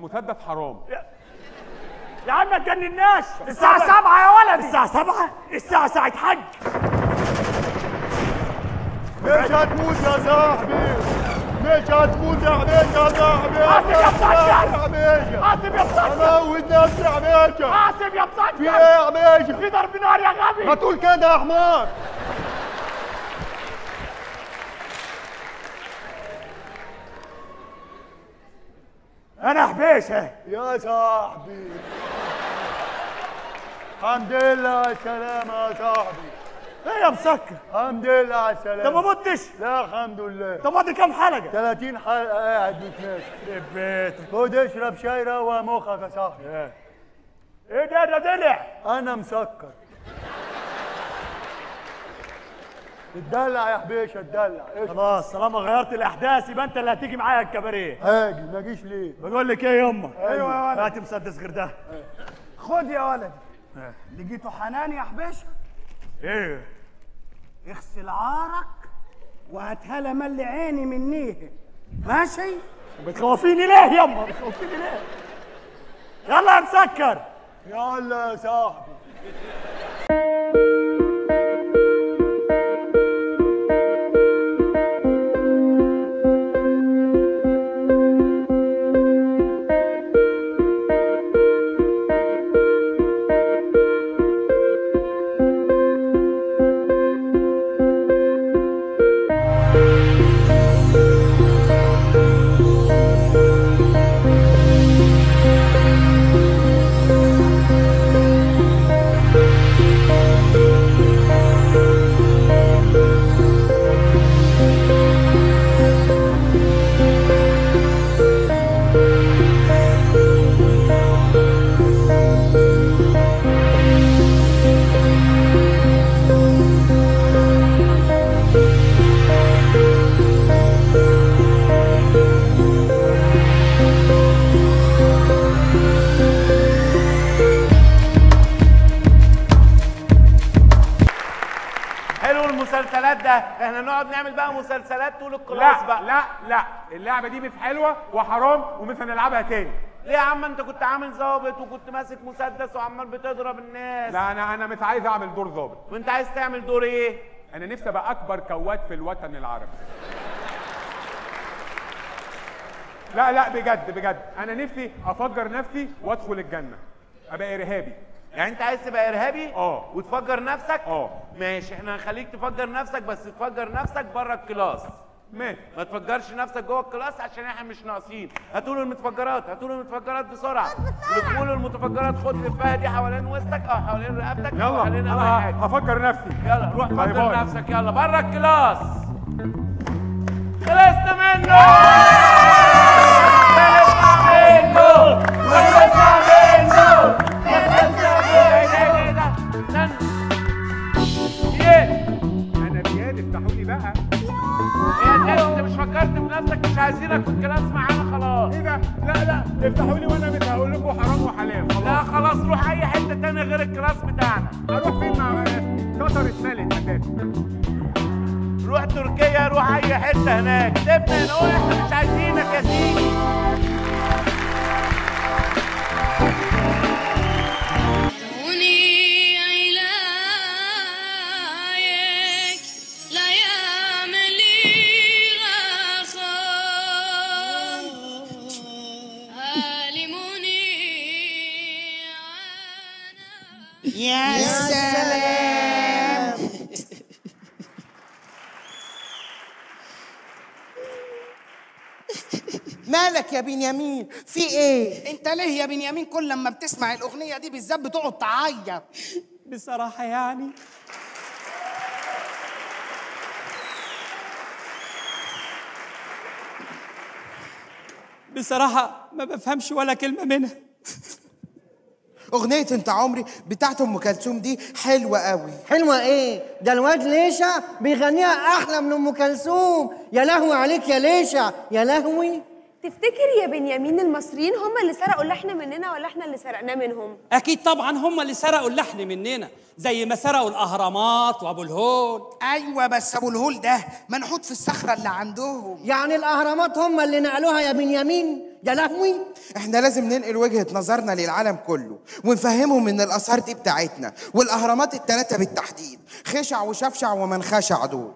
المسدس حرام يا عم ما تجنناش الساعة 7 يا ولد الساعة 7 الساعة ساعة حج مش هتموت يا صاحبي مش هتموت يا حبيبي يا صاحبي عاصم يا مسكر يا حبيبي عاصم يا مسكر اموت نفسي يا حبيبي عاصم يا في مسكر ايه يا حبيبي في ضرب نار يا غبي ما تقول كده يا حمار انا حبيشه يا صاحبي الحمد لله على السلامة يا صاحبي ايه يا مسكر الحمد لله على انت ما السلامة متش لا الحمد لله انت ماضي كام حلقة 30 حلقة قاعد بتناقش يخرب بيتك خد اشرب شاي روق مخك يا صاحبي ايه ده ده دلع انا مسكر اتدلع يا حبيشه اتدلع اشرب. خلاص طالما غيرت الاحداث يبقى انت اللي هتيجي معايا الكباريه هاجي ما جيش ليه بقول لك ايه يما أيوة يا ولد. هات مسدس غير ده خد يا ولد لقيته حنان يا حبيشه ايه اغسل عارك وهاتها ملي عيني منيه ماشي بتخوفيني ليه يما بتخوفيني ليه يلا يا مسكر يلا يا صاحبي حلو المسلسلات ده احنا نقعد نعمل بقى مسلسلات طول الكلاس لا بقى لا لا اللعبه دي مش حلوه وحرام ومش هنلعبها تاني ليه يا عم انت كنت عامل ظابط وكنت ماسك مسدس وعمال بتضرب الناس لا انا انا مش عايز اعمل دور ظابط وانت عايز تعمل دور ايه انا نفسي ابقى اكبر كواد في الوطن العربي لا لا بجد بجد انا نفسي افجر نفسي وادخل الجنه ابقى ارهابي يعني انت عايز تبقى ارهابي اه. وتفجر نفسك اه. ماشي احنا هنخليك تفجر نفسك بس تفجر نفسك بره الكلاس ماشي ما تفجرش نفسك جوه الكلاس عشان احنا مش ناقصين هاتوا له المتفجرات هاتوا له المتفجرات بسرعه لفوا له المتفجرات خد لفها دي حوالين وسطك او حوالين رقبتك او يلا حوالين اي انا حاجه هفجر نفسي يلا روح باي فجر باي. نفسك يلا بره الكلاس خلصنا منه خلصنا منه خلصنا منه خلصنا منه ايه ده ايه ده استنى ايه انا بياد افتحوا لي بقى ايه ده انت مش فكرت بنفسك مش عايزينك في الكلاس معانا خلاص ايه ده لا لا افتحوا لي وانا مش هقول لكم حرام وحلال خلاص لا خلاص روح اي حته تانية غير الكلاس بتاعنا اروح فين مع قطر اتملت اساسا روح تركيا روح اي حته هناك سيبنا نقول احنا مش عايزينك يا سيدي دوني علايك لا يعمل رخاء علموني يا سلام مالك يا بنيامين في ايه انت ليه يا بنيامين كل لما بتسمع الاغنيه دي بالذات بتقعد تعيط بصراحة يعني بصراحة ما بفهمش ولا كلمة منها أغنية أنت عمري بتاعت أم كلثوم دي حلوة قوي حلوة ايه؟ ده الواد ليشع بيغنيها أحلى من أم كلثوم يا لهوي عليك يا ليشع يا لهوي تفتكر يا بنيامين المصريين هم اللي سرقوا اللحن مننا ولا احنا اللي سرقناه منهم؟ أكيد طبعا هم اللي سرقوا اللحن مننا زي ما سرقوا الأهرامات وأبو الهول ايوه بس ابو الهول ده منحوت في الصخره اللي عندهم يعني الأهرامات هم اللي نقلوها يا بنيامين يا لهوي احنا لازم ننقل وجهة نظرنا للعالم كله ونفهمهم ان الاثار دي بتاعتنا والاهرامات التلاتة بالتحديد خشع وشفشع ومنخشع دول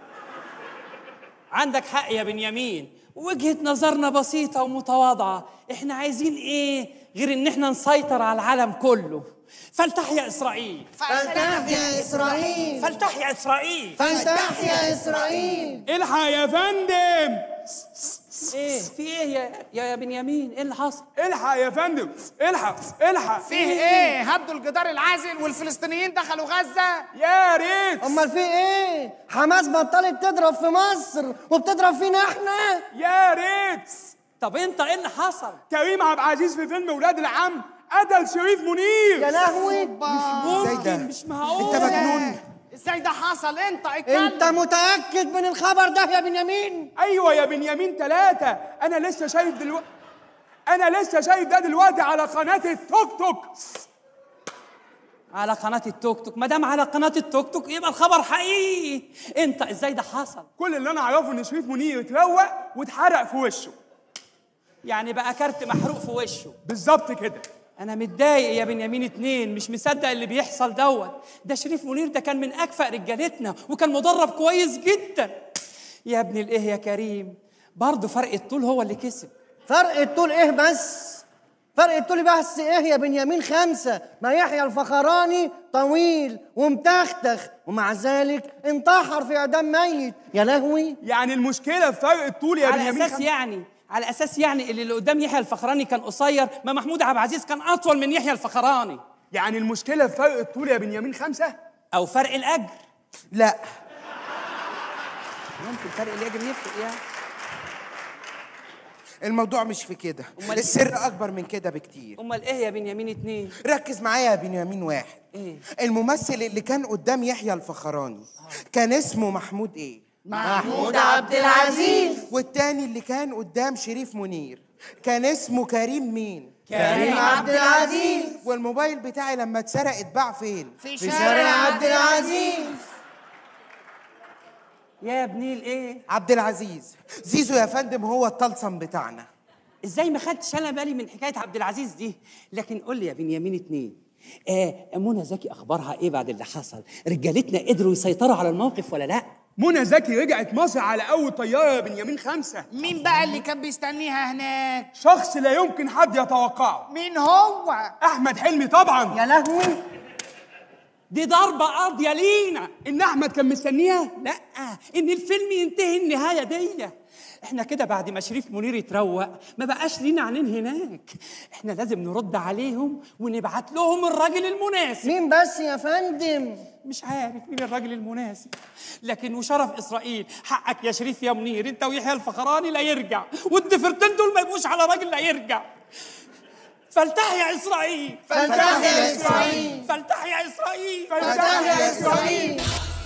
عندك حق يا بنيامين وجهة نظرنا بسيطة ومتواضعة احنا عايزين ايه غير ان احنا نسيطر على العالم كله فلتح يا اسرائيل فلتح يا اسرائيل فلتح يا اسرائيل فلتح يا اسرائيل الحق يا فندم ايه في ايه يا يا يا بنيامين ايه اللي حصل الحق يا فندم الحق الحق فيه ايه هدوا الجدار العازل والفلسطينيين دخلوا غزه يا ريت امال في ايه حماس بطلت تضرب في مصر وبتضرب فينا احنا يا ريت طب انت ايه اللي حصل كريم عبد العزيز في فيلم ولاد العم قتل شريف منير يا لهوي ازاي ده مش معقول انت مجنون ازاي ده حصل انت اتكلم انت متاكد من الخبر ده يا بنيامين ايوه يا بنيامين ثلاثة انا لسه شايف دلوقتي انا لسه شايف ده دلوقتي على قناة التوك توك على قناة التوك توك ما دام على قناة التوك توك يبقى الخبر حقيقي انت ازاي ده حصل كل اللي انا اعرفه ان شريف منير اتروق واتحرق في وشه يعني بقى كارت محروق في وشه بالظبط كده انا متضايق يا بنيامين اتنين مش مصدق اللي بيحصل دوت ده شريف منير ده كان من اكفأ رجالتنا وكان مدرب كويس جدا يا ابن الايه يا كريم برضه فرق الطول هو اللي كسب فرق الطول ايه بس فرق الطول بس ايه يا بنيامين خمسة ما يحيى الفخراني طويل ومتختخ ومع ذلك انتحر في اعدام ميت يا لهوي يعني المشكلة في فرق الطول يا على بنيامين اساس خم- يعني على اساس يعني اللي اللي قدام يحيى الفخراني كان قصير ما محمود عبد العزيز كان اطول من يحيى الفخراني يعني المشكلة في فرق الطول يا بنيامين خمسة او فرق الاجر لا ممكن فرق الاجر يفرق يعني الموضوع مش في كده أمال- السر اكبر من كده بكتير امال ايه يا بنيامين اتنين ركز معايا يا بنيامين واحد ايه الممثل اللي كان قدام يحيى الفخراني كان اسمه محمود ايه محمود عبد العزيز والتاني اللي كان قدام شريف منير كان اسمه كريم مين كريم عبد العزيز والموبايل بتاعي لما اتسرق اتباع فين في في شارع عبد العزيز يا ابني الايه عبد العزيز زيزو يا فندم هو الطلسم بتاعنا ازاي ما خدتش انا بالي من حكايه عبد العزيز دي لكن قول لي يا بنيامين اتنين آه منى زكي اخبارها ايه بعد اللي حصل رجالتنا قدروا يسيطروا على الموقف ولا لا منى زكي رجعت مصر على أول طيارة يا بنيامين خمسة مين بقى اللي كان بيستنيها هناك شخص لا يمكن حد يتوقعه مين هو أحمد حلمي طبعا يا لهوي دي ضربه قاضيه لينا إن أحمد كان مستنيها لا ان الفيلم ينتهي النهايه دي احنا كده بعد ما شريف منير يتروق ما بقاش لينا عنين هناك احنا لازم نرد عليهم ونبعت لهم الراجل المناسب مين بس يا فندم مش عارف مين الراجل المناسب لكن وشرف اسرائيل حقك يا شريف يا منير انت ويحيى الفخراني لا يرجع والضفرتين دول ما يبقوش على راجل لا يرجع فلتح يا اسرائيل فلتح يا اسرائيل فلتح يا اسرائيل فلتح يا اسرائيل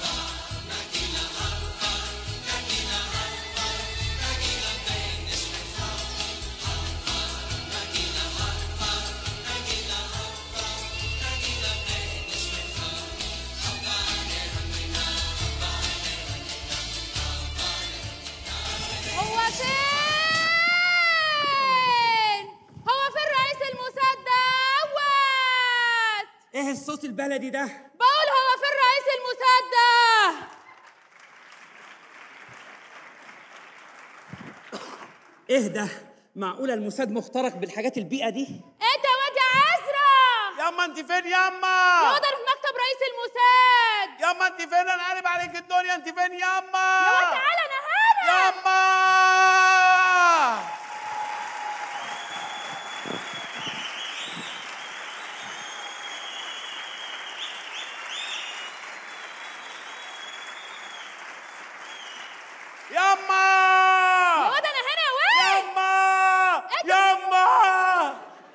هو فين؟ هو فين رئيس الموساد دوت؟ ايه الصوت البلدي ده بقول هو فين رئيس الموساد ده؟ ايه ده معقوله الموساد مخترق بالحاجات البيئه دي انت واد يا عزرا ياما انت فين ياما يقدر في مكتب رئيس الموساد ياما انت فين انا قلب عليك الدنيا انت فين ياما يا واد تعالى انا هنا ياما ياما يا واد انا هنا يا واد ياما انت- ياما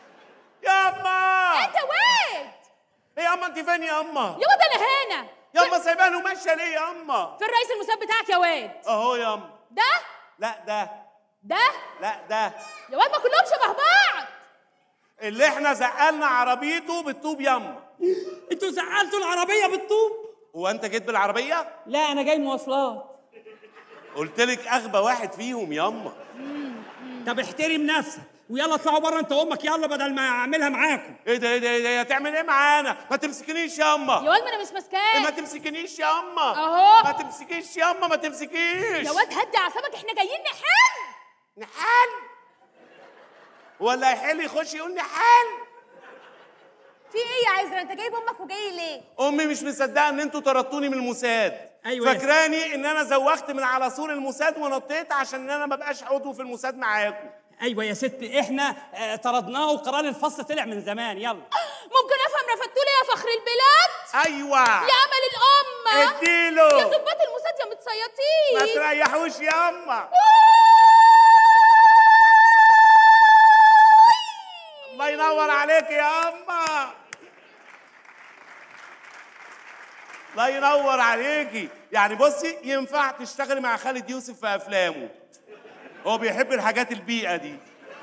ياما انت واد ايه ياما انت فين ياما يا واد انا هنا ياما سايبانه ماشيه ليه ياما فين رئيس الموساد بتاعك يا واد اهو ياما ده لا ده ده لا ده يا واد ما كلهم شبه بعض اللي احنا زقلنا عربيته بالطوب ياما انتوا زعلتوا العربيه بالطوب هو انت جيت بالعربيه لا انا جاي مواصلات قلت لك اغبى واحد فيهم ياما طب احترم نفسك ويلا اطلعوا بره انت وامك يلا بدل ما اعملها معاكم ايه ده ايه ده ايه ده هتعمل ايه معانا ما تمسكنيش يا ياما واد ما انا مش ما ماسكاك تمسكنيش ياما أهو. ما تمسكيش ياما ما تمسكيش يا واد هدي اعصابك احنا جايين نحل نحال ولا يحل يخش يقول نحال في ايه يا عزرا انت جايب امك وجاي ليه امي مش مصدقه ان انتوا طردتوني من الموساد أيوة. فاكراني ان انا زوغت من على سور الموساد ونطيت عشان ان انا ما بقاش عضو في الموساد معاكم ايوه يا ست احنا آه، طردناه وقرار الفصل طلع من زمان يلا ممكن افهم رفدتوا لي يا فخر البلاد ايوه يا امل الامه اديله يا ظباط الموساد يا ما متصيطين تريحوش ياما الله ينور عليك يا اما الله ينور عليكي يعني بصي ينفع تشتغلي مع خالد يوسف في افلامه هو بيحب الحاجات البيئه دي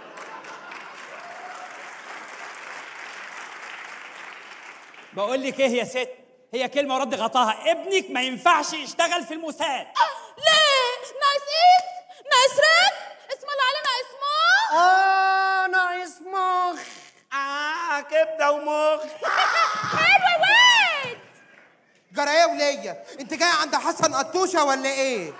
بقول لك ايه يا ست هي كلمه ورد غطاها ابنك ما ينفعش يشتغل في الموساد ليه ناقص ايه ناقص رد اسم الله على ناقص مخ اه ناقص مخ اه كبده ومخ حلو يا واد جرى ايه وليا انت جاي عند حسن قطوشه ولا ايه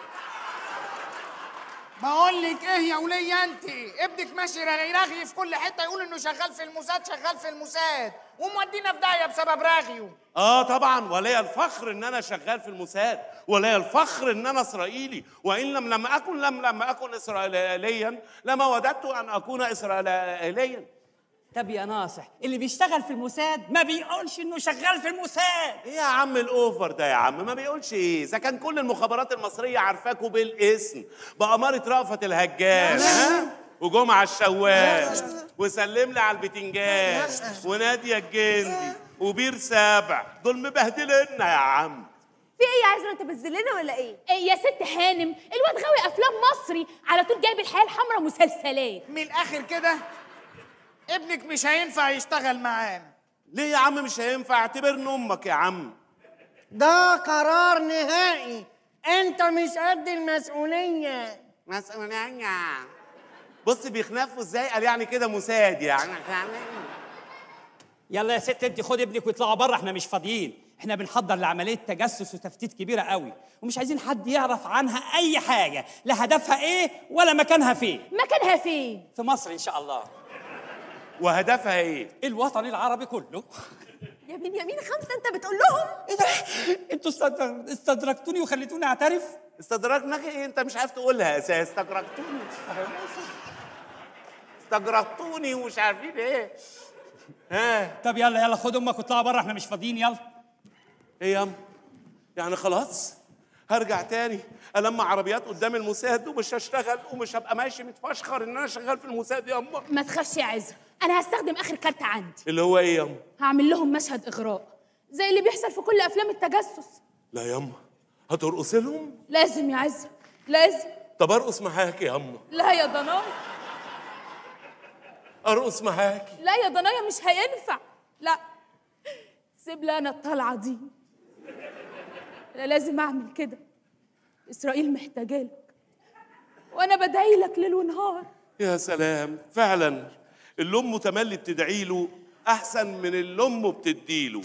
بقول لك ايه يا وليه انت ابنك ماشي رغي رغي في كل حته يقول انه شغال في الموساد شغال في الموساد ومودينا في داهيه بسبب رغيه اه طبعا ولي الفخر ان انا شغال في الموساد ولي الفخر ان انا اسرائيلي وان لم لم اكن لم لم اكن اسرائيليا لما وددت ان اكون اسرائيليا طب يا ناصح اللي بيشتغل في الموساد ما بيقولش انه شغال في الموساد ايه يا عم الاوفر ده يا عم ما بيقولش ايه اذا كان كل المخابرات المصريه عارفاكوا بالاسم بأمارة رأفت الهجان ها وجمعة الشوال وسلم لي على البتنجان ونادية الجندي وبير سابع دول مبهدلنا يا عم في ايه يا عزرا انت بتذلنا ولا ايه إيه يا ست هانم الواد غاوي افلام مصري على طول جايب الحياه الحمراء مسلسلات من الاخر كده ابنك مش هينفع يشتغل معانا ليه يا عم مش هينفع اعتبرني امك يا عم ده قرار نهائي انت مش قد المسؤوليه مسؤولية بص بيخنفوا ازاي قال يعني كده مساعد يعني يلا يا ست انت خد ابنك واطلعوا بره احنا مش فاضيين احنا بنحضر لعمليه تجسس وتفتيت كبيره قوي ومش عايزين حد يعرف عنها اي حاجه لا هدفها ايه ولا مكانها فين مكانها فين في مصر ان شاء الله وهدفها ايه الوطن العربي كله يا بنيامين خمسه انت بتقول لهم ايه ده انتوا استد- استدركتوني وخليتوني اعترف استدركنا ايه انت مش عارف تقولها اساس استدركتوني استجرقتوني ومش عارفين ايه ها طب يلا يلا خد امك واطلعوا بره احنا مش فاضيين يلا ايه يا أم؟ يعني خلاص هرجع تاني الم عربيات قدام الموساد ومش هشتغل ومش هبقى ماشي متفشخر ان انا شغال في الموساد يا اما ما تخافش يا عزرا انا هستخدم اخر كارت عندي اللي هو ايه يا اما هعمل لهم مشهد اغراء زي اللي بيحصل في كل افلام التجسس لا يا اما هترقص لهم لازم يا عزرا لازم طب ارقص معاك يا اما لا يا ضنايا ارقص معاك لا يا ضنايا مش هينفع لا سيب لي انا الطلعه دي انا لازم اعمل كده اسرائيل محتاجالك وانا بدعي لك ليل ونهار يا سلام فعلا اللي امه تملي بتدعي له احسن من اللي امه بتديله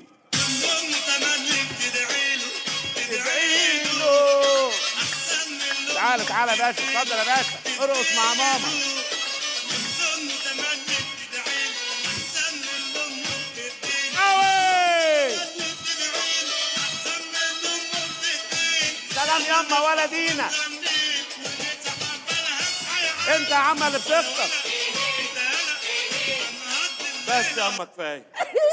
تدعي له تعالى تعالى يا باشا اتفضل يا باشا ارقص مع ماما أوي! سلام يما ولا دينا انت يا عم اللي بتفطر بس يا اما كفايه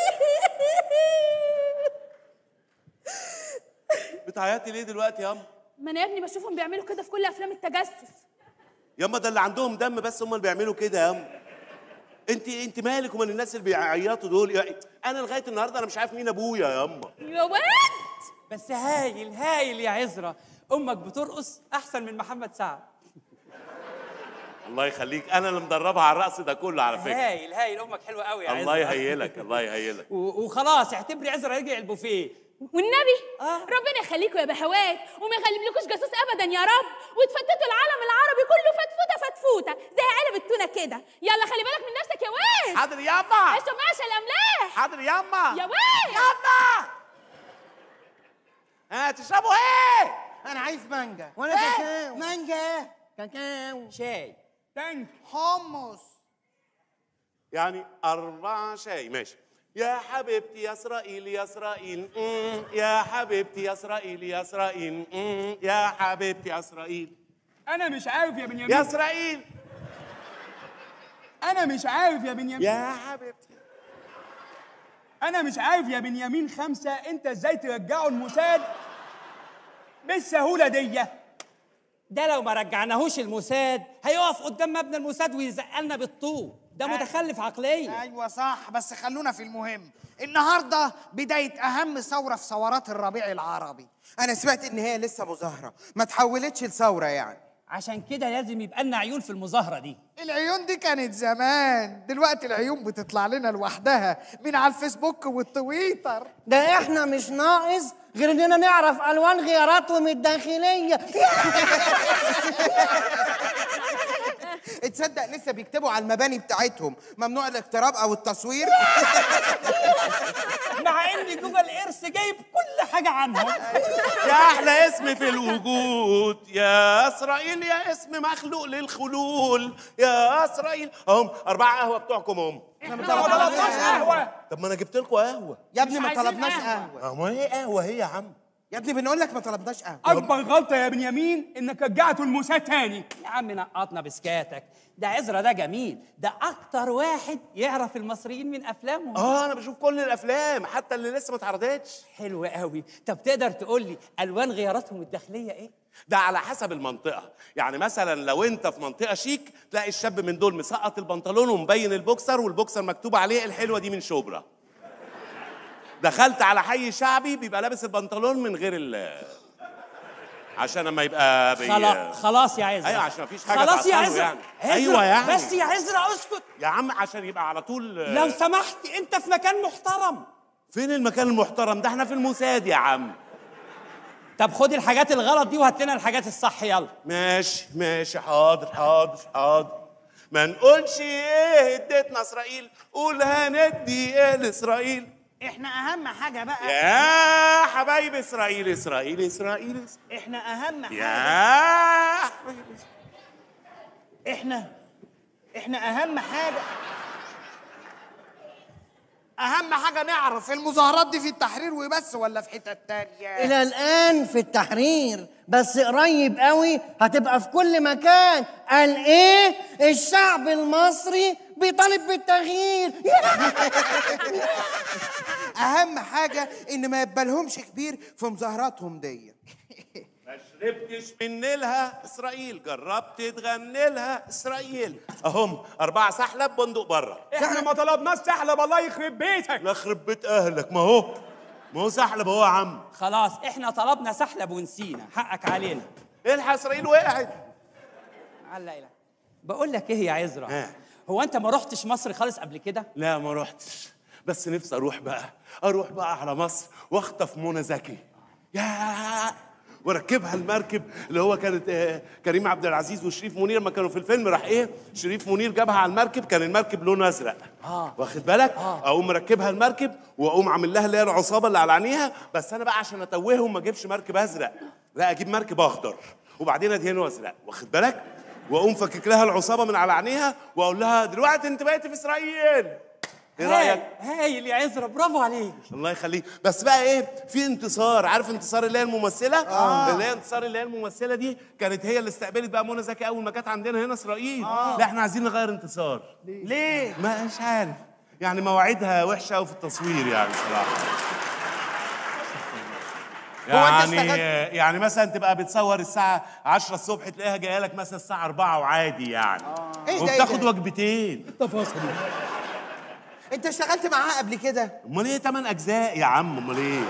بتعيطي ليه دلوقتي يا اما ما انا يا ابني بشوفهم بيعملوا كده في كل افلام التجسس يا اما ده اللي عندهم دم بس هم اللي بيعملوا كده يا اما انت انت مالك ومال الناس اللي بيعيطوا دول يا- انا لغايه النهارده انا مش عارف مين ابويا يا اما يا واد بس هايل هايل يا عزرا امك بترقص احسن من محمد سعد الله يخليك انا اللي مدربها على الرقص ده كله على فكره هايل هايل امك حلوه قوي يا الله عزرا يهيلك الله يهيلك و- وخلاص اعتبري عزرا رجع البوفيه والنبي ربنا يخليكوا يا بهوات وما يغلبلكوش جاسوس ابدا يا رب وتفتتوا العالم العربي كله فتفوته فتفوته زي علب التونه كده يلا خلي بالك من نفسك يا واد حاضر ياما اشرب معاش الاملاح حاضر ياما يا واد ياما ها تشربوا ايه انا عايز مانجا وانا كاكاو مانجا كاكاو شاي تانك حمص يعني أربعة شاي ماشي يا حبيبتي يا إسرائيل يا إسرائيل مم. يا حبيبتي يا إسرائيل يا إسرائيل مم. يا حبيبتي يا إسرائيل انا مش عارف يا يا بنيامين إسرائيل انا مش عارف يا بنيامين يا حبيبتي انا مش عارف يا بنيامين خمسة انت ازاي ترجعوا الموساد بالسهولة دي ده لو ما رجعناهوش الموساد هيقف قدام مبنى الموساد ويزقلنا بالطوب ده متخلف عقليا ايوه صح بس خلونا في المهم النهارده بدايه اهم ثوره في ثورات الربيع العربي انا سمعت ان هي لسه مظاهره ما تحولتش لثوره يعني عشان كده لازم يبقى لنا عيون في المظاهره دي العيون دي كانت زمان دلوقتي العيون بتطلع لنا لوحدها من على الفيسبوك والتويتر ده احنا مش ناقص غير اننا نعرف الوان غياراتهم الداخليه تصدق لسه بيكتبوا على المباني بتاعتهم ممنوع الاقتراب او التصوير مع ان جوجل ايرث جايب كل حاجه عنهم يا أحلى اسم في الوجود يا إسرائيل يا اسم مخلوق للخلول يا إسرائيل أهم أربعة قهوة بتوعكم هم ما طلبناش قهوة طب ما أنا جبت لكم قهوة يا ابني ما عايزين طلبناش قهوة. قهوه ما هي قهوة هي يا عم يا ابني بنقول لك ما طلبناش قهوه اكبر غلطة يا بنيامين انك رجعتوا الموساد تاني يا عم نقطنا بسكاتك ده عزرا ده جميل ده اكتر واحد يعرف المصريين من افلامهم اه انا بشوف كل الافلام حتى اللي لسه ما اتعرضتش حلو قوي طب تقدر تقول لي الوان غياراتهم الداخليه ايه ده على حسب المنطقة يعني مثلا لو انت في منطقة شيك تلاقي الشاب من دول مسقط البنطلون ومبين البوكسر والبوكسر مكتوب عليه الحلوة دي من شبرا دخلت على حي شعبي بيبقى لابس البنطلون من غير ال عشان لما يبقى بي... خلاص خلاص يا عزرا ايوه عشان مفيش حاجة خلاص يا تعطله عزرا يعني. عزرا، ايوه يعني بس يا عزرا اسكت يا عم عشان يبقى على طول لو سمحت انت في مكان محترم فين المكان المحترم ده احنا في الموساد يا عم طب خد الحاجات الغلط دي وهات لنا الحاجات الصح يلا ماشي ماشي حاضر حاضر حاضر ما نقولش ايه اديتنا اسرائيل قول هندي ايه لاسرائيل احنا اهم حاجه بقى يا حبايب اسرائيل اسرائيل اسرائيل, إسرائيل. احنا اهم حاجه يا حبايب إسرائيل. احنا احنا اهم حاجه اهم حاجه نعرف المظاهرات دي في التحرير وبس ولا في حتت تانية الى الان في التحرير بس قريب قوي هتبقى في كل مكان قال ايه الشعب المصري بيطالب بالتغيير اهم حاجه ان ما يبالهمش كبير في مظاهراتهم دي ما شربتش من نيلها اسرائيل جربت تغني لها اسرائيل اهم اربعه سحلب بندق بره احنا ما طلبناش سحلب الله يخرب بيتك لا خرب بيت اهلك ما هو ما هو سحلب اهو يا عم خلاص احنا طلبنا سحلب ونسينا حقك علينا الحق اسرائيل وقعت علق لك بقول لك ايه يا عزرا ها. هو انت ما رحتش مصر خالص قبل كده لا ما رحتش بس نفسي اروح بقى اروح بقى على مصر واخطف منى زكي يا وركبها المركب اللي هو كانت آه، كريم عبد العزيز وشريف منير لما كانوا في الفيلم راح ايه شريف منير جابها على المركب كان المركب لونه ازرق آه. واخد بالك آه. اقوم مركبها المركب واقوم عامل لها اللي هي العصابه اللي على عينيها بس انا بقى عشان اتوههم ما اجيبش مركب ازرق لا اجيب مركب اخضر وبعدين ادهنه ازرق واخد بالك واقوم فكك لها العصابه من على عينيها واقول لها دلوقتي انت بقيتي في اسرائيل ايه رايك هايل هايل يا عزرا برافو عليك الله يخليك بس بقى ايه في انتصار عارف انتصار اللي هي الممثله آه. اللي هي انتصار اللي هي الممثله دي كانت هي اللي استقبلت بقى منى زكي اول ما كانت عندنا هنا اسرائيل آه. لا احنا عايزين نغير انتصار ليه ما مش عارف يعني مواعيدها وحشه قوي في التصوير يعني صراحه هو أنت يعني اشتغلت- يعني مثلا تبقى بتصور الساعة 10 الصبح تلاقيها جاية لك مثلا الساعة 4 وعادي يعني إيه ده، إيه وبتاخد ده؟ وجبتين انت اشتغلت معاها قبل كده امال ايه 8 اجزاء يا عم امال ايه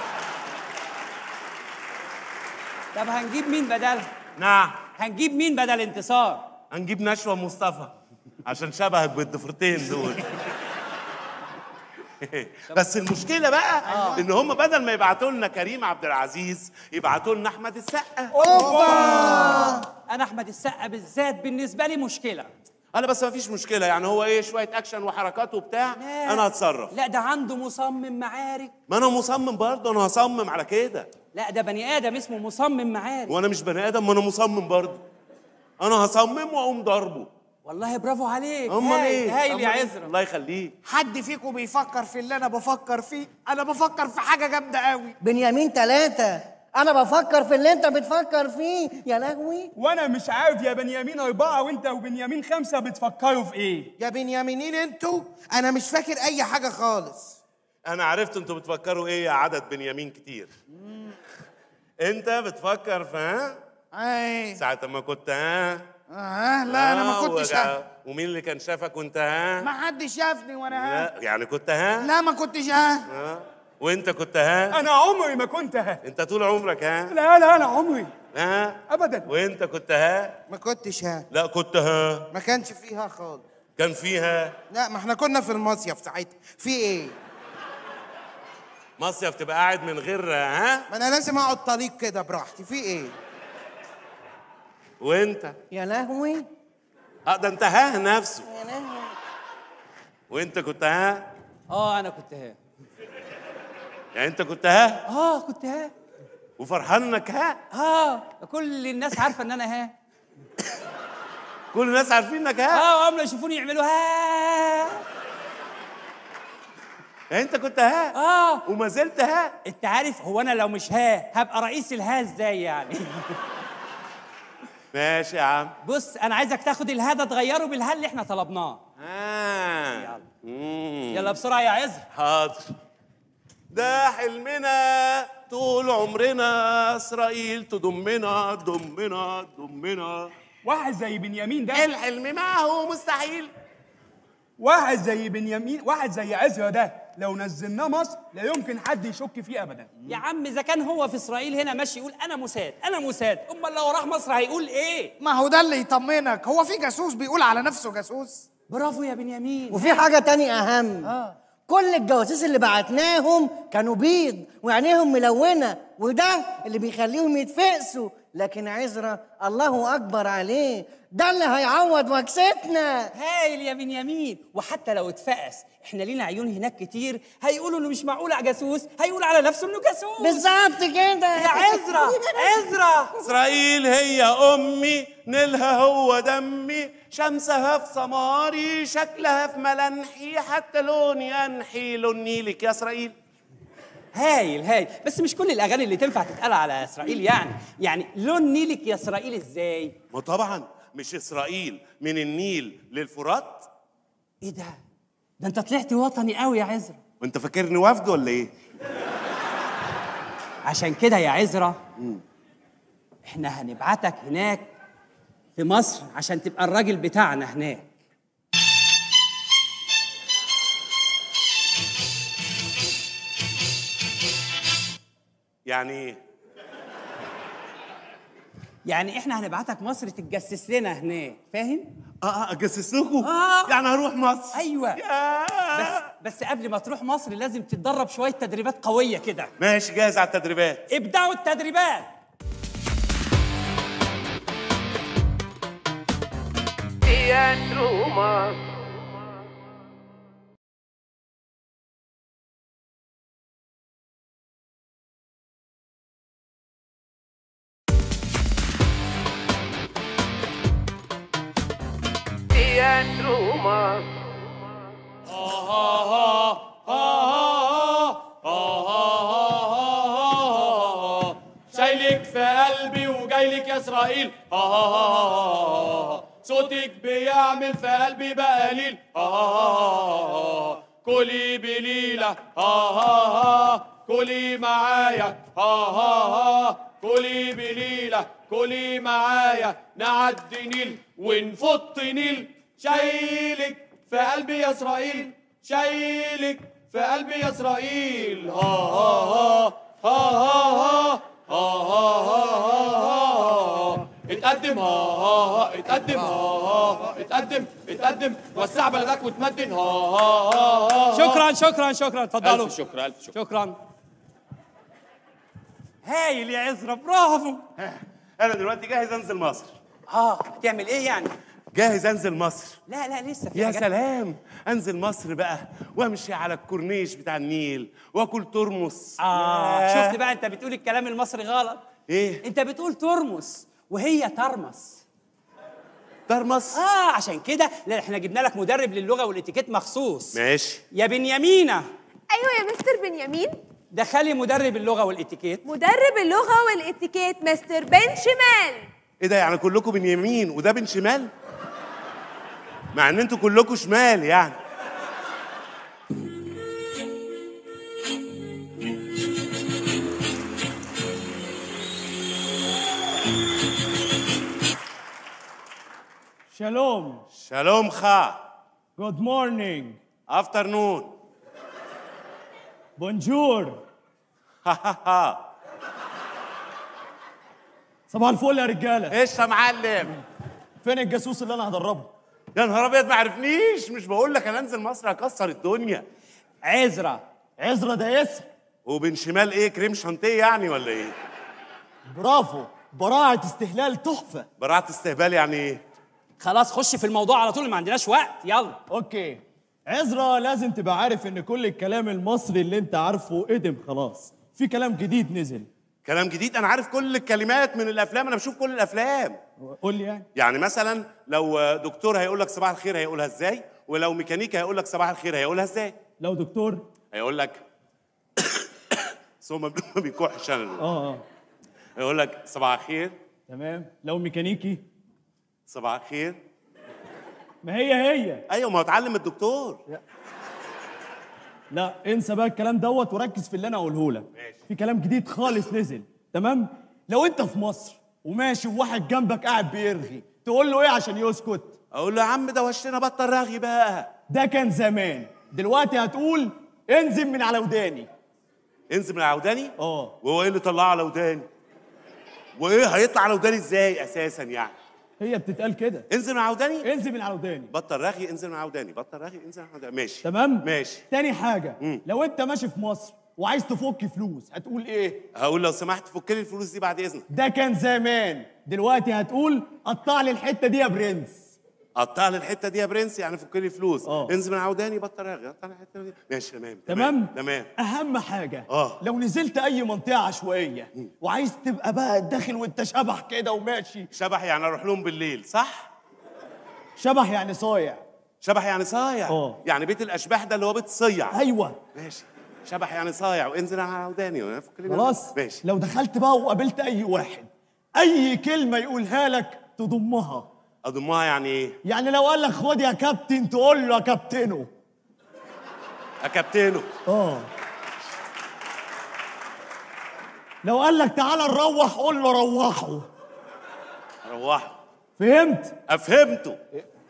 طب هنجيب مين بدلها نعم هنجيب مين بدل انتصار هنجيب نشوى مصطفى عشان شبهك بالضفرتين دول بس المشكله بقى ان هم بدل ما يبعتوا لنا كريم عبد العزيز يبعتوا لنا احمد السقا انا احمد السقا بالذات بالنسبه لي مشكله انا بس ما فيش مشكله يعني هو ايه شويه اكشن وحركات وبتاع لا. انا هتصرف لا ده عنده مصمم معارك ما انا مصمم برضه انا هصمم على كده لا ده بني ادم اسمه مصمم معارك وانا مش بني ادم ما انا مصمم برضه انا هصمم واقوم ضربه والله برافو عليك امال هايل- ايه هايل يا أمال إيه؟ عزرا الله يخليك حد فيكم بيفكر في اللي انا بفكر فيه انا بفكر في حاجه جامده قوي بنيامين ثلاثة أنا بفكر في اللي أنت بتفكر فيه يا لهوي وانا مش عارف يا بنيامين اربعه وانت وبنيامين خمسه بتفكروا في ايه يا بنيامينين انتوا انا مش فاكر اي حاجه خالص انا عرفت انتوا بتفكروا ايه يا عدد بنيامين كتير انت بتفكر في ها اي ساعة ما كنت ها اه لا انا ما آه، كنتش وجع- ها ومين اللي كان شافك وانت ها ما حدش شافني وانا ها لا يعني كنت ها لا ما كنتش ها ها وانت كنت ها انا عمري ما كنت ها انت طول عمرك ها لا لا انا عمري ها ابدا وانت كنت ها ما كنتش ها لا كنت ها ما كانش فيها خالص كان فيها لا ما احنا كنا في المصيف ساعتها في ايه مصيف تبقى قاعد من غير ها ما انا لازم اقعد طليق كده براحتي في ايه وانت يا لهوي اه ده انت ها نفسه يا لهوي وانت كنت ها اه انا كنت ها يعني انت كنت ها اه كنت ها وفرحان انك ها اه كل الناس عارفه ان انا ها كل الناس عارفين انك ها اه وهم يشوفوني يعملوا ها يعني انت كنت ها اه وما زلت ها انت عارف هو انا لو مش ها هبقى رئيس الها ازاي يعني ماشي يا عم بص انا عايزك تاخد الها ده تغيره بالها اللي احنا طلبناه آه. يلا. مم. يلا بسرعه يا عز حاضر ده حلمنا طول عمرنا اسرائيل تضمنا تضمنا تضمنا واحد زي بنيامين ده الحلم معه مستحيل واحد زي بنيامين واحد زي عزرا ده لو نزلناه مصر لا يمكن حد يشك فيه ابدا يا عم اذا كان هو في اسرائيل هنا ماشي يقول انا مساد انا مساد امال لو راح مصر هيقول ايه ما هو ده اللي يطمنك هو في جاسوس بيقول على نفسه جاسوس برافو يا بنيامين وفي حاجة تانية أهم كل الجواسيس اللي بعتناهم كانوا بيض وعينيهم ملونة وده اللي بيخليهم يتفقسوا لكن عزرا الله أكبر عليه ده اللي هيعوض وكستنا هايل يا بنيامين وحتى لو اتفقس احنا لينا عيون هناك كتير هيقولوا انه مش معقول على جاسوس هيقول على نفسه انه جاسوس بالظبط كده يا عزرا عزرا اسرائيل هي امي نيلها هو دمي شمسها في سماري شكلها في ملامحي حتى لوني انحي لون نيلك يا اسرائيل هايل هايل بس مش كل الاغاني اللي تنفع تتقال على اسرائيل يعني يعني لون نيلك يا اسرائيل ازاي ما طبعا مش اسرائيل من النيل للفرات ايه ده ده انت طلعت وطني قوي يا عزرا وانت فاكرني وفد ولا ايه عشان كده يا عزرا احنا هنبعتك هناك في مصر عشان تبقى الراجل بتاعنا هناك يعني ايه يعني احنا هنبعتك مصر تتجسس لنا هناك فاهم اه اه اجسس لكم آه. يعني هروح مصر ايوه ياه. بس بس قبل ما تروح مصر لازم تتدرب شويه تدريبات قويه كده ماشي جاهز على التدريبات ابداوا التدريبات شايلك في قلبي وجايلك يا اسرائيل ها ها ها ها ها. صوتك بيعمل في قلبي بقليل ها ها ها ها. كلي بليلة ها ها ها كلي معايا ها ها ها كلي بليلة كلي معايا نعدي نيل ونفط نيل شايلك في قلبي يا اسرائيل شايلك في قلبي يا اسرائيل ها ها ها ها ها ها ها ها ها ها ها اتقدم ها ها ها اتقدم ها ها ها اتقدم اتقدم وسع بلدك وتمدن ها ها ها ها شكرا شكرا شكرا اتفضلوا ألف شكر ألف شكر شكرا هايل يا عزرا برافو انا دلوقتي جاهز انزل مصر اه هتعمل ايه يعني جاهز انزل مصر لا لا لسه في يا حاجات. سلام انزل مصر بقى وامشي على الكورنيش بتاع النيل واكل ترمس اه ياه. شفت بقى انت بتقول الكلام المصري غلط ايه انت بتقول ترمس وهي ترمس ترمس اه عشان كده لا احنا جبنا لك مدرب للغه والاتيكيت مخصوص ماشي يا بنيامينه ايوه يا مستر بنيامين دخلي مدرب اللغه والاتيكيت مدرب اللغه والاتيكيت مستر بن شمال ايه ده يعني كلكم بن يمين وده بن شمال مع ان انتوا كلكم شمال يعني شالوم شالوم خا جود مورنينج افترنون بونجور ها ها ها صباح الفل يا رجاله ايش يا معلم فين الجاسوس اللي انا هدربه يا نهار ابيض ما عرفنيش مش بقول لك انا انزل مصر هكسر الدنيا عزرا عزرا ده اسم وبن شمال ايه كريم شانتيه يعني ولا ايه برافو براعة استهلال تحفة براعة استهبال يعني ايه خلاص خش في الموضوع على طول ما عندناش وقت يلا اوكي عزرا لازم تبقى عارف ان كل الكلام المصري اللي انت عارفه قدم خلاص في كلام جديد نزل كلام جديد انا عارف كل الكلمات من الافلام انا بشوف كل الافلام قول لي يعني يعني مثلا لو دكتور هيقول لك صباح الخير هيقولها ازاي ولو ميكانيكي هيقول لك صباح الخير هيقولها ازاي لو دكتور هيقول لك بس هو ما بي- ما بيكحش انا اه اه هيقول لك صباح الخير تمام لو ميكانيكي صباح الخير ما هي هي ايوه ما هو اتعلم الدكتور لا انسى بقى الكلام دوت وركز في اللي انا اقوله لك في كلام جديد خالص نزل تمام لو انت في مصر وماشي وواحد جنبك قاعد بيرغي تقول له ايه عشان يسكت اقول له يا عم ده وشنا بطل رغي بقى ده كان زمان دلوقتي هتقول انزل من على وداني انزل من على وداني اه وهو ايه اللي طلعه على وداني وايه هيطلع على وداني ازاي اساسا يعني هي بتتقال كده انزل من على وداني انزل من على وداني بطل رغي انزل من على وداني بطل رغي انزل من على وداني ماشي تمام ماشي تاني حاجه مم. لو انت ماشي في مصر وعايز تفك فلوس هتقول ايه هقول لو سمحت فك لي الفلوس دي بعد اذنك ده كان زمان دلوقتي هتقول قطع لي الحته دي يا برنس قطع لي الحته دي يا برنس يعني فك لي فلوس اه. انزل من على وداني بطل رغي قطع لي الحته دي ماشي تمام تمام تمام اهم حاجه اه. لو نزلت اي منطقه عشوائيه وعايز تبقى بقى داخل وانت شبح كده وماشي شبح يعني اروح لهم بالليل صح شبح يعني صايع شبح يعني صايع اه. يعني بيت الاشباح ده اللي هو بيت الصيع ايوه ماشي شبح يعني صايع وانزل على وداني فك لي خلاص ماشي لو دخلت بقى وقابلت اي واحد اي كلمه يقولها لك تضمها اضمها يعني ايه يعني لو قال لك خد يا كابتن تقول له يا كابتنه اكابتنه اه لو قال لك تعالى نروح قول له روحه روحه فهمت افهمته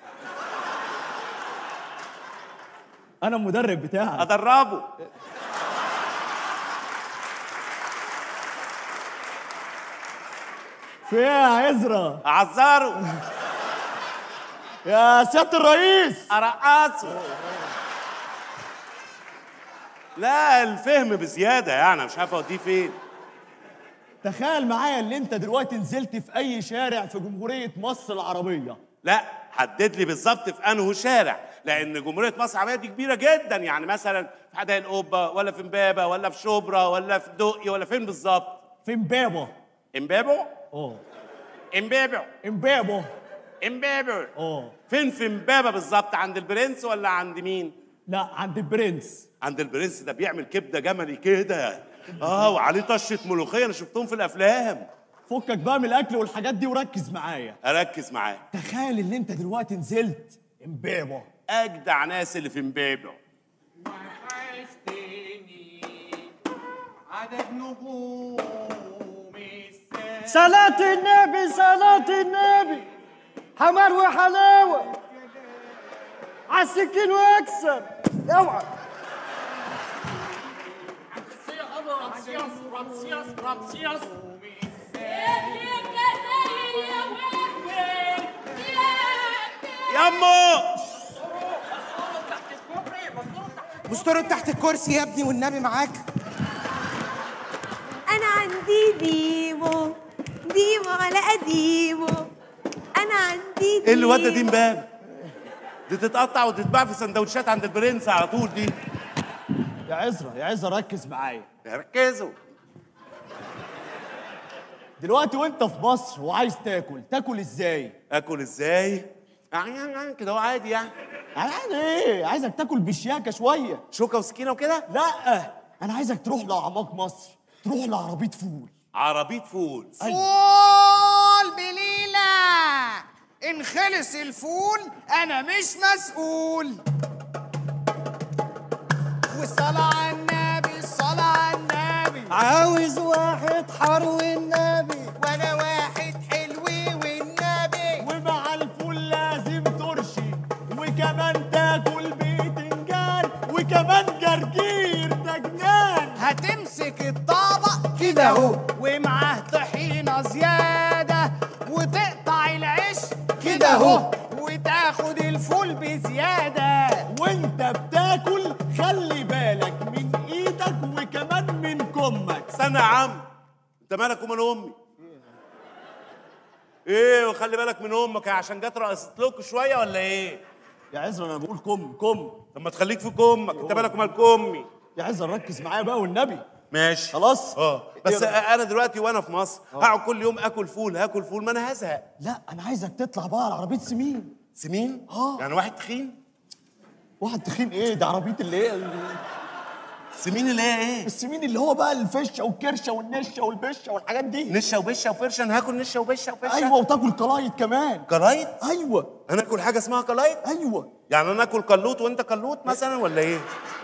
انا المدرب بتاعك ادربه في ايه يا عزرا اعذره يا سياده الرئيس ارقصه لا الفهم بزياده يعني مش عارف اوديه فين تخيل معايا ان انت دلوقتي نزلت في اي شارع في جمهوريه مصر العربيه لا حدد لي بالظبط في انه شارع لان جمهوريه مصر العربيه دي كبيره جدا يعني مثلا في حدائق القبه ولا في امبابه ولا في شبرا ولا في دقي ولا فين بالظبط في امبابه امبابو اه امبابو امبابه امبابو اه فين في امبابه بالظبط عند البرنس ولا عند مين لا عند البرنس عند البرنس ده بيعمل كبده جملي كده اه وعليه طشه ملوخيه انا شفتهم في الافلام فكك بقى من الاكل والحاجات دي وركز معايا اركز معاه تخيل ان انت دلوقتي نزلت امبابه اجدع ناس اللي في امبابه عدد نجوم صلاة النبي صلاة النبي حمار وحلاوة عالسكين واكسر اوعى رمسيس رمسيس رمسيس يا الجزائر يا عمو مستره تحت الكرسي يا ابني والنبي معاك انا عندي ديمو ديمو على قديمه انا عندي ايه اللي ودى دي امبابه دي تتقطع وتتباع في سندوتشات عند البرنس على طول دي يا عزرا يا عزرا ركز معايا ركزوا دلوقتي وانت في مصر وعايز تاكل تاكل ازاي اكل ازاي يعني يعني كده هو عادي يعني يعني ايه عايزك تاكل بشياكه شويه شوكه وسكينه وكده لا انا عايزك تروح لاعماق مصر تروح لعربيه فول عربيه فول فول بليلة إن خلص الفول أنا مش مسؤول والصلاة على النبي الصلاة على النبي عاوز واحد حرو النبي وأنا واحد حلو والنبي ومع الفول لازم ترشي وكمان تاكل بتنجان وكمان جرجير ده جنان هتمسك الطبق كده اهو ومعاه طحينة زيادة وتقطع العيش كده اهو. وتاخد الفول بزيادة وانت بتاكل خلي بالك من ايدك وكمان من كمك استنى يا عم انت مالك ومال امي ايه وخلي بالك من امك عشان جت رقصت لكم شويه ولا ايه يا عزرا انا بقول كم كم طب ما تخليك في كمك انت مالك ومال كمي يا عزرا ركز معايا بقى والنبي ماشي خلاص اه بس إيه؟ انا دلوقتي وانا في مصر هقعد كل يوم اكل فول هاكل فول ما انا هزهق لا انا عايزك تطلع بقى على عربيه سمين سمين اه يعني واحد تخين واحد تخين ايه ده عربيه اللي هي سمين اللي هي ايه السمين اللي هو بقى الفشه والكرشه والنشه والبشه والحاجات دي نشه وبشه وفرشه انا هاكل نشه وبشه وفرشه ايوه وتاكل قلايط كمان كلايت ايوه انا اكل حاجه اسمها كلايت ايوه يعني انا اكل كلوت وانت كلوت مثلا ولا ايه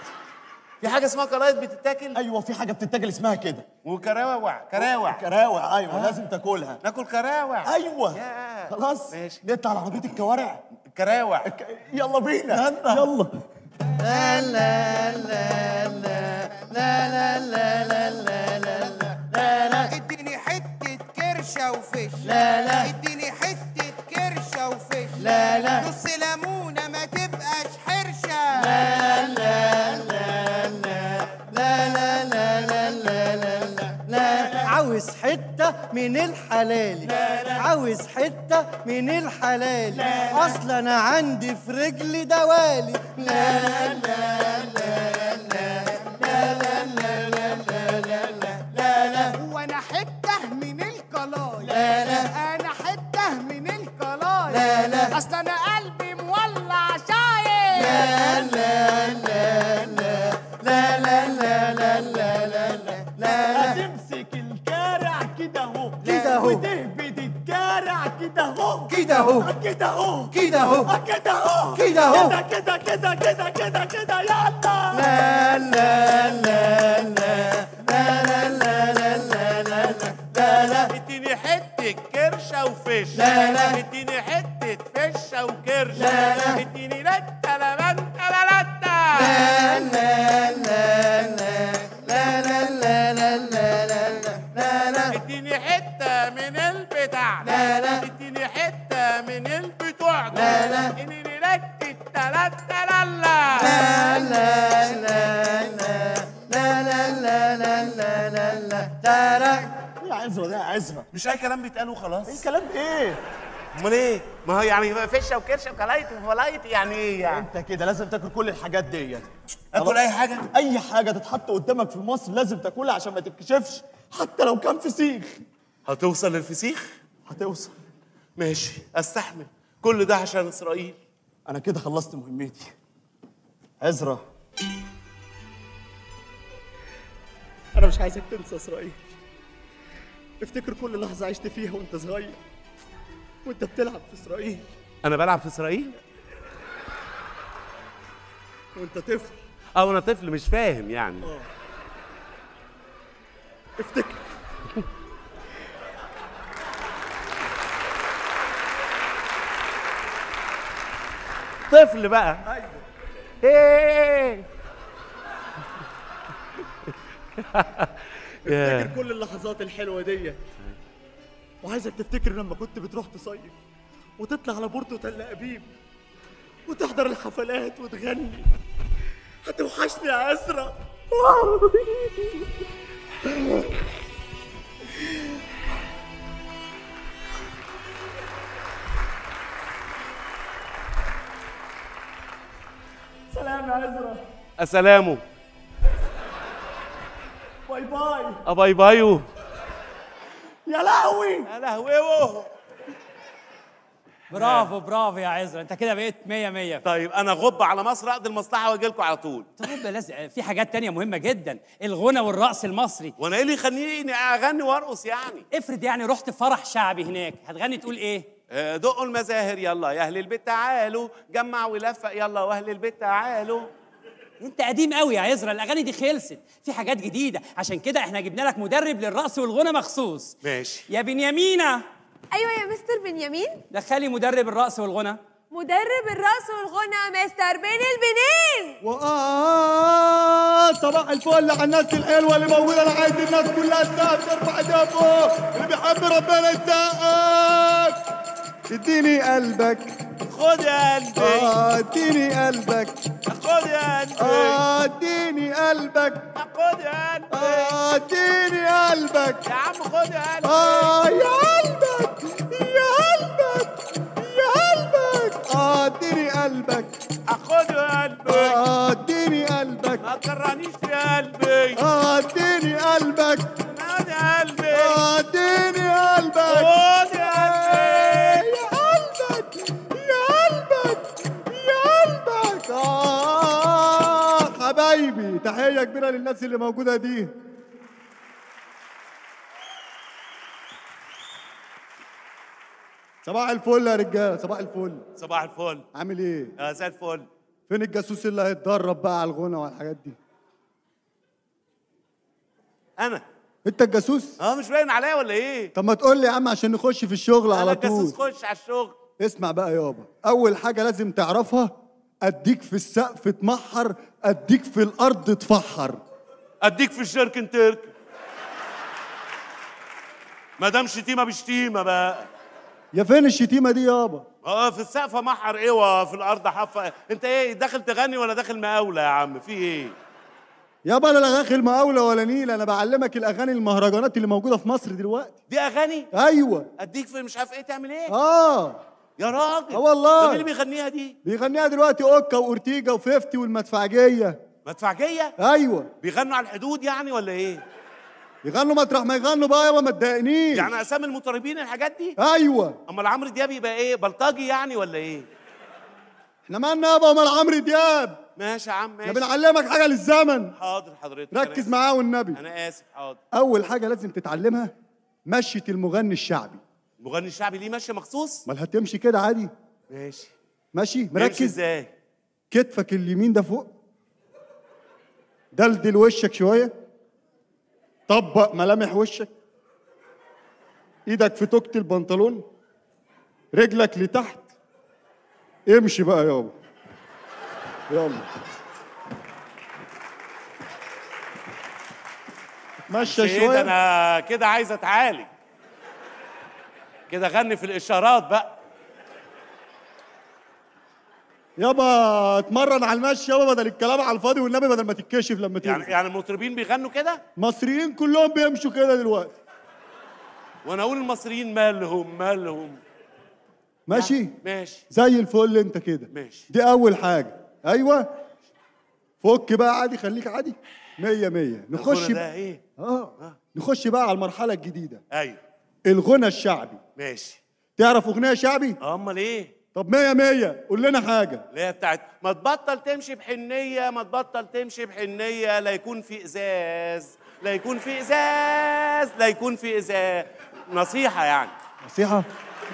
في حاجه اسمها كلايت بتتاكل ايوه في حاجه بتتاكل اسمها كده وكراوع كراوع كراوع ايوه لازم تاكلها ناكل كراوع ايوه يا. خلاص ماشي. نطلع على عربيه الكوارع كراوع ك- يلا بينا يلا لا لا لا لا لا لا لا لا لا لا لا لا اديني حتة كرشة وفش لا لا اديني حتة كرشة وفش لا لا نص ليمونة ما تبقاش حرشة لا لا لا لا لا لا لا لا لا لا لا عاوز حتة من الحلال عاوز حتة من الحلال أصل أنا عندي في رجلي دوالي لا لا لا لا لا لا لا لا لا لا لا لا وانا حته من القلايا لا لا انا حته من القلايا لا لا اصل انا قلبي مولع شايب لا لا لا لا لا لا لا لا لا لا لا لا هتمسك الكارع كده اهو كده أهو. وتهبد الكارع كده اهو كده أهو. كده اهو كده أهو. كده اهو كده أهو. كده كده كده كده كده كده يلا لا لا لا لا لا لا لا لا لا لا لا لا اديني حته كرشه وفش لا لا. اديني حته فشه وكرشه لا لا. اديني لته لبنته لته لا لا لا لا لا لا لا لا لا لا لا لا اديني حته من البتاع لا لا. اديني حته من البتوع لا لا. اديني لته تلته لله لا لا لا لا لا لا لا لا لا لا لا ترى يا عزرا ده يا عزرا مش اي كلام بيتقال وخلاص ايه كلام ايه امال ايه ما هو يعني فشه وكرشه وكلايت وفلايت يعني ايه يعني انت كده لازم تاكل كل الحاجات ديت اكل اي حاجه اي حاجه تتحط قدامك في مصر لازم تاكلها عشان ما تتكشفش حتى لو كان فسيخ هتوصل للفسيخ هتوصل ماشي استحمل كل ده عشان اسرائيل انا كده خلصت مهمتي عزرا انا مش عايزك تنسى اسرائيل افتكر كل لحظه عشت فيها وانت صغير وانت بتلعب في اسرائيل انا بلعب في اسرائيل وانت طفل او انا طفل مش فاهم يعني افتكر طفل بقى ايه افتكر كل اللحظات الحلوه دي وعايزك تفتكر لما كنت بتروح تصيف وتطلع على بورتو تل ابيب وتحضر الحفلات وتغني هتوحشني يا أسرة سلام يا أسرة اسلامه باي باي اباي بايو يا لهوي يا لهوي برافو برافو يا عزرا انت كده بقيت مية مية طيب انا غب على مصر اقضي المصلحه واجي لكم على طول طب لازم في حاجات تانية مهمة جدا الغنى والرقص المصري وانا ايه اللي يخليني اغني وارقص يعني افرض يعني رحت فرح شعبي هناك هتغني تقول ايه آه، دقوا المزاهر يلا يا اهل البيت تعالوا جمع ولفق يلا واهل البيت تعالوا انت قديم قوي يا عزرا الاغاني دي خلصت في حاجات جديده عشان كده احنا جبنا لك مدرب للرقص والغنى مخصوص ماشي يا بنيامينة ايوه يا مستر بنيامين دخلي مدرب الرقص والغنى مدرب الرقص والغنى مستر بين البنين وآه صباح الفل على الناس الحلوة اللي موجودة أنا عايز الناس كلها تسقف ترفع ايديها فوق اللي بيحب ربنا يسقف اديني قلبك خد يا قلبي اه اديني قلبك خد يا قلبي اه اديني قلبك خد يا قلبي اه اديني قلبك يا عم خد يا قلبي اه يا قلبك يا قلبك يا قلبك اه اديني قلبك خد يا قلبي اه اديني قلبك ما تكرهنيش يا قلبي اه اديني قلبك خد يا قلبي اه اديني قلبك خد يا قلبي يا قلبك يا قلبك يا قلبك آه حبايبي تحية كبيرة للناس اللي موجودة دي صباح الفل يا رجالة صباح الفل صباح الفل عامل ايه؟ يا زي الفل فين الجاسوس اللي هيتدرب بقى على الغنى والحاجات دي؟ انا انت الجاسوس؟ اه مش باين عليا ولا ايه طب ما تقول لي يا عم عشان نخش في الشغل انا على طول الجاسوس خش على الشغل اسمع بقى يابا اول حاجه لازم تعرفها اديك في السقف تمحر اديك في الارض تفحر اديك في الشركن ترك ما دام شتيمه بشتيمه بقى يا فين الشتيمه دي يابا اه في السقف محر ايه وفي الارض حفه انت ايه داخل تغني ولا داخل مقاوله يا عم في ايه يابا انا لا داخل مقاوله ولا نيل انا بعلمك الاغاني المهرجانات اللي موجوده في مصر دلوقتي دي اغاني ايوه اديك في مش عارف ايه تعمل ايه اه يا راجل اه والله. ده مين اللي بيغنيها دي بيغنيها دلوقتي اوكا واورتيجا وفيفتي والمدفعجيه مدفعجيه ايوه بيغنوا على الحدود يعني ولا ايه يغنوا مطرح ما يغنوا بقى يابا ما تضايقنيش يعني اسامي المطربين الحاجات دي ايوه امال عمرو دياب يبقى ايه بلطجي يعني ولا ايه احنا مالنا يابا ومال عمرو دياب ماشي يا عم احنا ماشي بنعلمك حاجه للزمن حاضر حضرتك أنا ركز آسف. معاه والنبي انا اسف حاضر اول حاجه لازم تتعلمها مشيه المغني الشعبي المغني الشعبي ليه ماشي مخصوص امال هتمشي كده عادي ماشي ماشي يمشي مركز ازاي كتفك اليمين ده فوق دلدل وشك شويه طبق ملامح وشك ايدك في توكة البنطلون رجلك لتحت امشي بقى يابا يلا اتمشى ايه ده شويه انا كده عايز اتعالج كده غني في الاشارات بقى يابا اتمرن على المشي يابا بدل الكلام على الفاضي والنبي بدل ما تتكشف لما تيجي يعني يعني المطربين بيغنوا كده المصريين كلهم بيمشوا كده دلوقتي وانا اقول المصريين مالهم مالهم ماشي ماشي زي الفل انت كده ماشي دي اول حاجه ايوه فك بقى عادي خليك عادي مية مية نخش الغنى ب... ده ايه اه نخش بقى على المرحله الجديده ايوه الغنى الشعبي ماشي تعرف اغنيه شعبي امال ايه طب مية مية قول لنا حاجه اللي هي بتاعت ما تبطل تمشي بحنيه ما تبطل تمشي بحنيه لا يكون في ازاز لا يكون في ازاز لا يكون في ازاز نصيحه يعني نصيحه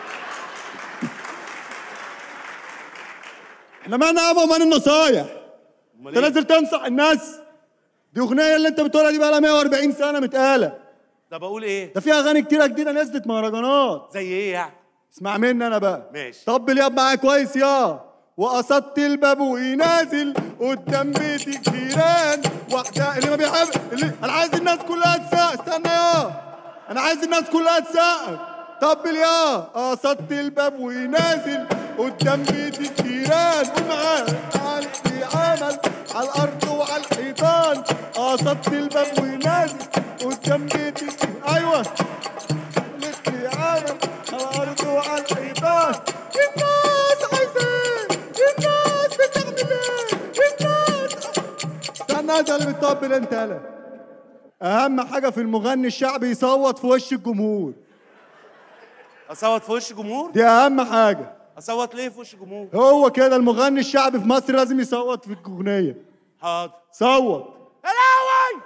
احنا مالنا يابا ومال النصايح امال انت ايه نازل تنصح الناس دي اغنيه اللي انت بتقولها دي بقى لها 140 سنه متقاله ده بقول ايه ده في اغاني كتيره جديده نزلت مهرجانات زي ايه يعني اسمع مني انا بقى ماشي طب الياب معايا كويس يا وقصدت الباب وإيه نازل قدام بيت الجيران واحدة اللي ما بيحب اللي انا عايز الناس كلها تسقف استنى يا انا عايز الناس كلها تسقف طب يا قصدت الباب ونازل قدام بيت الجيران ومعاه عندي عمل على الارض وعلى الحيطان قصدت الباب ونازل قدام بيت الجيران ايوه لي عمل على الارض وعلى الحيطان الناس عايزين الناس بتعمل ايه الناس استنى انت اللي بتطبل انت يالا اهم حاجه في المغني الشعبي يصوت في وش الجمهور اصوت في وش جمهور دي اهم حاجه اصوت ليه في وش جمهور هو كده المغني الشعبي في مصر لازم يصوت في الاغنيه حاضر صوت يا لهوي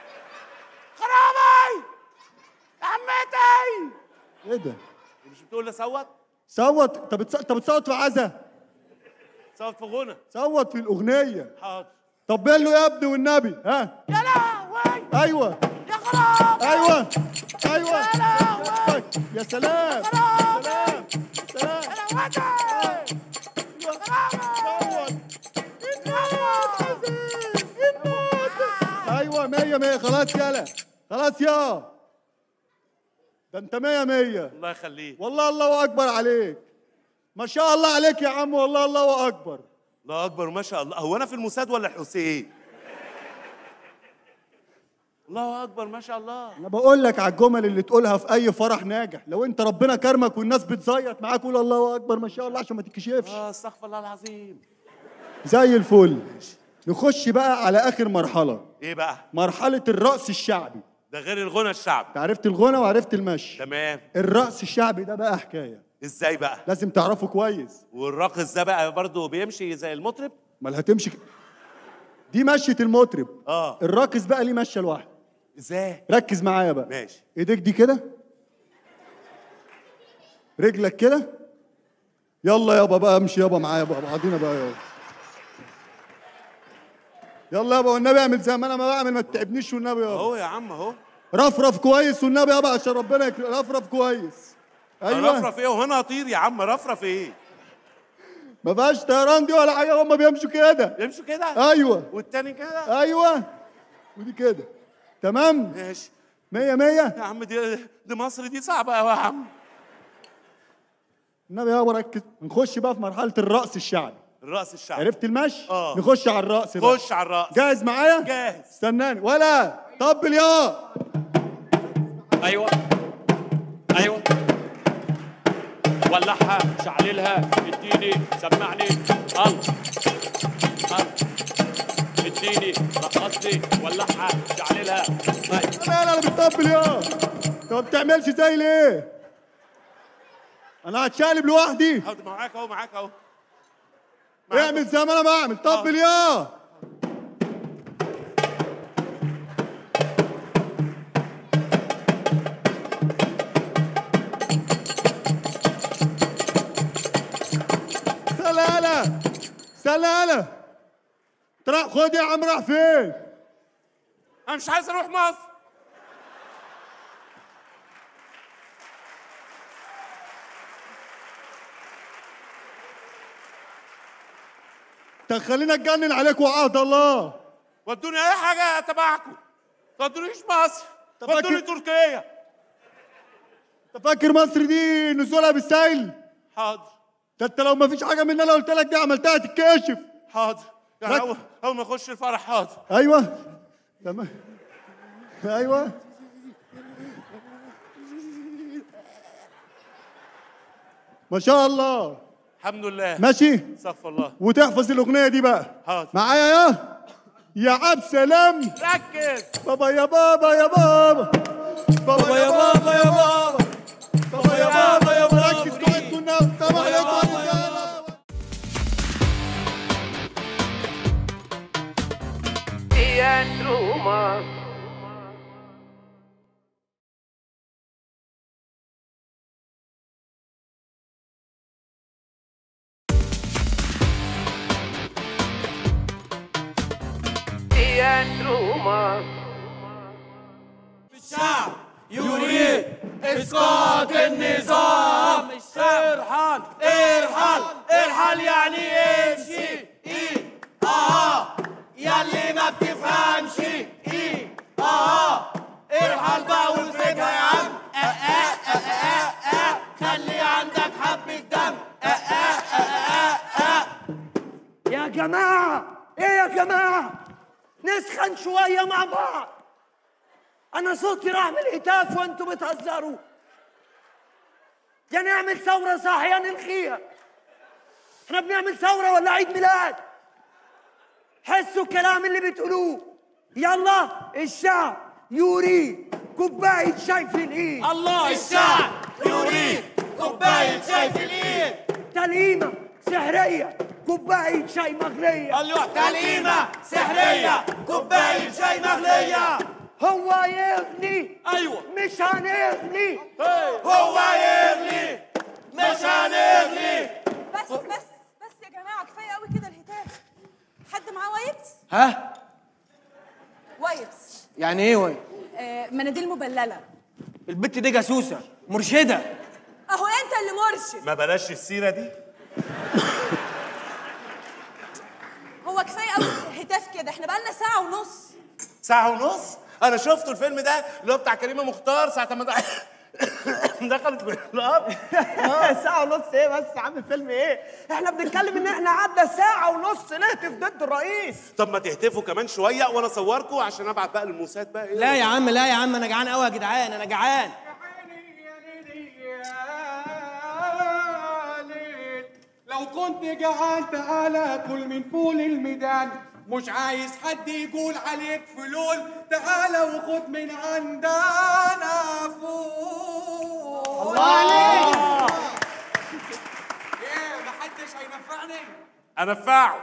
خرابي يا عمتي ايه ده مش بتقول لي صوت صوت انت بتص... انت بتصوت في عزا صوت في غنى صوت في الاغنيه حاضر طبل له يا ابني والنبي ها يا لهوي ايوه يا خراب ايوه ايوه يا لهوي يا سلام خراب سلام يا لهوي ايوه مية مية خلاص يلا خلاص يا ده انت مية مية الله يخليك والله الله اكبر عليك ما شاء الله عليك يا عم والله الله اكبر الله اكبر ما شاء الله هو انا في الموساد ولا الحسين الله اكبر ما شاء الله انا بقول لك على الجمل اللي تقولها في اي فرح ناجح لو انت ربنا كرمك والناس بتزيط معاك قول الله اكبر ما شاء الله عشان ما تتكشفش اه استغفر الله العظيم زي الفل نخش بقى على اخر مرحله ايه بقى مرحله الرقص الشعبي ده غير الغنى الشعبي انت عرفت الغنى وعرفت المشي تمام الرقص الشعبي ده بقى حكايه ازاي بقى لازم تعرفه كويس والراقص ده بقى برضه بيمشي زي المطرب امال هتمشي ك- دي مشية المطرب اه الراقص بقى ليه مشيه لوحده ازاي ركز معايا بقى ماشي ايديك دي كده رجلك كده يلا يابا بقى امشي يابا معايا بقى بعضينا بقى يابا يلا يابا والنبي اعمل زي ما انا ما بعمل ما تتعبنيش والنبي يابا اهو يا عم اهو رفرف كويس والنبي يابا عشان ربنا يكرم رفرف كويس ايوه رفرف ايه وهنا اطير يا عم رفرف ايه ما فيهاش طيران دي ولا حاجه هم بيمشوا كده يمشوا كده ايوه والتاني كده ايوه ودي كده تمام ماشي مية مية يا عم دي دي مصر دي صعبه قوي يا عم النبي يابا ركز نخش بقى في مرحله الرقص الشعبي الرقص الشعبي عرفت المشي اه. نخش على الرقص بقى خش على الرقص جاهز معايا جاهز استناني ولا طبل يا ايوه ايوه ولعها شعللها اديني سمعني الله الله اديني رقصني ولعها شعللها أيوة. لا لا انا بتطبل يا انت ما بتعملش زي ليه انا هتشقلب لوحدي أهو معاك اهو معاك اهو اعمل زي ما انا بعمل طبل يا سلالة سلالة ترى خد يا عم راح فين انا مش عايز اروح مصر تخلينا اتجنن عليك وعهد الله ودوني اي حاجه تبعكم ما تودونيش مصر طب فاكر- ودوني تركيا انت فاكر مصر دي نزولها بالسيل حاضر ده انت لو ما فيش حاجه من اللي انا قلت لك دي عملتها تتكشف حاضر يعني رك- اول اول ما اخش الفرح حاضر ايوه تمام ايوه ما شاء الله الحمد لله ماشي استغفر الله وتحفظ الاغنيه دي بقى حاضر معايا يا يا عبد سلام ركز بابا يا بابا يا بابا بابا يا بابا يا بابا بابا يا بابا يا بابا ركز كويس والنبي سلام عليكم يا رجاله الشعب يريد اسقاط النظام ارحل ارحل ارحل يعني امشي ايه اه ياللي ما بتفهمش ايه اه ارحل بقى والفكرة يا عم آه آه آه آه آه خلي عندك حبة دم آه آه آه جماعة ايه يا جماعة نسخن شوية مع بعض انا صوتي راح من الهتاف وانتوا بتهزروا يا نعمل ثورة صح يا نلغيها احنا بنعمل ثورة ولا عيد ميلاد حسوا الكلام اللي بتقولوه يلا الشعب يريد كوباية شاي في الايد الله الشعب يريد كوباية شاي في الإيد تليمة سحرية كوباية شاي مغلية الله تليمة سحرية كوباية شاي مغلية هو يغني أيوة مش هنغني هو يغلي مش هنغلي بس بس بس يا جماعه كفايه قوي كده الهتاف حد معاه وايبس ها وايبس يعني ايه وي آه مناديل مبلله البت دي جاسوسه مرشده اهو انت اللي مرشد ما بلاش السيره دي هو كفايه قوي هتاف كده احنا بقالنا ساعه ونص ساعه ونص انا شفته الفيلم ده اللي هو بتاع كريمه مختار ساعه ما دخ- دخلت في القبر ساعة ونص ايه بس يا عم فيلم ايه؟ احنا بنتكلم ان احنا قعدنا ساعة ونص نهتف ضد الرئيس طب ما تهتفوا كمان شويه وانا اصوركم عشان ابعت بقى للموساد بقى ايه لا يا عم لا يا عم انا جعان قوي يا جدعان انا جعان لو كنت جعان تعالى كل من فول الميدان مش عايز حد يقول عليك فلول تعالى وخد من عندنا فول الله عليك. ايه محدش هينفعني انفعه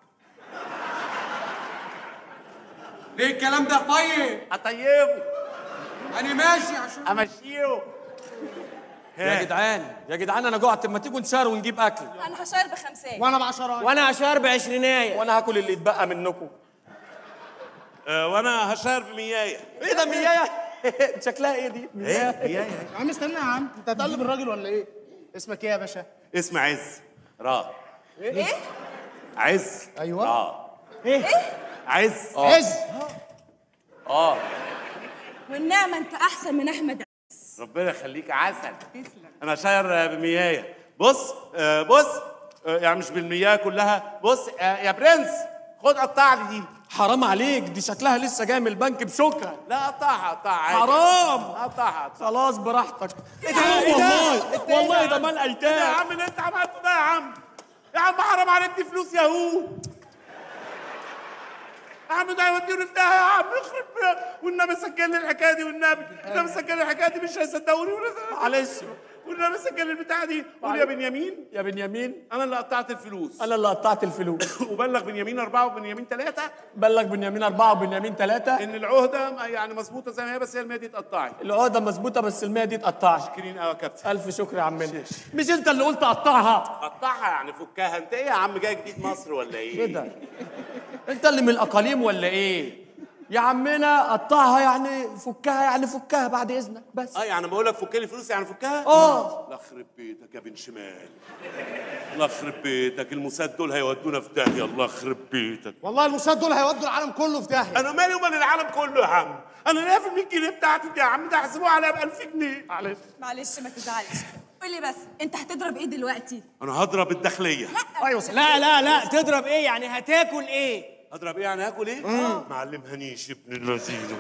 ليه الكلام ده طيب اطيبه انا ماشي عشان امشيه يا جدعان يا جدعان انا جوعت ما تيجوا نشار ونجيب اكل انا هشير بخمسات بعشرات وانا عشار بعشرينايه وانا هاكل اللي يتبقى منكم آه وانا هشار بميايه ايه ده ميايه شكلها ايه دي ايه ميايه يا عم استنى يا عم انت هتقلب الراجل ولا ايه؟ اسمك ايه يا باشا؟ اسم عز را ايه عز ايوه اه ايه؟ عز عز اه والنعمه انت احسن من احمد ربنا يخليك عسل انا شاير بميايه بص آه بص آه يعني مش بالمياه كلها بص آه يا برنس خد قطع لي دي حرام عليك دي شكلها لسه جايه من البنك بشوكه لا قطعها قطعها عادي. حرام قطعها خلاص براحتك ايه ده إيه ده؟ والله إيه والله يا ده عم؟ مال إيه ده يا ايتام عم اللي انت عملته ده يا عم يا عم حرام عليك دي فلوس ياهو يا عم ده هيوديني في داهيه يا عم يخرب بيها. والنبي سجل لي الحكايه دي والنبي النبي سجل لي الحكايه دي مش هيصدقوني ولا معلش والنبي سجل لي البتاعه دي قول يا بنيامين يا بنيامين انا اللي قطعت الفلوس انا اللي قطعت الفلوس وبلغ بنيامين اربعه وبنيامين ثلاثه بلغ بنيامين اربعه وبنيامين ثلاثه ان العهده يعني مظبوطه زي ما هي بس هي الميه دي اتقطعت العقده مظبوطه بس المية دي اتقطعت شاكرين قوي يا كابتن الف شكر يا عمنا مش انت اللي قلت قطعها قطعها يعني فكها انت ايه يا عم جاي جديد مصر ولا ايه؟ ايه ده انت اللي من الاقاليم ولا ايه يا عمنا قطعها يعني فكها يعني فكها بعد اذنك بس اه يعني بقول لك فك لي فلوس يعني فكها؟ اه الله يخرب بيتك يا بن شمال الله يخرب بيتك الموساد دول هيودونا في داهيه الله يخرب بيتك والله الموساد دول هيودوا العالم كله في داهيه انا مالي ومال العالم كله يا عم انا ليا في ال 100 جنيه بتاعتي دي يا عم ده هحسبوها عليا ب 1000 جنيه معلش معلش ما تزعلش قول لي بس انت هتضرب ايه دلوقتي انا هضرب الداخليه ايوه لا لا لا تضرب ايه يعني هتاكل ايه هضرب ايه يعني هاكل ايه؟ ما علمهانيش ابن اللذين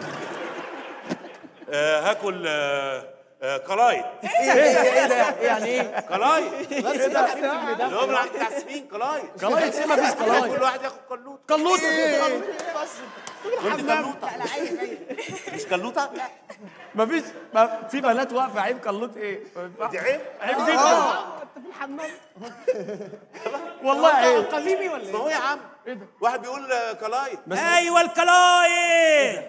آه هاكل آه آه قلايط ايه ايه ده يعني ايه قلايط ايه ده اللي هو من عند التعسفين قلايط قلايط ايه مفيش قلايط كل واحد ياخد قلوط قلوطه وانت قلوطه مش قلوطه؟ مفيش ما في بنات واقفه عيب قلوط ايه ما ينفعش. دي عيب عيب جدا والله عيب قليبي ولا ما هو يا عم ايه ده؟ واحد بيقول آه، قلايط ايوه الكلايت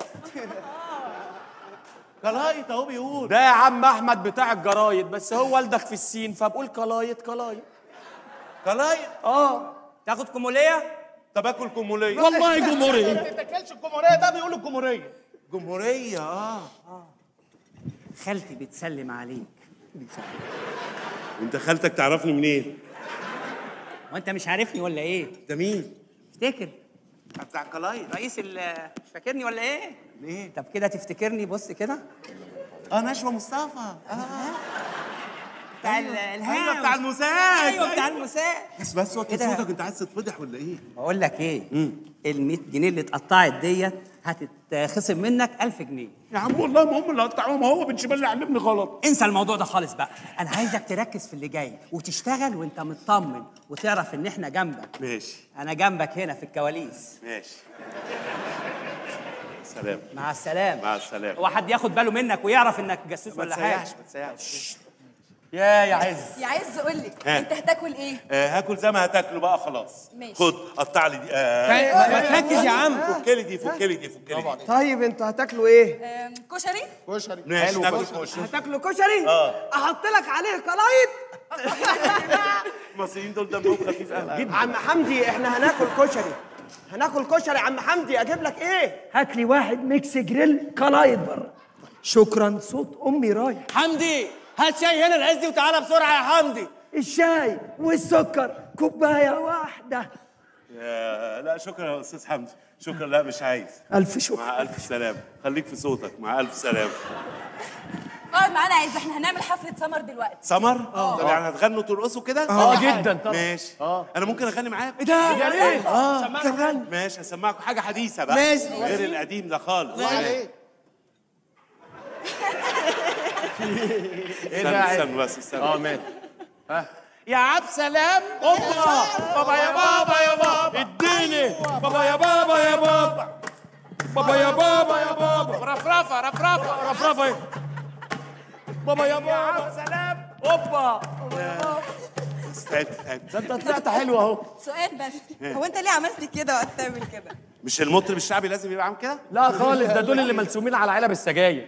قلايط اهو بيقول ده يا عم احمد بتاع الجرايد بس هو والدك في السين فبقول قلايط قلايط قلايط اه تاخد كموليه طب اكل كموليه والله جمهوريه ما تاكلش الجمهوريه ده بيقولوا الجمهوريه جمهوريه اه خالتي بتسلم عليك انت خالتك تعرفني منين؟ وانت مش عارفني ولا ايه ده مين؟ افتكر بتاع قلايط رئيس ال مش فاكرني ولا ايه ليه؟ طب كده تفتكرني بص كده اه نشوى مصطفى اه بتاع أيوة. الهام أيوة، بتاع الموساد. ايوه بتاع الموساد بس بس وطي إيه ده؟ صوتك انت عايز تتفضح ولا ايه؟ بقول لك ايه ال 100 جنيه اللي اتقطعت ديت هتتخصم منك 1000 جنيه يا عم والله ما هم اللي قطعوهم هو بن شمال اللي علمني غلط انسى الموضوع ده خالص بقى انا عايزك تركز في اللي جاي وتشتغل وانت مطمن وتعرف ان احنا جنبك ماشي انا جنبك هنا في الكواليس ماشي سلام مع السلامه مع السلامه هو حد ياخد باله منك ويعرف انك جاسوس ما ولا تسيحش حاجه ما تسيحش يا يا عز يا عز قول لي ها. انت هتاكل ايه آه هاكل زي ما هتاكله بقى خلاص ماشي. خد قطع لي دي آه ما- ما تركز يا عم. فك لي دي فك لي دي فك لي دي طيب انتوا هتاكلوا ايه؟ آم، كشري كشري ماشي ناكل كشري هتاكلوا كشري؟ اه احط لك عليه قلايط المصريين دول دمهم خفيف قوي جدا عم حمدي احنا هناكل كشري هناكل كشري عم حمدي اجيب لك ايه؟ هات لي واحد ميكس جريل قلايط بره شكرا صوت امي رايح حمدي هات شاي هنا العزي وتعالى بسرعه يا حمدي الشاي والسكر كوبايه واحده يا لا شكرا يا استاذ حمدي شكرا لا مش عايز الف شكر مع الف سلامه خليك في صوتك مع الف سلامه اقعد معانا عز احنا هنعمل حفله سمر دلوقتي سمر طب يعني هتغنوا ترقصوا كده اه جدا طبعا ماشي انا ممكن اغني معاكم ايه ده؟ يا ريت اه سمعنا ماشي هسمعكم حاجه حديثه بقى ماشي. غير القديم ده خالص عليه استنى استنى بس استنى اه ماشي يا عبد سلام اوبا بابا يا بابا يا بابا اديني بابا يا بابا يا بابا بابا يا بابا يا بابا رفرفه رفرفه رفرفه إيه؟ بابا يا بابا سلام اوبا استنى استنى ده انت طلعت حلو اهو سؤال بس هو انت ليه عملت كده وقت تعمل كده مش المطرب الشعبي لازم يبقى عامل كده لا خالص ده دول اللي ملسومين على علب السجاير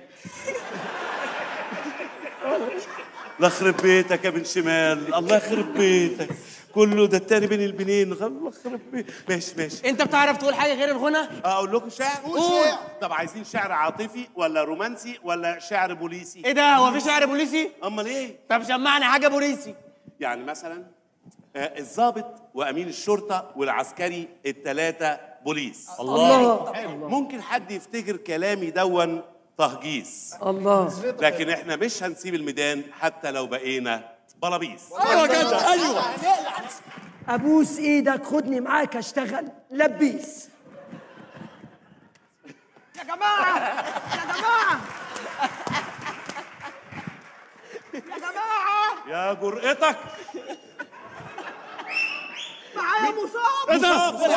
الله يخرب بيتك يا بن شمال الله يخرب بيتك كله ده التاني بين البنين الله يخرب بيتك ماشي ماشي انت بتعرف تقول حاجه غير الغنى اقول لكم شعر قول شعر. طب عايزين شعر عاطفي ولا رومانسي ولا شعر بوليسي ايه ده هو في شعر بوليسي امال ايه طب سمعني حاجه بوليسي يعني مثلا آه، الضابط وامين الشرطه والعسكري الثلاثه بوليس الله ممكن حد يفتكر كلامي دون تهجيس الله لكن احنا مش هنسيب الميدان حتى لو بقينا بلابيس ايوه كده ايوه ابوس ايدك خدني معاك اشتغل لبيس يا جماعه يا جماعه يا جماعه يا جرأتك معايا مصاب ايه ده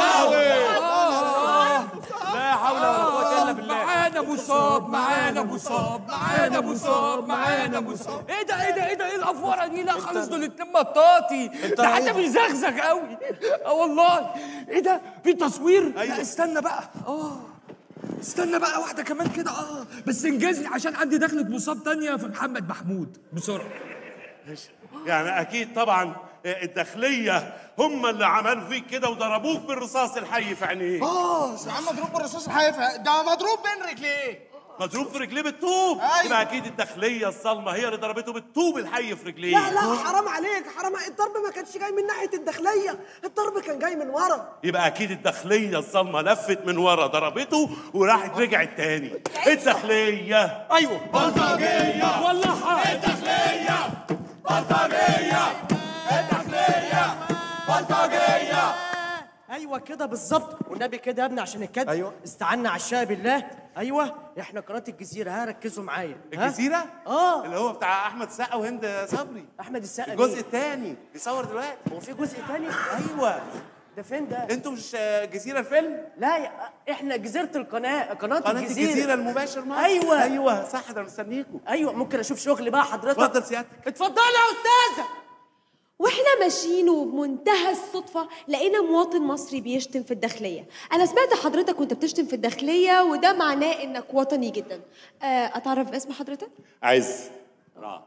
لا حول ولا قوه الا بالله معانا مصاب معانا مصاب معانا مصاب معانا مصاب ايه ده ايه ده ايه ده ايه الافوره دي لا خالص دول اتنين مطاطي ده حتى بيزغزغ قوي اه والله ايه ده في تصوير أيوة. لا استنى بقى اه استنى بقى واحده كمان كده اه بس انجزني عشان عندي دخلة مصاب تانية في محمد محمود بسرعه يعني اكيد طبعا الداخليه هم اللي عملوا فيك كده وضربوك بالرصاص الحي في عينيه اه يا عم مضروب بالرصاص الحي في- ده مضروب بين رجليه مضروب في رجليه بالطوب أيوة. يبقى اكيد الداخليه الصلمه هي اللي ضربته بالطوب الحي في رجليه لا لا حرام عليك حرام الضرب ما كانش جاي من ناحيه الداخليه الضرب كان جاي من ورا يبقى اكيد الداخليه الصلمه لفت من ورا ضربته وراحت رجعت تاني الداخليه ايوه بلطجيه والله الداخليه بلطجيه الداخليه بلطجيه ايوه كده بالظبط والنبي كده يا ابني عشان الكد ايوه استعنا على الشاي بالله ايوه احنا قناه الجزيره ها ركزوا معايا ها؟ الجزيره اه اللي هو بتاع احمد السقا وهند صبري احمد السقا الجزء مين؟ الثاني بيصور دلوقتي هو في جزء تاني ايوه ده فين ده انتوا مش آه، جزيره الفيلم لا يا احنا جزيره القناه قناه, قناه الجزيره الجزيره المباشر معاك ايوه ايوه صح ده مستنيكم ايوه ممكن اشوف شغل بقى حضرتك اتفضل سيادتك اتفضلي يا استاذه واحنا ماشيين وبمنتهى الصدفة لقينا مواطن مصري بيشتم في الداخلية أنا سمعت حضرتك وأنت بتشتم في الداخلية وده معناه إنك وطني جدا آه، أتعرف اسم حضرتك؟ عز را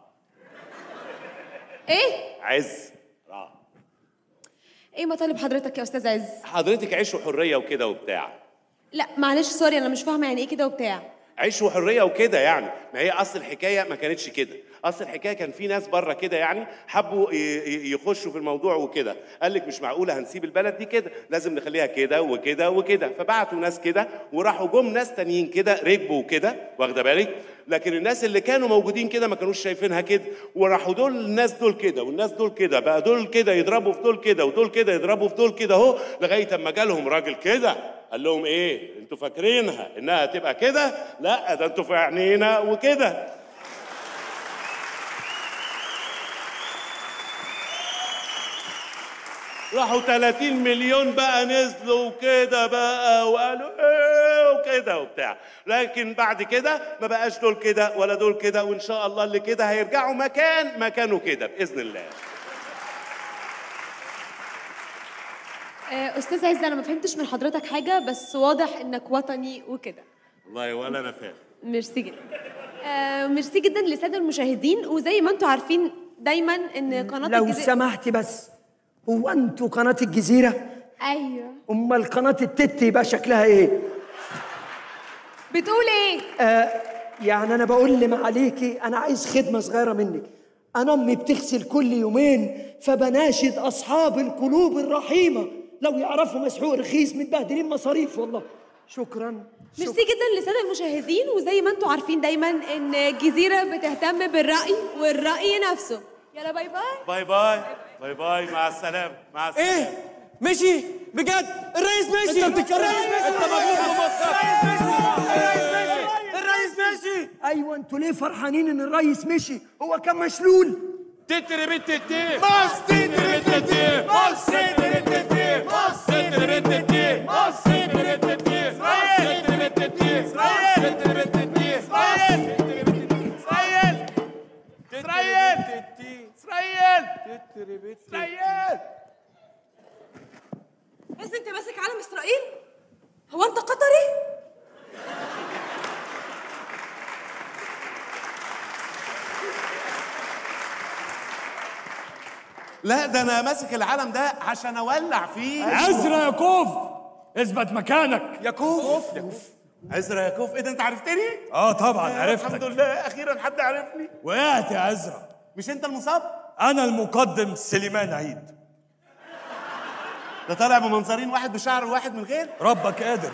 إيه؟ عز را إيه مطالب حضرتك يا أستاذ عز؟ حضرتك عيش وحريه وكده وبتاع لا معلش سوري أنا مش فاهمة يعني إيه كده وبتاع عيش وحريه وكده يعني ما هي اصل الحكايه ما كانتش كده اصل الحكايه كان في ناس بره كده يعني حبوا ي- ي- يخشوا في الموضوع وكده قال لك مش معقوله هنسيب البلد دي كده لازم نخليها كده وكده وكده فبعتوا ناس كده وراحوا جم ناس تانيين كده ركبوا كده واخده بالك لكن الناس اللي كانوا موجودين كده ما كانوش شايفينها كده وراحوا دول الناس دول كده والناس دول كده بقى دول كده يضربوا في دول كده ودول كده يضربوا في دول كده اهو لغايه اما جالهم راجل كده قال لهم ايه انتوا فاكرينها انها تبقى كده لا ده انتوا في عينينا وكده راحوا 30 مليون بقى نزلوا وكده بقى وقالوا ايه وكده وبتاع لكن بعد كده ما بقاش دول كده ولا دول كده وان شاء الله اللي كده هيرجعوا مكان مكانه كده باذن الله آه، استاذ عز انا ما فهمتش من حضرتك حاجه بس واضح انك وطني وكده والله ولا انا فاهم ميرسي جدا آه، ميرسي جدا للساده المشاهدين وزي ما انتم عارفين دايما ان قناه لو الجزيرة- سمحتي بس هو انتوا قناة الجزيرة؟ ايوه امال قناة التت يبقى شكلها ايه؟ بتقول ايه آه يعني انا بقول لمعاليكي انا عايز خدمة صغيرة منك انا امي بتغسل كل يومين فبناشد اصحاب القلوب الرحيمة لو يعرفوا مسحوق رخيص متبهدلين مصاريف والله شكرا ميرسي جدا للساده المشاهدين وزي ما انتم عارفين دايما ان الجزيره بتهتم بالراي والراي نفسه يلا باي باي باي باي باي باي مع السلامه مع السلامه ايه مشي بجد الرئيس مشي انت بتتكلم الرئيس مشي انت والله. مجنون. الرئيس مشي الرئيس مشي ايوه انتوا ليه فرحانين ان الريس مشي هو كان مشلول تتر بت تتر مص تتر بت تتر مص تتر بت تتر مص تتر بت تتر مص تتر بت تتر مص تتر بت تتر مص تتر بت تتر اسرائيل اسرائيل اسرائيل اسرائيل بس انت ماسك علم اسرائيل هو انت قطري لا ده انا ماسك العلم ده عشان اولع فيه عزرا يا كوف اثبت مكانك يا كوف عزرا يا كوف ايه ده انت عرفتني؟ اه طبعا آه، عرفتك الحمد لله اخيرا حد عرفني وقعت يا عزرا مش انت المصاب؟ انا المقدم سليمان عيد ده طالع بمنظرين واحد بشعر وواحد من غير ربك قادر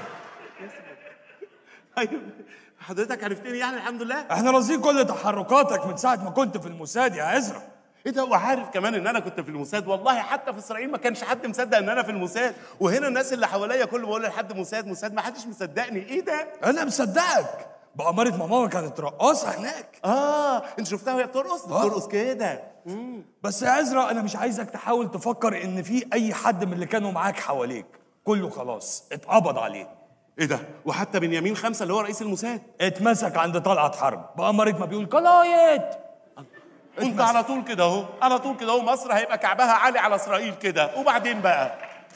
طيب حضرتك عرفتني يعني الحمد لله احنا راصدين كل تحركاتك من ساعه ما كنت في الموساد يا عزرا ايه ده وعارف كمان ان انا كنت في الموساد والله حتى في اسرائيل ما كانش حد مصدق ان انا في الموساد وهنا الناس اللي حواليا كل ما بقول لحد موساد موساد ما حدش مصدقني ايه ده انا مصدقك بأمارة ماما كانت رقاصة هناك اه انت شفتها وهي بترقص بترقص كده بس يا عزرا انا مش عايزك تحاول تفكر ان في اي حد من اللي كانوا معاك حواليك كله خلاص اتقبض عليه ايه ده وحتى بنيامين خمسه اللي هو رئيس الموساد اتمسك عند طلعت حرب بأمارة ما بيقول كلايت انت على طول كده اهو على طول كده اهو مصر هيبقى كعبها عالي على اسرائيل كده وبعدين بقى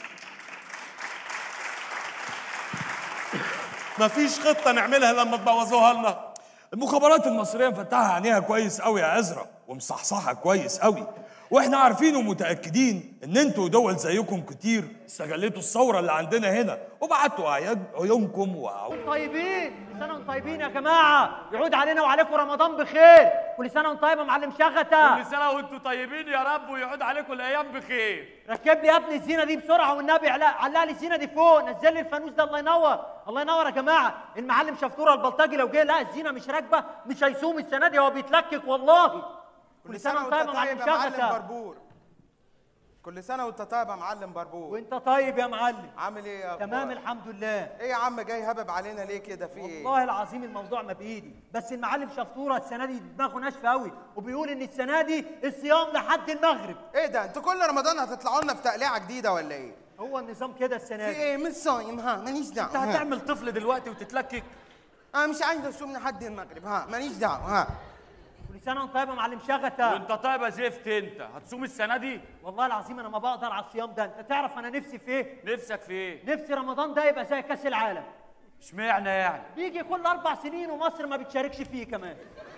مفيش خطه نعملها لما تبوظوها لنا المخابرات المصريه مفتحه عينيها كويس قوي يا عزرا ومصحصحه كويس قوي واحنا عارفين ومتاكدين ان انتوا ودول زيكم كتير استغلتوا الثوره اللي عندنا هنا وبعتوا أعياد- عيونكم وعو... طيبين كل سنه وانتم طيبين يا جماعه يعود علينا وعليكم رمضان بخير كل سنه وانت طيب يا معلم شغته كل سنه وانتم طيبين يا رب ويعود عليكم الايام بخير ركب لي يا ابني الزينه دي بسرعه والنبي علق علق لي الزينه دي فوق نزل لي الفانوس ده الله ينور الله ينور يا جماعه المعلم شفتوره البلطجي لو جه لا الزينه مش راكبه مش هيصوم السنه دي هو بيتلكك والله كل سنه وانت طيب يا معلم يا معلم شغته بربور كل سنه وانت طيب يا معلم بربور وانت طيب يا معلم عامل ايه يا تمام أخبارك؟ الحمد لله ايه يا عم جاي هبب علينا ليه كده في ايه والله العظيم الموضوع ما بايدي بس المعلم شفطوره السنه دي دماغه ناشفه قوي وبيقول ان السنه دي الصيام لحد المغرب ايه ده انتوا كل رمضان هتطلعوا لنا في تقليعه جديده ولا ايه هو النظام كده السنه في دي ايه مش صايم ها ماليش دعوه انت ها. هتعمل طفل دلوقتي وتتلكك انا مش عايز اصوم لحد المغرب ها ماليش دعوه ها كل سنه وانت طيب يا معلم شغته وانت طيب يا زفت انت هتصوم السنه دي والله العظيم انا ما بقدر على الصيام ده انت تعرف انا نفسي في ايه نفسك في ايه نفسي رمضان ده يبقى زي كاس العالم اشمعنى يعني بيجي كل اربع سنين ومصر ما بتشاركش فيه كمان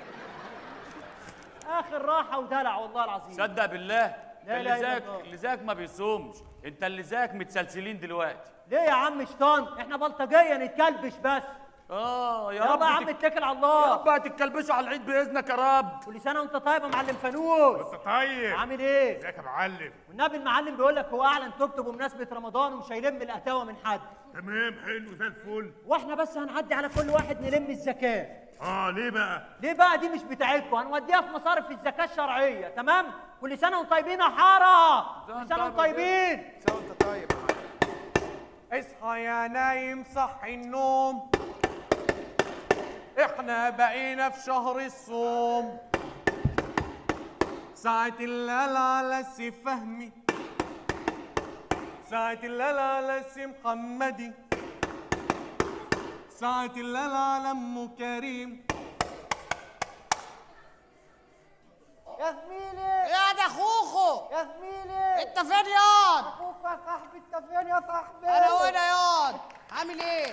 اخر راحه ودلع والله العظيم صدق بالله لا اللي إله إلا زيك الله. اللي زيك ما بيصومش انت اللي زيك متسلسلين دلوقتي ليه يا عم شيطان احنا بلطجيه نتكلبش بس اه يا يلا رب يا عم تك- اتكل على الله يا رب هتتكلبشوا على العيد باذنك يا رب كل سنه وانت طيب يا معلم فانوس انت طيب عامل ايه؟ ازيك يا معلم والنبي المعلم بيقول لك هو اعلن توبته بمناسبه رمضان ومش هيلم القتاوه من حد تمام حلو زي الفل واحنا بس هنعدي على كل واحد نلم الزكاه اه ليه بقى ليه بقى دي مش بتاعتكم هنوديها في مصارف الزكاه الشرعيه تمام كل سنه وانتم طيبين يا حاره كل سنه وانتم طيبين وانت طيب اصحى يا نايم صحي النوم احنا بقينا في شهر الصوم ساعة الليل على السي فهمي ساعة الليل على السي محمدي ساعة الليل على ام كريم يا زميلي يا ده خوخو يا زميلي انت فين ياض اخوك يا صاحبي انت فين يا صاحبي انا هنا ياض عامل ايه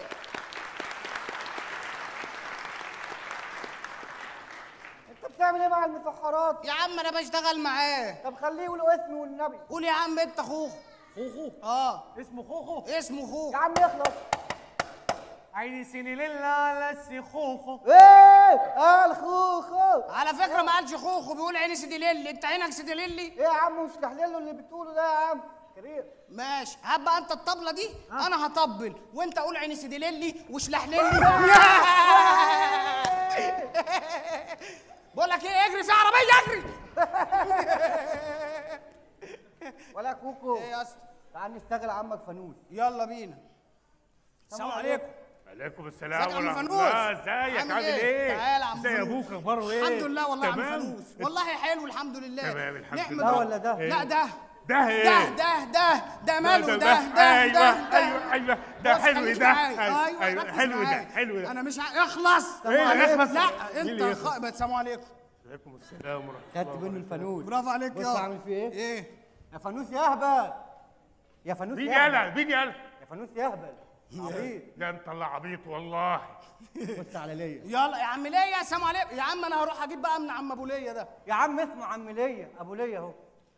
انت بتعمل ايه مع المسحرات يا عم انا بشتغل معاه طب خليه يقول اسمي والنبي قول يا عم انت خوخو خوخو اه اسمه خوخو اسمه خوخو يا عم يخلص عيني سيني ليلة على السي خوخو ايه قال خوخو على فكره ما قالش خوخو بيقول عيني سيدي ليلي انت عينك سيدي ليلي ايه يا عم مش تحليله اللي بتقوله ده يا عم كبير ماشي هات بقى انت الطبله دي انا هطبل وانت قول عيني سيدي ليلي وشلح ليلي بقول لك ايه اجري في عربيه اجري ولا كوكو ايه يا اسطى تعال نشتغل عمك فانوس يلا بينا السلام عليكم عليكم السلام ازيك يا عم ورحمة فانوس؟ الله ازيك عامل عامل ايه؟ ايه؟ تعال يا عم ازي فانوس. ابوك اخباره ايه؟ الحمد لله والله يا عم تمام؟ فانوس والله حلو الحمد لله تمام الحمد نحمد لله. ده رب- ولا ده؟ لا ده ده ايه؟ ده ده ده ده ماله ده ده ايوه ده ده ايوه ايوه ده بص حلو خليك ده معايا. ايوه ايوه ركز حلو ده معايا. حلو ده انا مش ع... اخلص ايه اللي يخلص؟ لا مين انت اللي يخلص؟ خ... السلام عليكم عليكم السلام ورحمة خدت الله منه الفانوس برافو عليك بص يا عامل فيه ايه؟ ايه يا فانوس يا اهبل يا فانوس مين يا يالا اهبل مين يالا يا فانوس يا اهبل عبيط ده انت اللي عبيط والله بص على ليا يلا يا عم ليا السلام عليكم يا عم انا هروح اجيب بقى من عم ابو ليا ده يا عم اسمه عم ليا ابو ليا اهو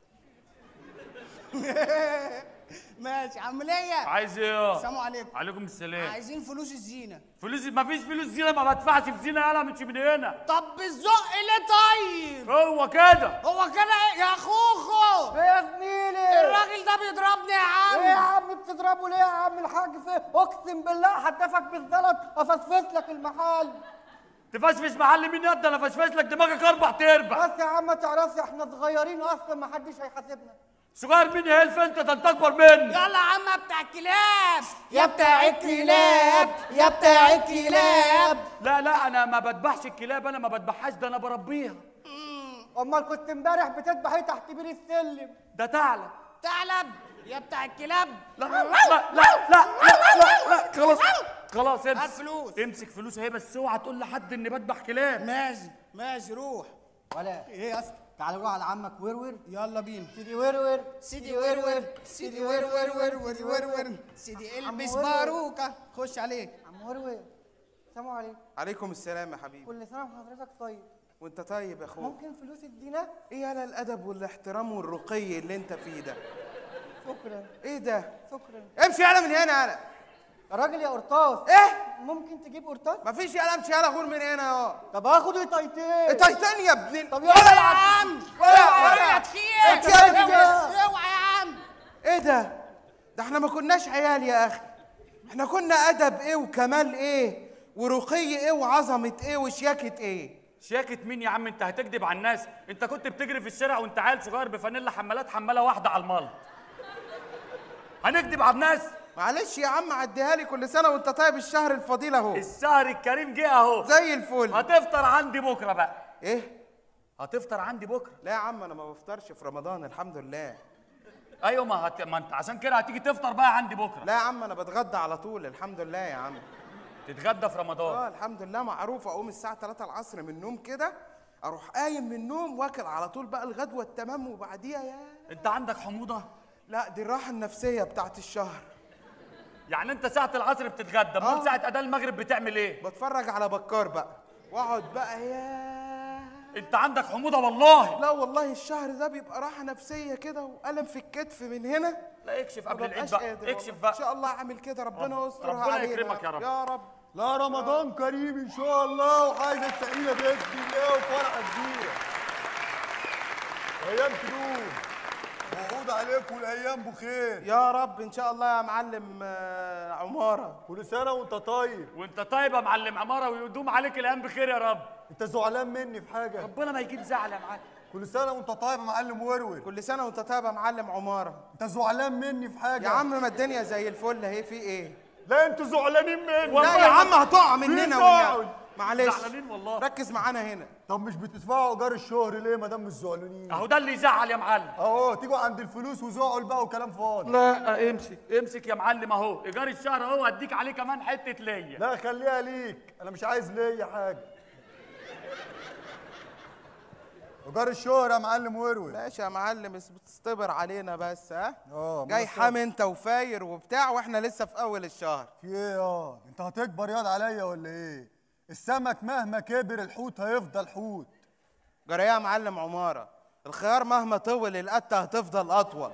ماشي عم ليا عايز ايه السلام عليكم عليكم السلام عايزين فلوس الزينه فلوس ما فيش فلوس زينه ما بدفعش في زينه يالا مش من هنا طب بالزق ليه طيب هو كده هو كده إيه؟ يا خوخو ايه يا زميلي الراجل ده بيضربني يا عم ايه يا عم بتضربه ليه يا عم الحاج فين اقسم بالله هدفك بالزلط افسفس لك المحل تفشفش محل مين يد انا فشفش لك دماغك اربع تربع بس يا عم ما تعرفش احنا صغيرين اصلا ما حدش هيحاسبنا صغير مين يا هلف انت ده انت اكبر مني يلا يا عم بتاع الكلاب يا بتاع الكلاب يا بتاع الكلاب لا لا انا ما بدبحش الكلاب انا ما بدبحهاش ده انا بربيها امال كنت امبارح بتذبح ايه تحت بير السلم ده ثعلب ثعلب يا بتاع الكلاب لا لا لا لا لا لا لا خلاص خلاص هات امسك فلوس امسك فلوس اهي بس اوعى تقول لحد اني بذبح كلاب ماشي ماشي روح ولا ايه يا اسطى تعال نروح على عمك ورور يلا بينا سيدي ورور سيدي ورور سيدي ورور ورور ورور سيدي البس ورور. باروكه خش عليك عم ورور السلام عليكم عليكم السلام يا حبيبي كل سنه وحضرتك طيب وانت طيب يا اخويا ممكن فلوس الدينا ايه يالا الادب والاحترام والرقي اللي انت فيه ده شكرا ايه ده شكرا امشي يالا من هنا يالا يا راجل يا قرطاس ايه ممكن تجيب قرطاس مفيش يالا امشي يالا غور من هنا اهو طب هاخد التايتين تايتان يا ابن ال- طب يلا يلا يا عم اوعى يا تخيل انت يا ابني. اوعى يا عم ايه ده ده احنا ما كناش عيال يا اخي احنا كنا ادب ايه وكمال ايه ورقي ايه وعظمه ايه وشياكه ايه شياكة مين يا عم انت هتكذب على الناس انت كنت بتجري في الشارع وانت عيل صغير بفانيلا حمالات حماله واحده على الملط هنكذب على الناس معلش يا عم عديها لي كل سنه وانت طيب الشهر الفضيل اهو الشهر الكريم جه اهو زي الفل هتفطر عندي بكره بقى ايه هتفطر عندي بكره لا يا عم انا ما بفطرش في رمضان الحمد لله ايوه ما, هت... ما انت عشان كده هتيجي تفطر بقى عندي بكره لا يا عم انا بتغدى على طول الحمد لله يا عم تتغدى في رمضان اه الحمد لله معروف اقوم الساعه 3 العصر من النوم كده اروح قايم من النوم واكل على طول بقى الغدوه التمام وبعديها يا انت عندك حموضه لا دي الراحه النفسيه بتاعت الشهر يعني انت ساعه العصر بتتغدى امال آه. ساعه اذان المغرب بتعمل ايه بتفرج على بكار بقى واقعد بقى يا انت عندك حموضه والله لا والله الشهر ده بيبقى راحه نفسيه كده وألم في الكتف من هنا لا اكشف ما قبل العيد ببقاش بقى قادر اكشف والله. بقى ان شاء الله اعمل كده ربنا رب- يسترها ربنا علينا يكرمك يا رب. يا رب لا رمضان كريم ان شاء الله وحاجه سعيده باذن الله وفرحه كبيره ايام تدوم وعود عليكم الايام بخير يا رب ان شاء الله يا معلم آه، عماره كل سنه وانت طيب وانت طيب يا معلم عماره ويدوم عليك الايام بخير يا رب انت زعلان مني في حاجه ربنا ما يجيب زعل يا معلم كل سنه وانت طيب يا معلم ورور كل سنه وانت طيب يا معلم عماره انت زعلان مني في حاجه يا عم ما الدنيا زي الفل اهي في ايه لا انتوا زعلانين مني لا يا عم هتقع في مننا زعل. والنبي. معلش زعلانين والله ركز معانا هنا طب مش بتدفعوا ايجار الشهر ليه ما دام مش زعلانين اهو ده اللي يزعل يا معلم اهو تيجوا عند الفلوس وزعل بقى وكلام فاضي لا امسك امسك يا معلم اهو ايجار الشهر اهو اديك عليه كمان حته ليا لا خليها ليك انا مش عايز ليا حاجه ايجار الشهر يا معلم ورور ماشي يا معلم بس بتصطبر علينا بس ها اه جاي بس- حامي انت وفاير وبتاع واحنا لسه في اول الشهر في ايه اه انت هتكبر ياض عليا ولا ايه السمك مهما كبر الحوت هيفضل حوت جرى إيه يا معلم عماره الخيار مهما طول القته هتفضل اطول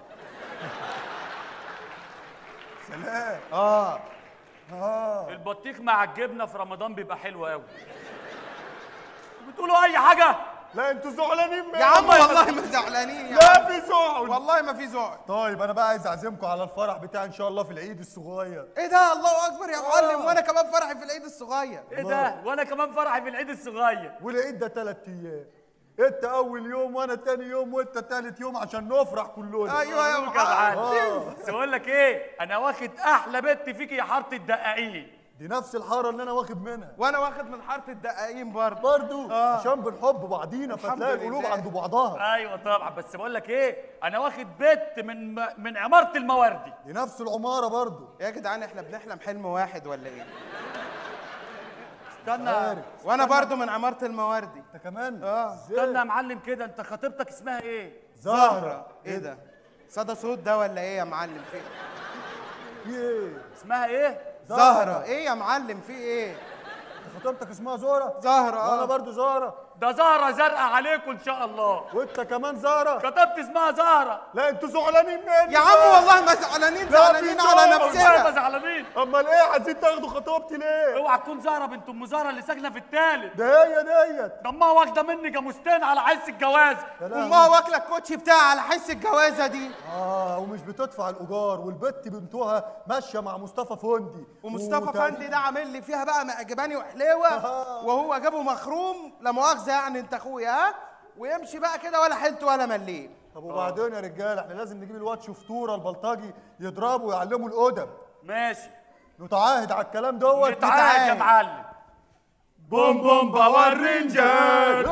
سلام اه اه البطيخ مع الجبنه في رمضان بيبقى حلو قوي بتقولوا اي حاجه لا انتوا زعلانين مني يا عم والله ما زعلانين يا لا عم في زعل والله ما في زعل طيب انا بقى عايز اعزمكم على الفرح بتاعي ان شاء الله في العيد الصغير ايه ده الله اكبر يا معلم وانا كمان فرحي في العيد الصغير ايه ده وانا كمان فرحي في العيد الصغير والعيد ده ثلاث ايام انت اول يوم وانا تاني يوم وانت تالت يوم عشان نفرح كلنا ايوه يا مبروك يا آه. معلم بس اقول لك ايه انا واخد احلى بنت فيك يا حاره الدقاقين دي نفس الحاره اللي انا واخد منها وانا واخد من حاره الدقاقين برضه برضو عشان بنحب بعضينا الحمد فتلاقي القلوب لله. عند بعضها ايوه طبعا بس بقول لك ايه انا واخد بنت من من عماره المواردي دي نفس العماره برضو يا جدعان احنا بنحلم حلم واحد ولا ايه استنى عارف وانا برضه من عماره المواردي انت كمان اه استنى يا معلم كده انت خطيبتك اسمها ايه زهره ايه ده صدى صوت ده ولا ايه يا معلم في في ايه اسمها ايه زهره ايه يا معلم في ايه انت خطيبتك اسمها زهره زهره وانا اه برضو زهره ده زهره زرقاء عليكم ان شاء الله وانت كمان زهره خطيبتي اسمها زهره لا انتوا زعلانين مني يا عم والله ما زعلانين لا، زعلانين في على زهرة. والله ما نفسنا زعلانين امال ايه عايزين تاخدوا خطيبتي ليه اوعى تكون زهره بنت ام زهره اللي ساكنه في التالت ده هي ديت ده امها واخده مني جاموستين على حس الجواز يا لهوي. امها واكله الكوتشي بتاعها على حس الجوازه دي اه ومش بتدفع الايجار والبت بنتها ماشيه مع مصطفى فندي ومصطفى وتقريبا- فندي ده عامل لي فيها بقى معجباني وحليوه وهو جابه مخروم لا مؤاخذه يعني انت اخويا ها ويمشي بقى كده ولا حلت ولا مليت طب وبعدين يا رجاله احنا لازم نجيب الواد شفطوره البلطجي يضربه ويعلمه الادب ماشي نتعاهد على الكلام دوت نتعاهد يا معلم بوم بوم باور رينجر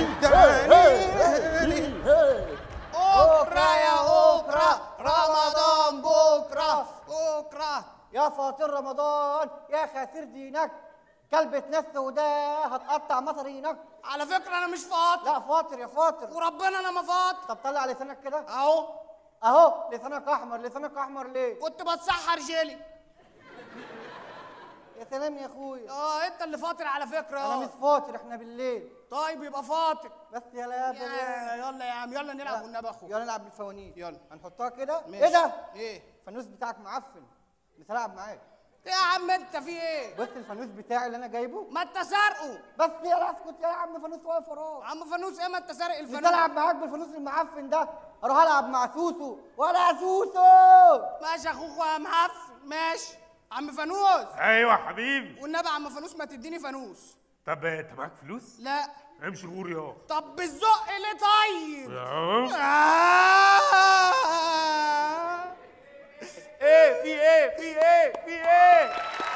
بكرة يا بكرة رمضان بكرة بكرة يا فاطر رمضان يا خاسر دينك كلبة نفس وده هتقطع مصرينك على فكرة أنا مش فاطر لا فاطر يا فاطر وربنا أنا ما فاطر طب طلع لسانك كده أهو اهو لسانك احمر لسانك احمر ليه كنت بتسحر جيلي يا سلام يا اخويا اه انت اللي فاطر على فكره انا اه مش فاطر احنا بالليل طيب يبقى فاطر بس يا لا يا يلا يا عم يلا نلعب والنبي اخو يلا نلعب بالفوانيس يلا هنحطها كده ماشي. ايه ده ايه الفانوس بتاعك معفن مش هلعب معاك إيه يا عم انت في ايه بص الفانوس بتاعي اللي انا جايبه ما انت سارقه بس يا لا اسكت يا عم فانوس واقف وراك عم فانوس ايه ما انت سارق مش الفانوس هلعب معاك بالفانوس المعفن ده اروح العب مع سوسو ولا سوسو ماشي يا اخوك يا معفن ماشي عم فانوس ايوه يا حبيبي والنبي يا عم فانوس ما تديني فانوس طب انت معاك فلوس؟ لا امشي غور يا طب بالزق ليه طيب يا. آه. ايه في ايه في ايه في ايه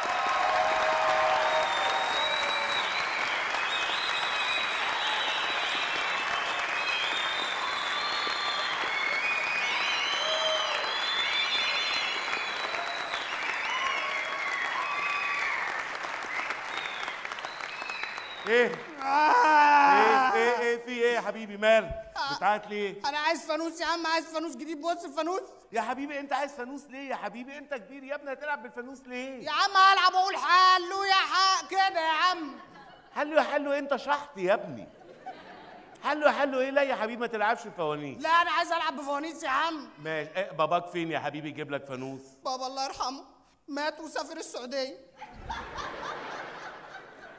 ايه ايه ايه ايه في ايه يا حبيبي مالك بتعيط ليه انا عايز فانوس يا عم عايز فانوس جديد بص الفانوس يا حبيبي انت عايز فانوس ليه يا حبيبي انت كبير يا ابني هتلعب بالفانوس ليه يا عم هلعب اقول حلو يا حق كده يا عم حلو يا حلو انت شحط يا ابني حلو يا حلو ايه لا يا حبيبي ما تلعبش الفوانيس لا انا عايز العب بفوانيس يا عم ماشي إيه باباك فين يا حبيبي يجيب لك فانوس بابا الله يرحمه مات وسافر السعوديه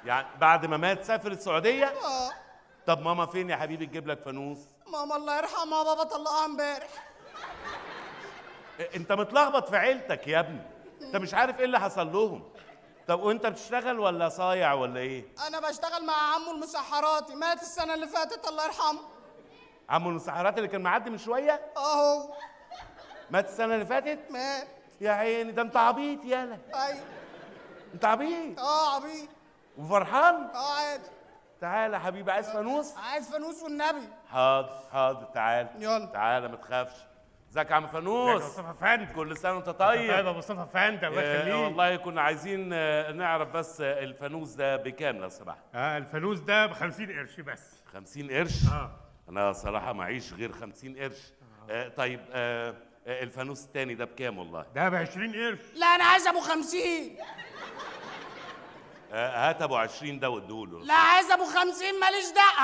يعني بعد ما مات سافر السعوديه اه طب ماما فين يا حبيبي تجيب لك فانوس ماما الله يرحمها بابا طلقها امبارح إيه، انت متلخبط في عيلتك يا ابني انت مش عارف ايه اللي حصل لهم طب وانت بتشتغل ولا صايع ولا ايه انا بشتغل مع عمو المسحراتي مات السنه اللي فاتت الله يرحمه عمو المسحرات اللي كان معدي من شويه اهو مات السنه اللي فاتت مات يا عيني ده انت عبيط يالا ايوه انت عبيط اه عبيط وفرحان اه عادي تعالى يا حبيبي عايز فانوس عايز فانوس والنبي حاضر حاضر تعال يلا تعالى ما تخافش ازيك يا عم فانوس ازيك يا مصطفى فندم كل سنه وانت طيب طيب يا مصطفى فندم الله آه، يخليك والله كنا عايزين آه، نعرف بس آه، الفانوس ده بكام لو سمحت اه الفانوس ده ب 50 قرش بس 50 قرش اه انا صراحه معيش غير 50 قرش آه طيب آه آه، الفانوس التاني ده بكام والله ده ب 20 قرش لا انا عايز ابو خمسين آه هات ابو 20 ده واديهوله لا عايز ابو خمسين ماليش دعوه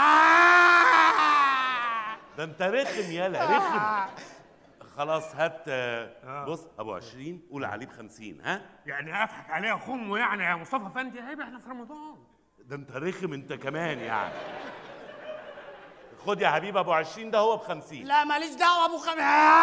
آه. ده انت رخم يالا رخم خلاص هات آه، بص ابو 20 قول عليه ب 50 ها يعني اضحك عليه اخمه يعني يا مصطفى فندم عيب احنا في رمضان ده انت رخم انت كمان يعني خد يا حبيبي ابو 20 ده هو ب 50 لا ماليش دعوه ابو خمسين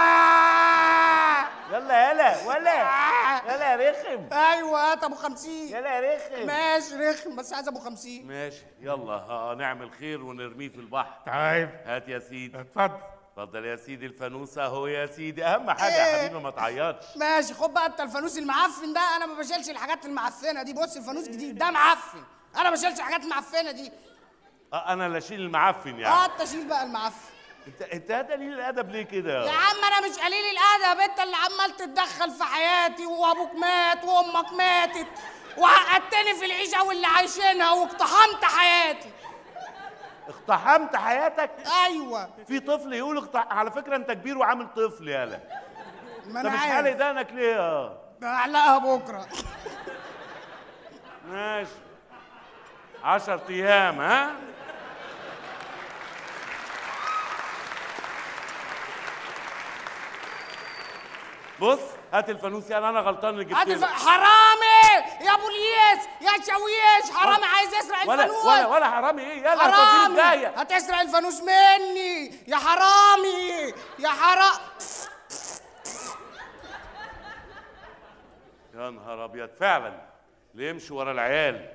يلا يلا ولا يلا يا رخم ايوه هات ابو خمسين يلا يا رخم ماشي رخم بس عايز ابو خمسين ماشي يلا آه نعمل خير ونرميه في البحر طيب هات يا سيدي اتفضل اتفضل يا سيدي الفانوس اهو يا سيدي اهم حاجه يا إيه؟ حبيبي ما تعيطش ماشي خد بقى انت الفانوس المعفن ده انا ما بشيلش الحاجات المعفنه دي بص الفانوس جديد ده معفن انا ما بشيلش الحاجات المعفنه دي آه انا اللي اشيل المعفن اه يعني انت شيل بقى المعفن انت انت قليل الادب ليه كده يا عم انا مش قليل الادب انت اللي عمال تتدخل في حياتي وابوك مات وامك ماتت وعقدتني في العيشه واللي عايشينها واقتحمت حياتي اقتحمت حياتك ايوه في طفل يقول اقتح... على فكره انت كبير وعامل طفل يالا ما انت انا مش عارف حالق دقنك ليه اه بعلقها بكره ماشي 10 ايام ها بص هات الفانوس يعني انا غلطان اللي جبت هات الف... لك حرامي يا ابو الياس يا شويش حرامي عايز يسرق ولا الفانوس ولا ولا حرامي ايه يلا هتوديني حرامي بدايه هتسرق الفانوس مني يا حرامي يا حرام يا نهار ابيض فعلا اللي يمشي ورا العيال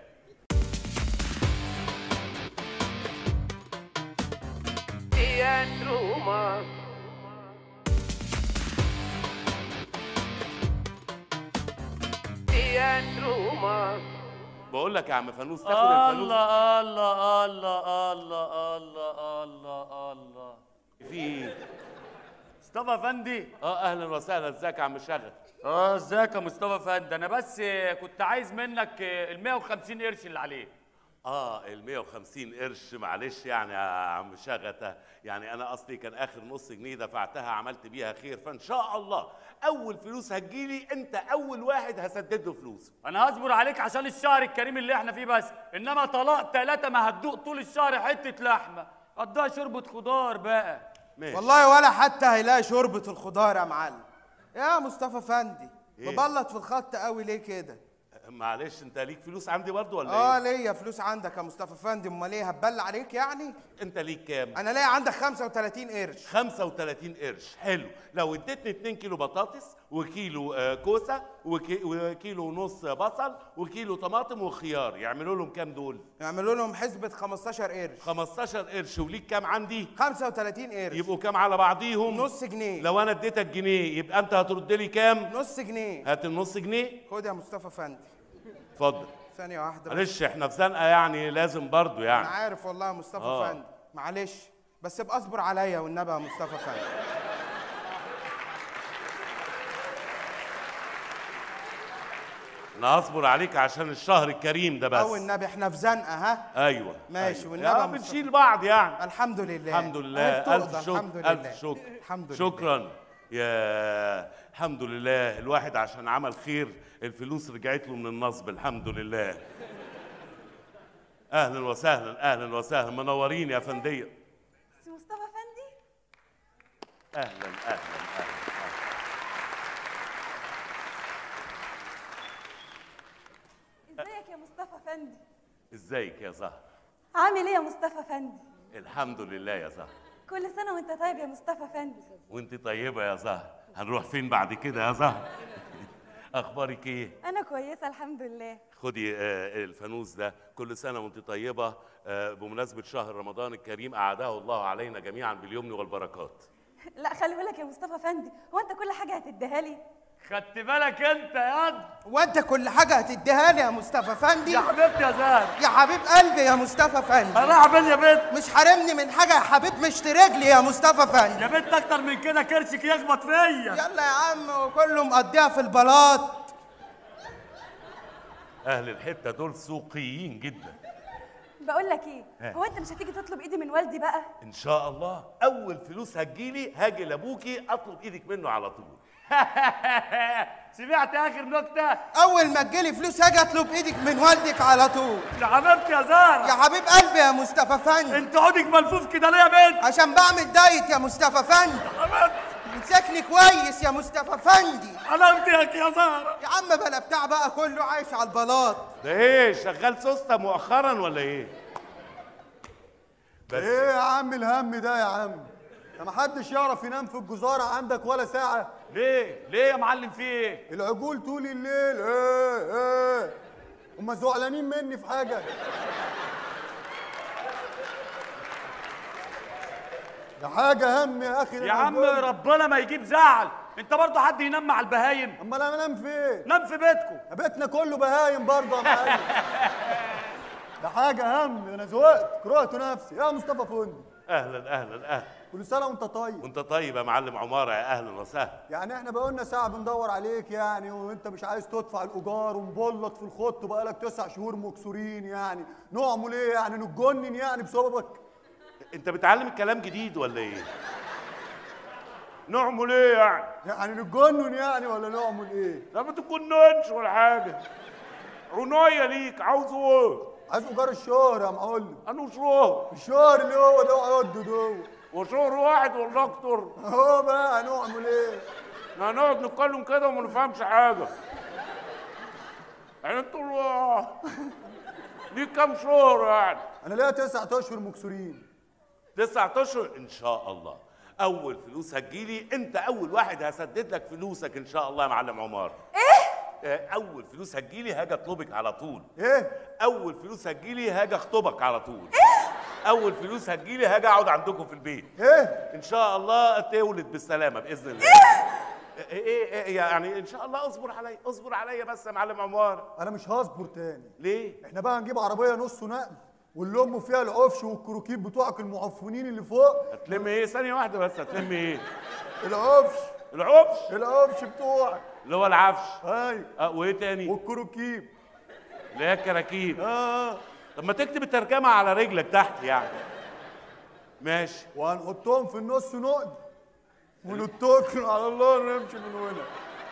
بقول لك يا عم فانوس تاخد الفانوس الله الله الله الله الله الله الله في ايه؟ مصطفى فندي اه اهلا وسهلا ازيك يا عم شغل اه ازيك يا مصطفى فندي انا بس كنت عايز منك ال 150 قرش اللي عليك اه ال 150 قرش معلش يعني يا عم شغته يعني انا اصلي كان اخر نص جنيه دفعتها عملت بيها خير فان شاء الله اول فلوس هتجيلي انت اول واحد هسدد له فلوسه انا هصبر عليك عشان الشهر الكريم اللي احنا فيه بس انما طلاق ثلاثة ما هتدوق طول الشهر حتة لحمة قضاها شوربة خضار بقى ماشي والله ولا حتى هيلاقي شوربة الخضار يا معلم يا مصطفى فندي إيه؟ مبلط في الخط قوي ليه كده معلش انت ليك فلوس عندي برضو ولا اه ايه ليا فلوس عندك يا مصطفى فندي امال ايه هتبلع عليك يعني انت ليك كام انا ليا عندك 35 قرش 35 قرش حلو لو اديتني 2 كيلو بطاطس وكيلو آه، كوسه وكي وكيلو ونص بصل وكيلو طماطم وخيار يعملوا لهم كام دول يعملوا لهم حسبة 15 قرش 15 قرش وليك كام عندي 35 قرش يبقوا كام على بعضيهم نص جنيه لو انا اديتك جنيه يبقى انت هترد لي كام نص جنيه هات النص جنيه خد يا مصطفى فندي اتفضل ثانية واحدة بس. معلش احنا في زنقه يعني لازم برضو انا يعني عارف والله يا مصطفى آه. فندي معلش بس ابقى اصبر عليا والنبي يا مصطفى فندي انا هصبر عليك عشان الشهر الكريم ده بس او النبي احنا في زنقه ها ايوه ماشي أيوة. والنبي يا يا مصطفى. بنشيل بعض يعني الحمد لله الحمد لله أهي بتقدر، الف شكر الحمد لله الف شكر الحمد لله شكرا يا الحمد لله الواحد عشان عمل خير الفلوس رجعت له من النصب الحمد لله اهلا وسهلا اهلا وسهلا منورين يا فنديه سي مصطفى فندي اهلا اهلا اهلا ازيك يا مصطفى فندي ازيك يا زهر عامل ايه يا مصطفى فندي الحمد لله يا زهر كل سنه وانت طيب يا مصطفى فندي وانت طيبه يا زهر هنروح فين بعد كده يا زهر اخبارك ايه انا كويسه الحمد لله خدي آه، الفانوس ده كل سنه وانت طيبه آه، بمناسبه شهر رمضان الكريم اعاده الله علينا جميعا باليمن والبركات لا خلي بالك يا مصطفى فندي هو انت كل حاجه هتديها لي خدت بالك انت يا وانت كل حاجه هتديها لي يا مصطفى فندي يا حبيبتي يا زهر يا حبيب قلبي يا مصطفى فندي انا فين يا بنت مش حارمني من حاجه يا حبيب مشت رجلي يا مصطفى فندي يا بنت اكتر من كده كرشك يخبط فيا يلا يا عم وكله مقضيها في البلاط اهل الحته دول سوقيين جدا بقول لك ايه ها. هو انت مش هتيجي تطلب ايدي من والدي بقى ان شاء الله اول فلوس هتجيلي هاجي لابوكي اطلب ايدك منه على طول سمعت اخر نكته اول ما تجيلي فلوس هاجي اطلب ايدك من والدك على طول يا حبيبتي يا زهره يا حبيب قلبي يا مصطفى فندي انت عودك ملفوف كده ليه يا بنت عشان بعمل دايت يا مصطفى فندي مسكني كويس يا مصطفى فندي علامتك يا زهره يا عم بلا بتاع بقى كله عايش على البلاط ده ايه شغال سوسته مؤخرا ولا ايه بس ايه يا عم الهم ده يا عم ده محدش يعرف ينام في الجزارة عندك ولا ساعة ليه ليه يا معلم في ايه العجول طول الليل ايه ايه هما زعلانين مني في حاجة ده حاجة هم يا أخي يا عم ربنا ما يجيب زعل انت برضه حد ينام مع البهايم أمال أنا أنام فين؟ نام في بيتكم بيتنا كله بهايم برضه يا معلم ده حاجة هم أنا زهقت كرهت نفسي يا مصطفى فندي اهلا اهلا اهلا كل سنة وأنت طيب وانت طيب يا معلم عماره يا اهلا وسهلا يعني احنا بقولنا ساعة بندور عليك يعني وانت مش عايز تدفع الإيجار ومبلط في الخط وبقالك تسع شهور مكسورين يعني نعمل ايه يعني نتجنن يعني بسببك انت بتعلم الكلام جديد ولا ايه نعمل ايه يعني يعني نتجنن يعني ولا نعمل ايه لا ما تتجننش ولا حاجه عناية ليك عاوزه ايه عايز ايجار الشهر يا معلم انا شهر الشهر اللي هو ده عده ده وشهر واحد ولا اكتر اهو بقى هنعمل ايه احنا هنقعد نتكلم كده وما نفهمش حاجه يعني انتوا ليك كام شهر يعني انا ليا تسع اشهر مكسورين تسعة اشهر ان شاء الله اول فلوس هتجيلي انت اول واحد هسدد لك فلوسك ان شاء الله يا معلم عمار ايه اول فلوس هتجيلي هاجي اطلبك على طول ايه اول فلوس هتجيلي هاجي اخطبك على طول ايه اول فلوس هتجيلي هاجي اقعد عندكم في البيت ايه ان شاء الله تولد بالسلامه باذن الله ايه ايه, إيه يعني ان شاء الله اصبر عليا اصبر عليا بس يا معلم عمار انا مش هصبر تاني ليه احنا بقى هنجيب عربيه نص نقل ونلم فيها العفش والكروكيب بتوعك المعفنين اللي فوق هتلم ايه ثانيه واحده بس هتلم ايه العفش العفش العفش بتوعك اللي هو العفش ايوه اه وايه تاني والكروكيب اللي هي الكراكيب اه طب ما تكتب الترجمه على رجلك تحت يعني ماشي وهنحطهم في النص نقل ونتوكل على الله ونمشي من هنا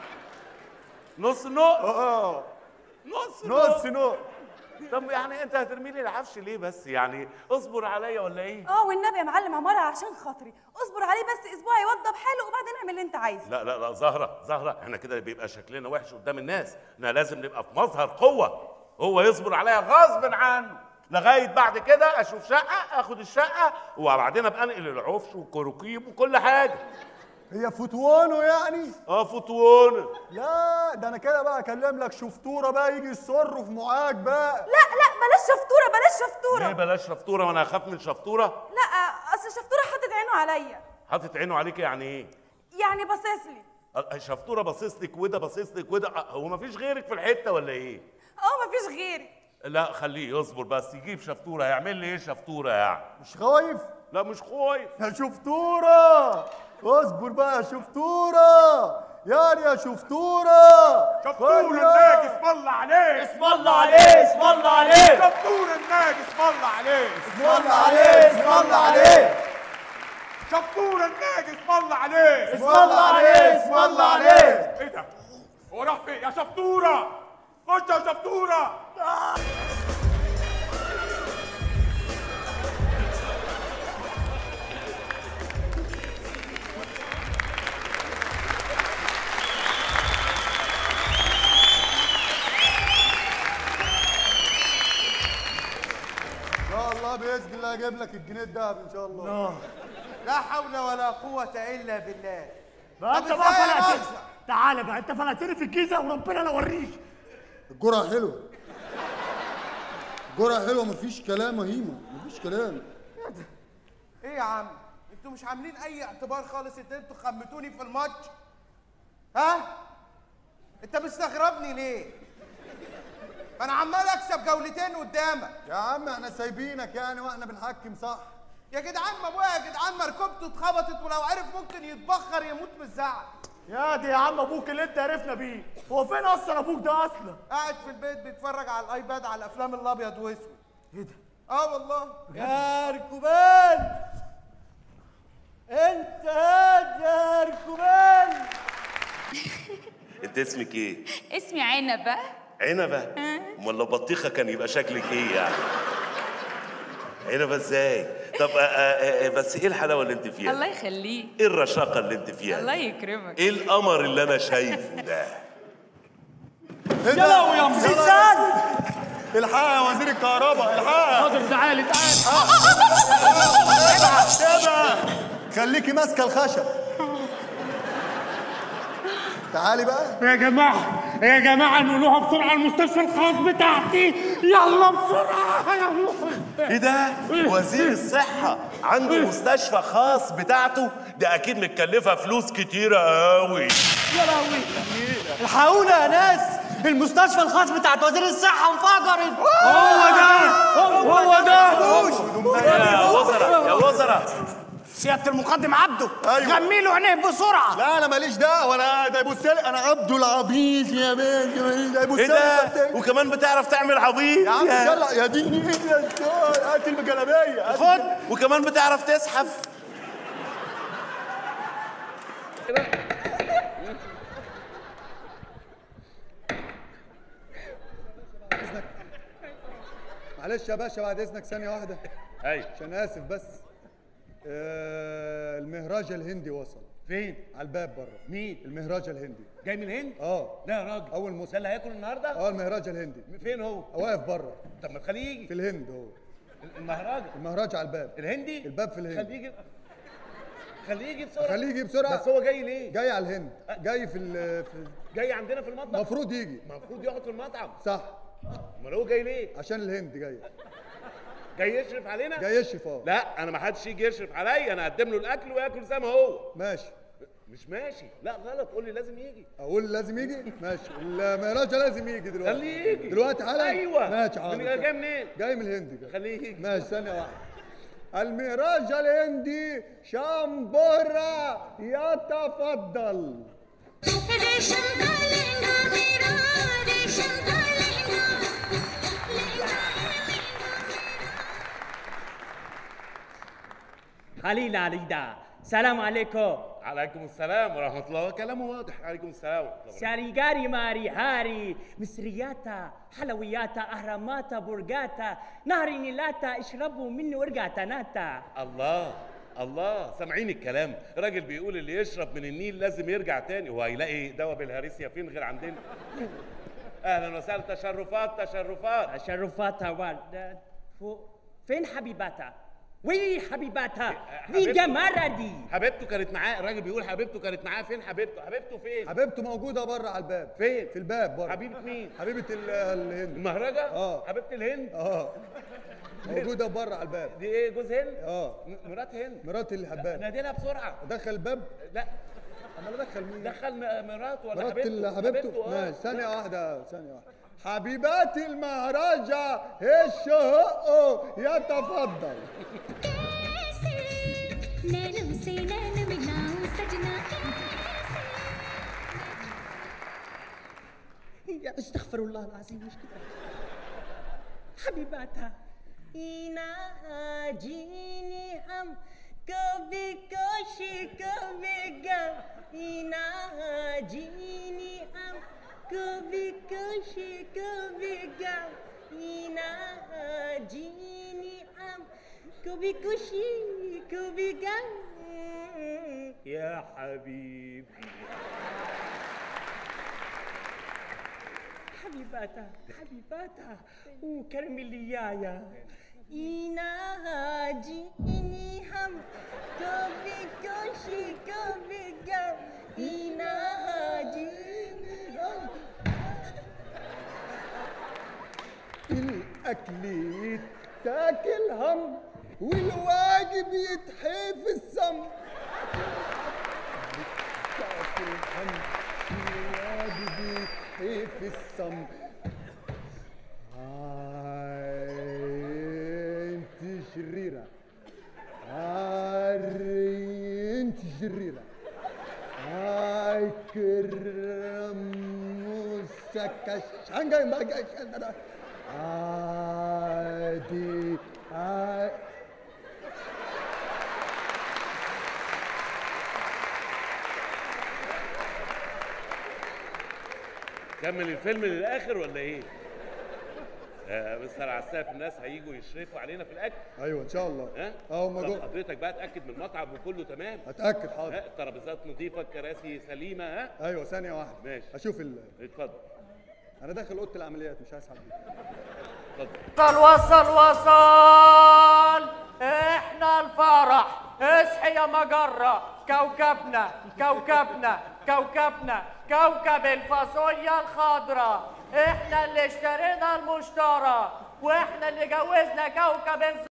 نص نقط اه نص نص نقل طب يعني انت هترمي لي العفش ليه بس يعني اصبر عليا ولا ايه اه والنبي يا معلم عماره عشان خاطري اصبر عليه بس اسبوع يوضب حاله وبعدين اعمل اللي انت عايزه لا لا لا زهرة زهرة احنا كده بيبقى شكلنا وحش قدام الناس احنا لازم نبقى في مظهر قوة هو يصبر عليا غصب عنه لغاية بعد كده اشوف شقة اخد الشقة وبعدين ابقى انقل العفش والكروكيب وكل حاجة هي فتوانه يعني اه فتوانه لا ده انا كده بقى اكلم لك شفتوره بقى يجي يصرف معاك بقى لا لا بلاش شفطوره بلاش شفطوره ليه بلاش شفطورة وانا اخاف من شفطورة لا اصل شفطوره حاطط عينه عليا حاطط عينه عليك يعني ايه يعني باصص لي اه، شفطورة باصص لك وده باصص لك وده اه، هو مفيش غيرك في الحتة ولا ايه اه مفيش غيري لا خليه يصبر بس يجيب شفطورة هيعمل لي ايه شفطورة يعني مش خايف لا مش خايف يا شفتوره اصبر بقى يا شفتوره يعني يا شفتوره شفتور الناجي اسم الله عليه اسم الله عليه اسم الله عليه شفتور الناجي اسم الله عليه اسم الله عليه اسم الله عليه شفتور الناجي اسم الله عليه اسم الله عليه اسم الله عليه ايه ده هو راح فين يا شفتوره خش يا شفتوره اجيب لك الجنيه الدهب ان شاء الله لا لا حول ولا قوة إلا بالله بقى طب انت بقى إزاي يا فلقتني مصر؟ تعالى بقى انت فلقتني في الجيزه وربنا لا اوريك الجرعه حلوه الجرعه حلوه مفيش كلام يا هيما مفيش كلام إيه يا عم؟ أنتوا مش عاملين أي اعتبار خالص إن أنتوا خمتوني في الماتش؟ ها؟ أنت مستغربني ليه؟ ما أنا عمال أكسب جولتين قدامك يا عم احنا سايبينك يعني واحنا بنحكم صح يا جدعان ما ابويا يا جدعان مركبته اتخبطت ولو عرف ممكن يتبخر يموت من الزعل يا دي يا عم ابوك اللي انت عرفنا بيه هو فين اصلا ابوك ده اصلا قاعد في البيت بيتفرج على الايباد على الافلام الابيض واسود ايه ده اه والله يا ركوبان انت هاد يا ركوبان انت اسمك ايه اسمي عنبة عنبه امال لو بطيخه كان يبقى شكلك ايه يعني عنبه ازاي طب آه آه آه بس ايه الحلاوه اللي انت فيها الله يخليك ايه الرشاقه اللي انت فيها الله دي؟ يكرمك ايه القمر اللي انا شايفه ده يا لهوي يا مزيد سعد الحقها يا وزير الكهرباء الحقها حاضر تعالي تعالي ابعد خليكي ماسكه الخشب تعالي بقى يا جماعة يا جماعة نقولوها بسرعة المستشفى الخاص بتاعتي يلا بسرعة يلا ايه ده وزير الصحه عنده مستشفى خاص بتاعته ده اكيد متكلفه فلوس كتيره قوي يا لهوي الحقونا يا ناس المستشفى الخاص بتاعت وزير الصحة انفجرت هو ده هو ده يا وزراء يا وزراء سيادة المقدم عبده أيوة. غمي له عينيه بسرعة لا انا ماليش دعوه انا ده يبص لي انا عبده العبيط يا بنت ده يبص ايه لي ده وكمان بتعرف تعمل عبيط يا عم يلا يا ديني ايه يا دكتور هات الجلابيه هات خد وكمان بتعرف تزحف معلش يا باشا بعد اذنك ثانيه واحده ايوه عشان اسف بس آه المهراج الهندي وصل فين؟ على الباب بره مين؟ المهراج الهندي جاي من الهند؟ اه لا يا راجل اول موسم ده اللي هياكل النهارده؟ اه المهراج الهندي فين هو؟ واقف بره طب ما تخليه يجي في الهند هو المهرجان المهراج على الباب الهندي؟ الباب في الهند خليه يجي خليه يجي بسرعة خليه يجي بسرعه بس هو جاي ليه؟ جاي على الهند جاي في ال في جاي عندنا في المطبخ المفروض يجي المفروض يقعد في المطعم صح امال هو جاي ليه؟ عشان الهند جاي جاي يشرف علينا؟ جاي يشرف اه لا انا ما حدش يجي يشرف عليا انا اقدم له الاكل وياكل زي ما هو ماشي مش ماشي لا غلط قول لي لازم يجي اقول لازم يجي ماشي المهراج لازم يجي دلوقتي خليه يجي دلوقتي حالا ايوه ماشي من حاضر جاي منين جاي من الهند جاي. خليه يجي ماشي ثانية واحدة المهراج الهندي شامبورا يتفضل خليل عليدا سلام عليكم عليكم السلام ورحمه الله كلامه واضح عليكم السلام ورحمه الله ساريغاري ماري هاري مصرياتا حلوياتا اهراماتا برجاتا نهر نيلاتا اشربوا مني وارجعتا ناتا الله الله سامعين الكلام راجل بيقول اللي يشرب من النيل لازم يرجع تاني هو هيلاقي دواء بالهريسيا فين غير عندنا اهلا وسهلا تشرفات تشرفات تشرفات ورد فوق فين حبيباتا وي حبيباتا دي حبيبته- جمارة دي حبيبته كانت معاه الراجل بيقول حبيبته كانت معاه فين حبيبته حبيبته فين حبيبته موجودة بره على الباب فين في الباب بره حبيبه مين حبيبة ال- الهند المهرجة اه حبيبه الهند اه موجودة بره على الباب دي ايه جوز هند اه م- مرات هند مرات الحباب نادينا بسرعه ادخل الباب لا امال ادخل مين دخل م- مراته ولا مرات حبيبته ال- حبيبته آه. ماشي ثانية واحدة ثانية واحدة حبيبات المهرجة الشهق يتفضل नैनों से नैन मिलाऊं सजना يا استغفر الله العظيم مش كده حبيباتا إنا جيني هم कभी कोशी कभी गम इना जीनी हम कभी कोशी कभी गम इना जीनी हम कभी खुशी कभी गम يا حبيبي حبيباتا حبيباتا وكرم اللي يايا ईना हाजी इनी हम कभी खुशी कभी गम ईना हाजी इनी हम الاكل يتاكل هم والواجب يتحيف السم يتاكل هم والواجب يتحيف السم هاي انت شريرة هاي انت شريرة هاي كرم مسكشنجا ما عادي عادي كمل الفيلم للاخر ولا ايه؟ آه مستر عساف الناس هيجوا يشرفوا علينا في الاكل ايوه ان شاء الله ها؟ اه هم طب جو حضرتك بقى اتاكد من المطعم وكله تمام اتاكد حاضر ها الترابيزات نظيفه الكراسي سليمه ها؟ ايوه ثانيه واحده ماشي اشوف ال... اتفضل انا داخل اوضه العمليات مش عايز حد اتفضل وصل وصل وصل احنا الفرح اصحي يا مجرة كوكبنا كوكبنا كوكبنا كوكب الفاصوليا الخضراء احنا اللي اشترينا المشترى واحنا اللي جوزنا كوكب الز...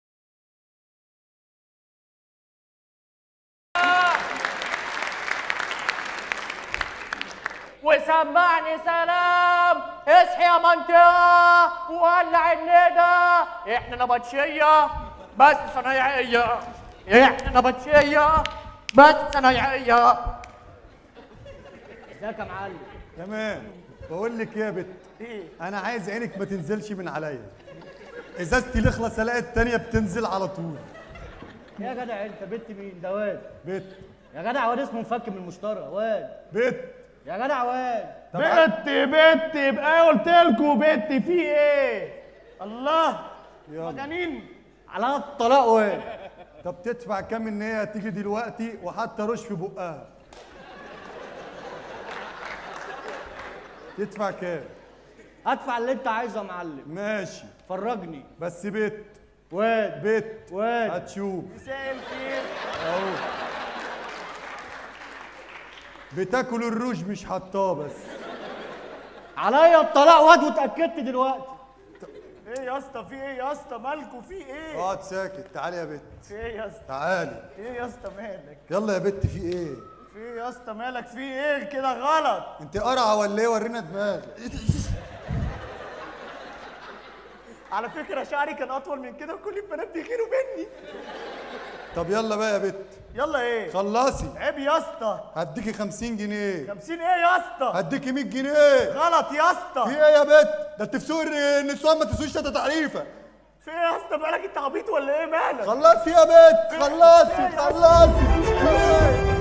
وسمعني سلام اصحي يا منطقة وولع الندى احنا نبطشية بس صنايعية احنا نبطشية بس صنايعية ازيك يا معلم تمام بقول لك إيه يا بت ايه انا عايز عينك ما تنزلش من عليا ازازتي الاخلص الاقي التانية بتنزل على طول يا جدع انت بنت مين ده واد بت يا جدع واد اسمه مفك من المشترى واد بت يا جدع واد بت بت يبقى قلت لكم بت في ايه؟ الله مجانين على الطلاق واد طب تدفع كام ان هي هتيجي دلوقتي وحتى رش في بقها تدفع كام ادفع اللي انت عايزه يا معلم ماشي فرجني بس بت واد بت واد هتشوف مساء الخير اهو بتاكل الروج مش حطاه بس عليا الطلاق واد واتاكدت دلوقتي ايه يا اسطى في ايه يا اسطى مالكوا في ايه؟ اقعد ساكت تعالي يا بت في ايه يا اسطى؟ تعالي ايه يا اسطى مالك؟ يلا يا بت في ايه في ايه يا اسطى مالك في ايه كده غلط؟ انت قرعه ولا ايه ورينا دماغك على فكرة شعري كان أطول من كده وكل البنات بيغيروا مني طب يلا بقى يا بت يلا إيه؟ خلصي عيب يا اسطى هديكي 50 جنيه 50 إيه يا اسطى؟ هديكي 100 جنيه غلط يا اسطى في ايه يا بت ده انت في سوق النسوان ما تسويش تلاتة تعريفه في ايه يا اسطى مالك انت عبيط ولا ايه مالك؟ خلصي يا بت خلصي خلصي في ايه؟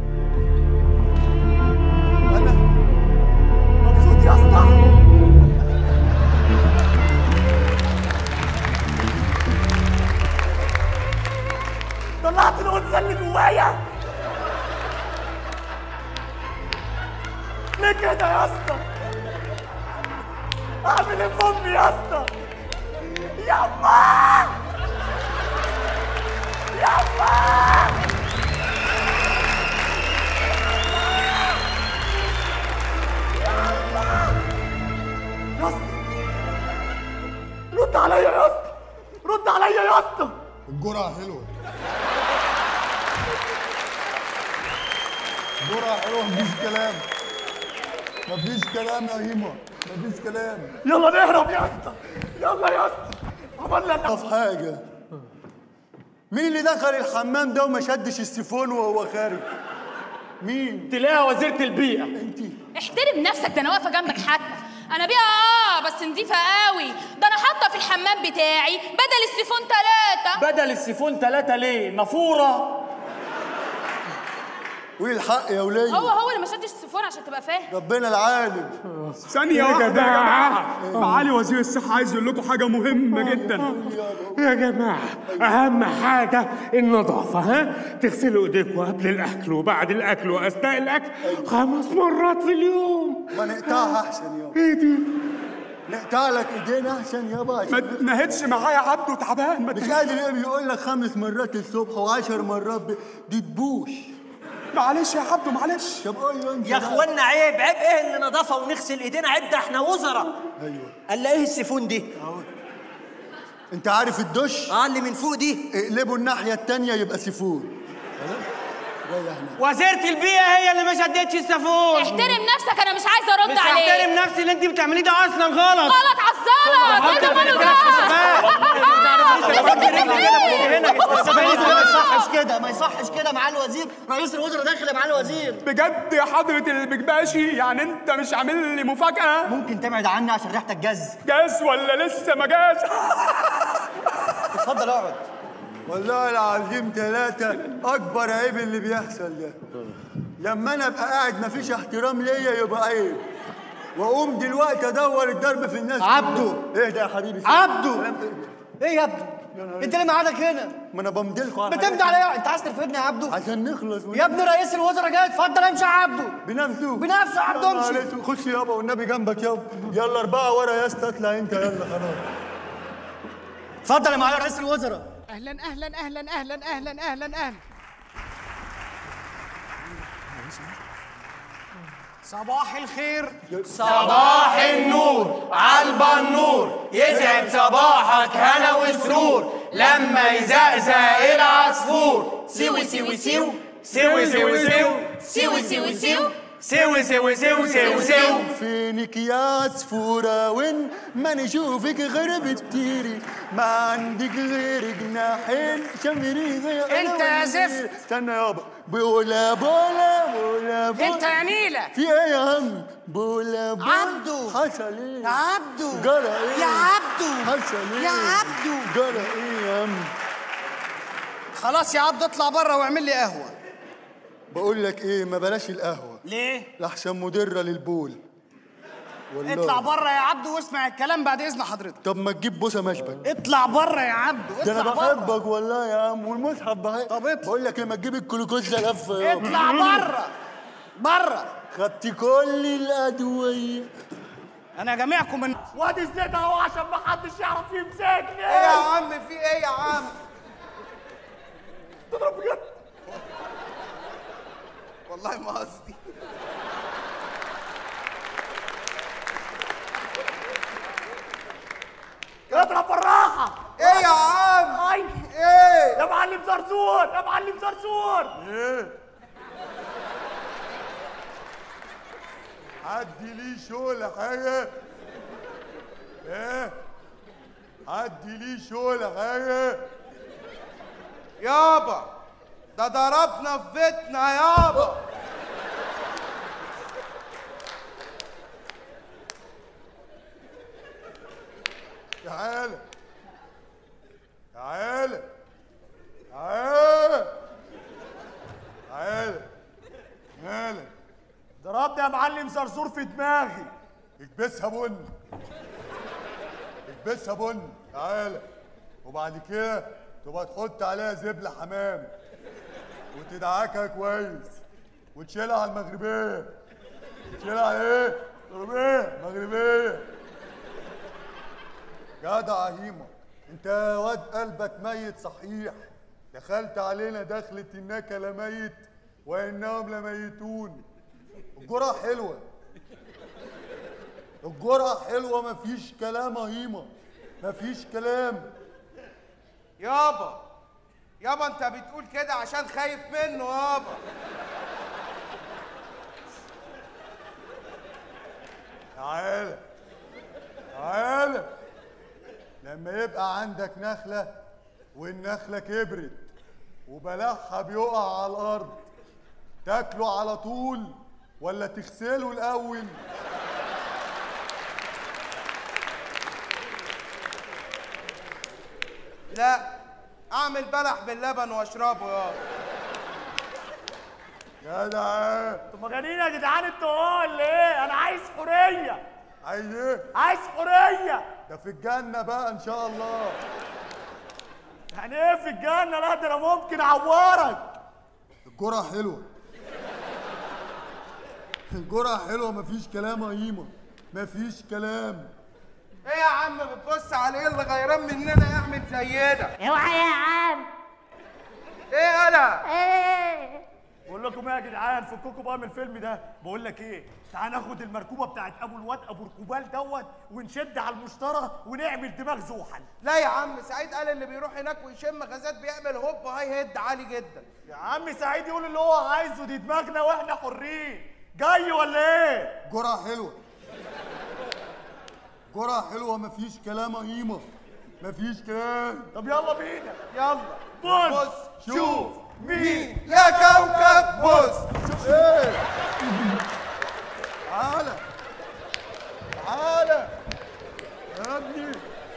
مبسوط يا اسطى طلعت الانثى اللي جوايا ليه كده يا اسطى؟ اعمل ايه في امي يا اسطى؟ يما يما يا اسطى رد عليا يا اسطى رد عليا يا اسطى الجرعه حلوه الجرعه حلوه مفيش كلام مفيش كلام يا هيما مفيش كلام يلا نهرب يا اسطى يلا يا اسطى عملنا طب حاجه مين اللي دخل الحمام ده وما شدش السيفون وهو خارج مين تلاقيها وزيره البيئه انت احترم نفسك ده انا واقفه جنبك حتى انا بيها اه بس نضيفه قوي ده انا حاطه في الحمام بتاعي بدل السيفون ثلاثة بدل السيفون ثلاثة ليه؟ نافورة قولي الحق يا وليه هو هو اللي ما شدش السيفون عشان تبقى فاهم ربنا العالم ثانية واحدة يا جماعة معالي وزير الصحة عايز يقول لكم حاجة مهمة جدا يا جماعة أهم حاجة النظافة ها؟ تغسلوا إيديكم قبل الأكل وبعد الأكل وأثناء الأكل خمس مرات في اليوم ما نقطعها احسن يابا إيه دي؟ نقطع لك ايدينا احسن يابا ما تنهدش معايا عبده تعبان ما مش قادر ايه يقول لك خمس مرات الصبح وعشر مرات ب... دي تبوش معلش يا عبده معلش طب قول له انت يا بقى. اخوانا عيب عيب ايه اللي نظافه ونغسل ايدينا عيب ده احنا وزراء ايوه قال ايه السيفون دي انت عارف الدش اه اللي من فوق دي اقلبه الناحيه التانيه يبقى سيفون خلاص ريحنا وزيرة البيئة هي اللي ما شدتش السافون احترم نفسك انا مش عايزه ارد مش عليك هحترم نفسي اللي انت بتعمليه ده اصلا غلط غلط عالزلط ايه ده ماله ما يصحش كده ما يصحش كده مع الوزير رئيس الوزراء داخل مع الوزير بجد يا حضرة البكباشي يعني انت مش عامل لي مفاجأة؟ ممكن تبعد عني عشان ريحتك جز جاز ولا لسه ما جاز؟ اتفضل اقعد والله العظيم ثلاثة أكبر عيب اللي بيحصل ده لما أنا أبقى قاعد مفيش احترام ليا يبقى عيب وأقوم دلوقتي أدور الضرب في الناس عبده. إيه ده يا حبيبي عبده. كلام إيه؟ ايه يا ابني انت اللي معادك هنا ما أنا بمضيلكوا على بتمضي حاجات. عليا انت عايز ترفدني يا عبده عشان نخلص يا ابني رئيس الوزراء جاي اتفضل امشي يا عبده بنفسه بنفسه يا عبده يا نهار امشي أسود. خش يابا والنبي جنبك يابا يلا أربعة ورا يا اسطى اطلع أنت يلا خلاص اتفضل يا معالي رئيس الوزراء اهلا اهلا اهلا اهلا اهلا اهلا اهلا صباح الخير صباح النور عالبنور يسعد صباحك هنا وسرور لما يزقزق العصفور سوي سوي سيو سوي سوي سيو سوي سوي سيو سوي سوي سيو سيو سيو فينك يا عصفورة وين ما نشوفك غير بتطيري ما عندك غير جناحين شمري غير انت يا زفت. استنى يابا بولا بولا بولا بولا انت يا نيلة في ايه يا عم بولا بولا عبده. حصل ايه يا عبده جرى ايه يا عبده حصل ايه يا عبده جرى ايه يا عم خلاص يا عبده اطلع بره واعمل لي قهوه بقول لك ايه ما بلاش القهوة ليه لحسن مدرة للبول والله اطلع بره يا عبده واسمع الكلام بعد اذن حضرتك طب ما تجيب بوسه مشبك اطلع بره يا عبده ده انا اطلع بره بحبك والله يا عم والمصحف بحب طب اطلع بقول لك ايه ما تجيب الجلوكوز لفه يابا. اطلع بره بره خدت كل الادويه انا جميعكم من وادي الزيت اهو عشان ما حدش يعرف يمسكني ايه يا عم في ايه يا عم تضرب بجد والله ما قصدي اضرب بالراحه ايه يا عم اي ايه يا معلم زرزور يا معلم زرزور ايه عدي لي شغل حاجه ايه عدي لي شغل حاجه يابا ده ضربنا في بيتنا يابا تعالى تعالى تعالى تعالى مالك ضربني يا معلم زرزور في دماغي اكبسها بن اكبسها بن تعالى وبعد كده تبقى تحط عليها زبلة حمام وتدعكها كويس وتشيلها على المغربية تشيلها على ايه؟ مغربية مغربية جدع هيما انت يا واد قلبك ميت صحيح دخلت علينا دخلة انك لميت وانهم لميتون الجرعة حلوة الجرعة حلوة مفيش كلام يا هيما مفيش كلام يابا يابا انت بتقول كده عشان خايف منه يابا تعالى تعالى لما يبقى عندك نخلة والنخلة كبرت وبلعها بيقع على الأرض تاكله على طول ولا تغسله الأول لا اعمل بلح باللبن واشربه يابا جدع انتوا مجانين يا جدعان انتوا ولا ايه انا عايز حريه عايز ايه؟ عايز حريه ده في الجنة بقى إن شاء الله يعني ايه في الجنه لا ده انا ممكن اعورك الجرعة حلوة الجرعة حلوة مفيش كلام يا هيما مفيش كلام ايه يا عم بتبص على ايه اللي غيران مننا يعمل زينا اوعى يا عم ايه انا ايه بقول لكم ايه يا جدعان فككوا بقى من الفيلم ده بقول لك ايه تعال ناخد المركوبه بتاعت ابو الواد ابو الكوبال دوت ونشد على المشترى ونعمل دماغ زوحل لا يا عم سعيد قال اللي بيروح هناك ويشم غازات بيعمل هوب هاي هيد عالي جدا يا عم سعيد يقول اللي هو عايزه دي دماغنا واحنا حرين جاي ولا ايه جرعة حلوة جرعة حلوة مفيش كلام يا هيمة مفيش كلام طب يلا بينا يلا بص شوف مين يا كوكب بص ايه تعالى تعالى يا ابني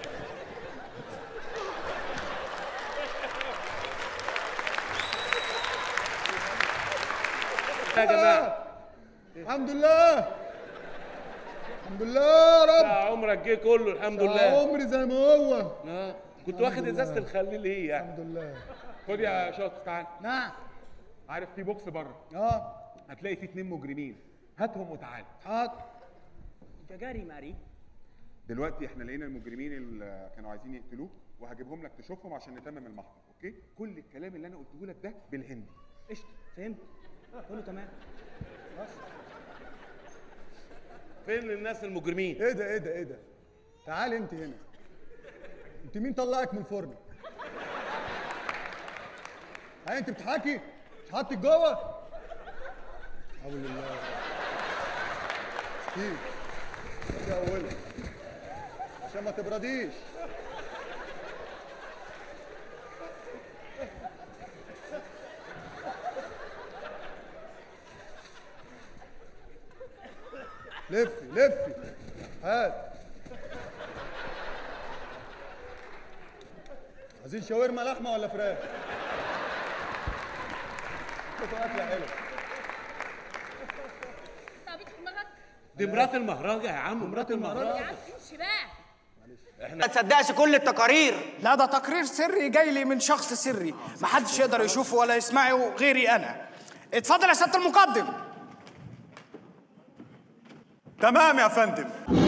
يا جماعه الحمد لله الحمد لله يا رب لا عمرك جه كله الحمد يا لله عمري زي ما هو اه كنت واخد ازازه الخليل ليه يعني الحمد لله خد يا شاطر تعال نعم عارف في بوكس بره اه هتلاقي فيه اتنين مجرمين هاتهم وتعال حاضر انت جاري ماري دلوقتي احنا لقينا المجرمين اللي كانوا عايزين يقتلوك وهجيبهم لك تشوفهم عشان نتمم المحضر اوكي كل الكلام اللي انا قلته لك ده بالهندي قشطه فهمت كله تمام خلاص فين الناس المجرمين ايه ده ايه ده ايه ده تعال انت هنا انت مين طلعك من الفرن هاي انت بتحكي مش حاطك جوه حول الله ستيف دي اولها عشان ما تبرديش لفي لفي هات عايزين شاورما لحمه ولا فراخ؟ شوفوا اكله حلوه دي مرات المهرجة يا عم مرات المهرجة امشي بقى احنا ما تصدقش كل التقارير لا ده تقرير سري جاي لي من شخص سري محدش يقدر يشوفه ولا يسمعه غيري انا اتفضل يا سياده المقدم تمام يا فندم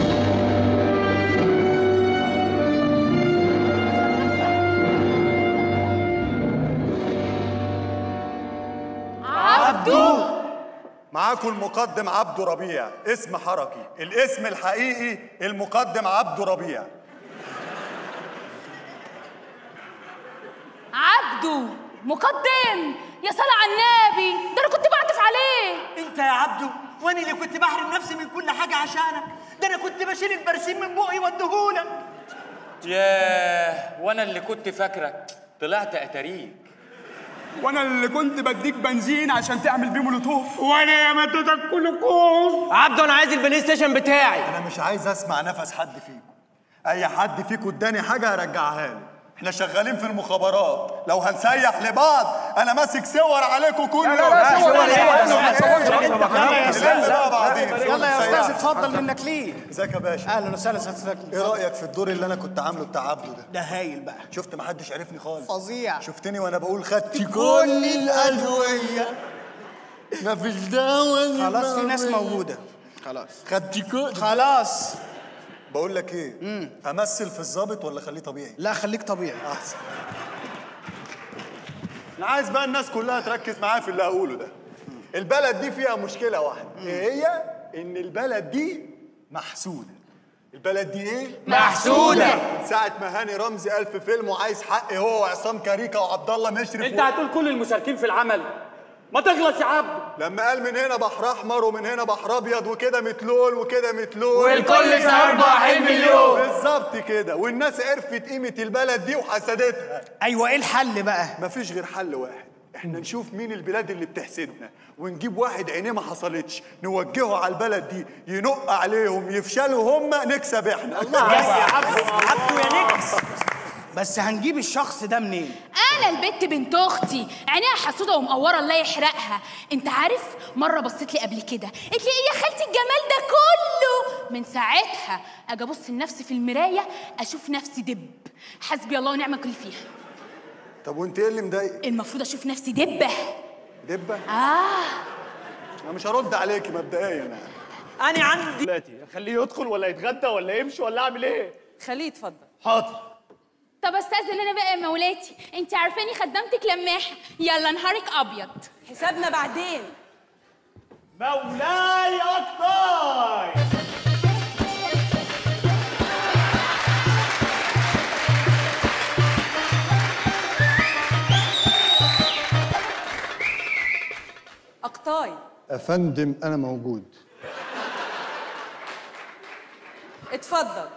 عبدو معاكم المقدم عبده ربيع اسم حركي الاسم الحقيقي المقدم عبده ربيع عبدو مقدم يا صلاة على النبي ده انا كنت بعطف عليه انت يا عبدو وانا اللي كنت بحرم نفسي من كل حاجه عشانك ده انا كنت بشيل البرسيم من بقي واديهولك ياه وانا اللي كنت فاكرك طلعت اتاريك وانا اللي كنت بديك بنزين عشان تعمل بيه مولوتوف وانا يا مدودك كلكم عبدو انا عايز البلاي ستيشن بتاعي انا مش عايز اسمع نفس حد فيكم اي حد فيكم اداني حاجه هرجعها له احنا شغالين في المخابرات لو هنسيح لبعض انا ماسك صور عليكم كل لا، يوم لا، صور إيه؟ يلا يا استاذ بعضين يلا يا استاذ اتفضل منك ليه ازيك يا باشا اهلا وسهلا استاذ ايه رايك في الدور اللي انا كنت عامله بتاع عبده ده ده هايل بقى شفت محدش عرفني خالص فظيع شفتني وانا بقول خدت كل الادويه مفيش دواء خلاص في ناس موجوده خلاص خدت كل خلاص بقول لك ايه امثل في الظابط ولا خليه طبيعي لا خليك طبيعي احسن انا عايز بقى الناس كلها تركز معايا في اللي هقوله ده البلد دي فيها مشكله واحده ايه هي ان البلد دي محسوده البلد دي ايه محسودة. من ساعه ما هاني رمزي الف فيلم وعايز حق هو وعصام كاريكا وعبد الله مشرف انت هتقول كل المشاركين في العمل ما تخلص يا عبد لما قال من هنا بحر احمر ومن هنا بحر ابيض وكده متلول وكده متلول والكل سعر بحر مليون. بالظبط كده والناس عرفت قيمه البلد دي وحسدتها ايوه ايه الحل بقى مفيش غير حل واحد احنا نشوف مين البلاد اللي بتحسدنا ونجيب واحد عينيه ما حصلتش نوجهه على البلد دي ينق عليهم يفشلوا هم نكسب احنا الله بس يا عبدو عبدو يا نكس بس هنجيب الشخص ده منين انا البت بنت اختي عينيها حسوده ومقوره الله يحرقها انت عارف مره بصيت لي قبل كده قلت لي ايه يا خالتي الجمال ده كله من ساعتها اجي ابص لنفسي في المرايه اشوف نفسي دب حسبي الله ونعم الوكيل فيها طب وانت ايه اللي مضايقك المفروض اشوف نفسي دبه دبه اه انا مش هرد عليكي مبدئيا يعني انا عندي دلوقتي اخليه يدخل ولا يتغدى ولا يمشي ولا اعمل ايه خليه يتفضل حاضر طب استاذن انا بقى يا مولاتي انت عارفاني خدامتك لماحه يلا نهارك ابيض حسابنا بعدين مولاي اكتر اقطاي افندم انا موجود اتفضل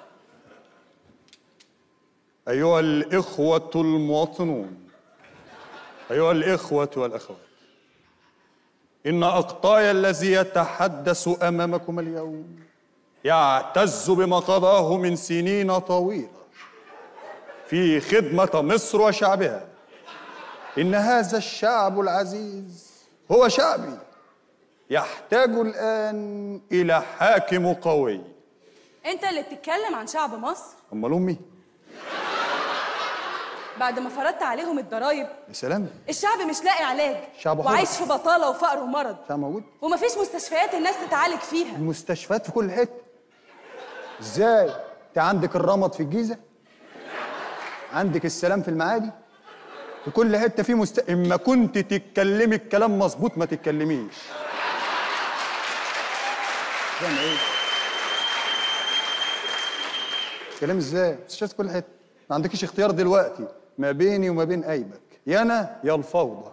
ايها الاخوه المواطنون ايها الاخوه والاخوات ان اقطاي الذي يتحدث امامكم اليوم يعتز بما قضاه من سنين طويله في خدمه مصر وشعبها ان هذا الشعب العزيز هو شعبي يحتاج الان الى حاكم قوي انت اللي بتتكلم عن شعب مصر امال امي بعد ما فرضت عليهم الضرايب يا سلام الشعب مش لاقي علاج شعب حر. وعايش في بطاله وفقر ومرض شعب موجود ومفيش مستشفيات الناس تتعالج فيها المستشفيات في كل حته ازاي انت عندك الرمد في الجيزه عندك السلام في المعادي في كل حته في مست... اما كنت تتكلمي الكلام مظبوط ما تتكلميش فاهم ايه كلام ازاي مستشفيات في كل حته ما عندكيش اختيار دلوقتي ما بيني وما بين ايبك يا انا يا الفوضى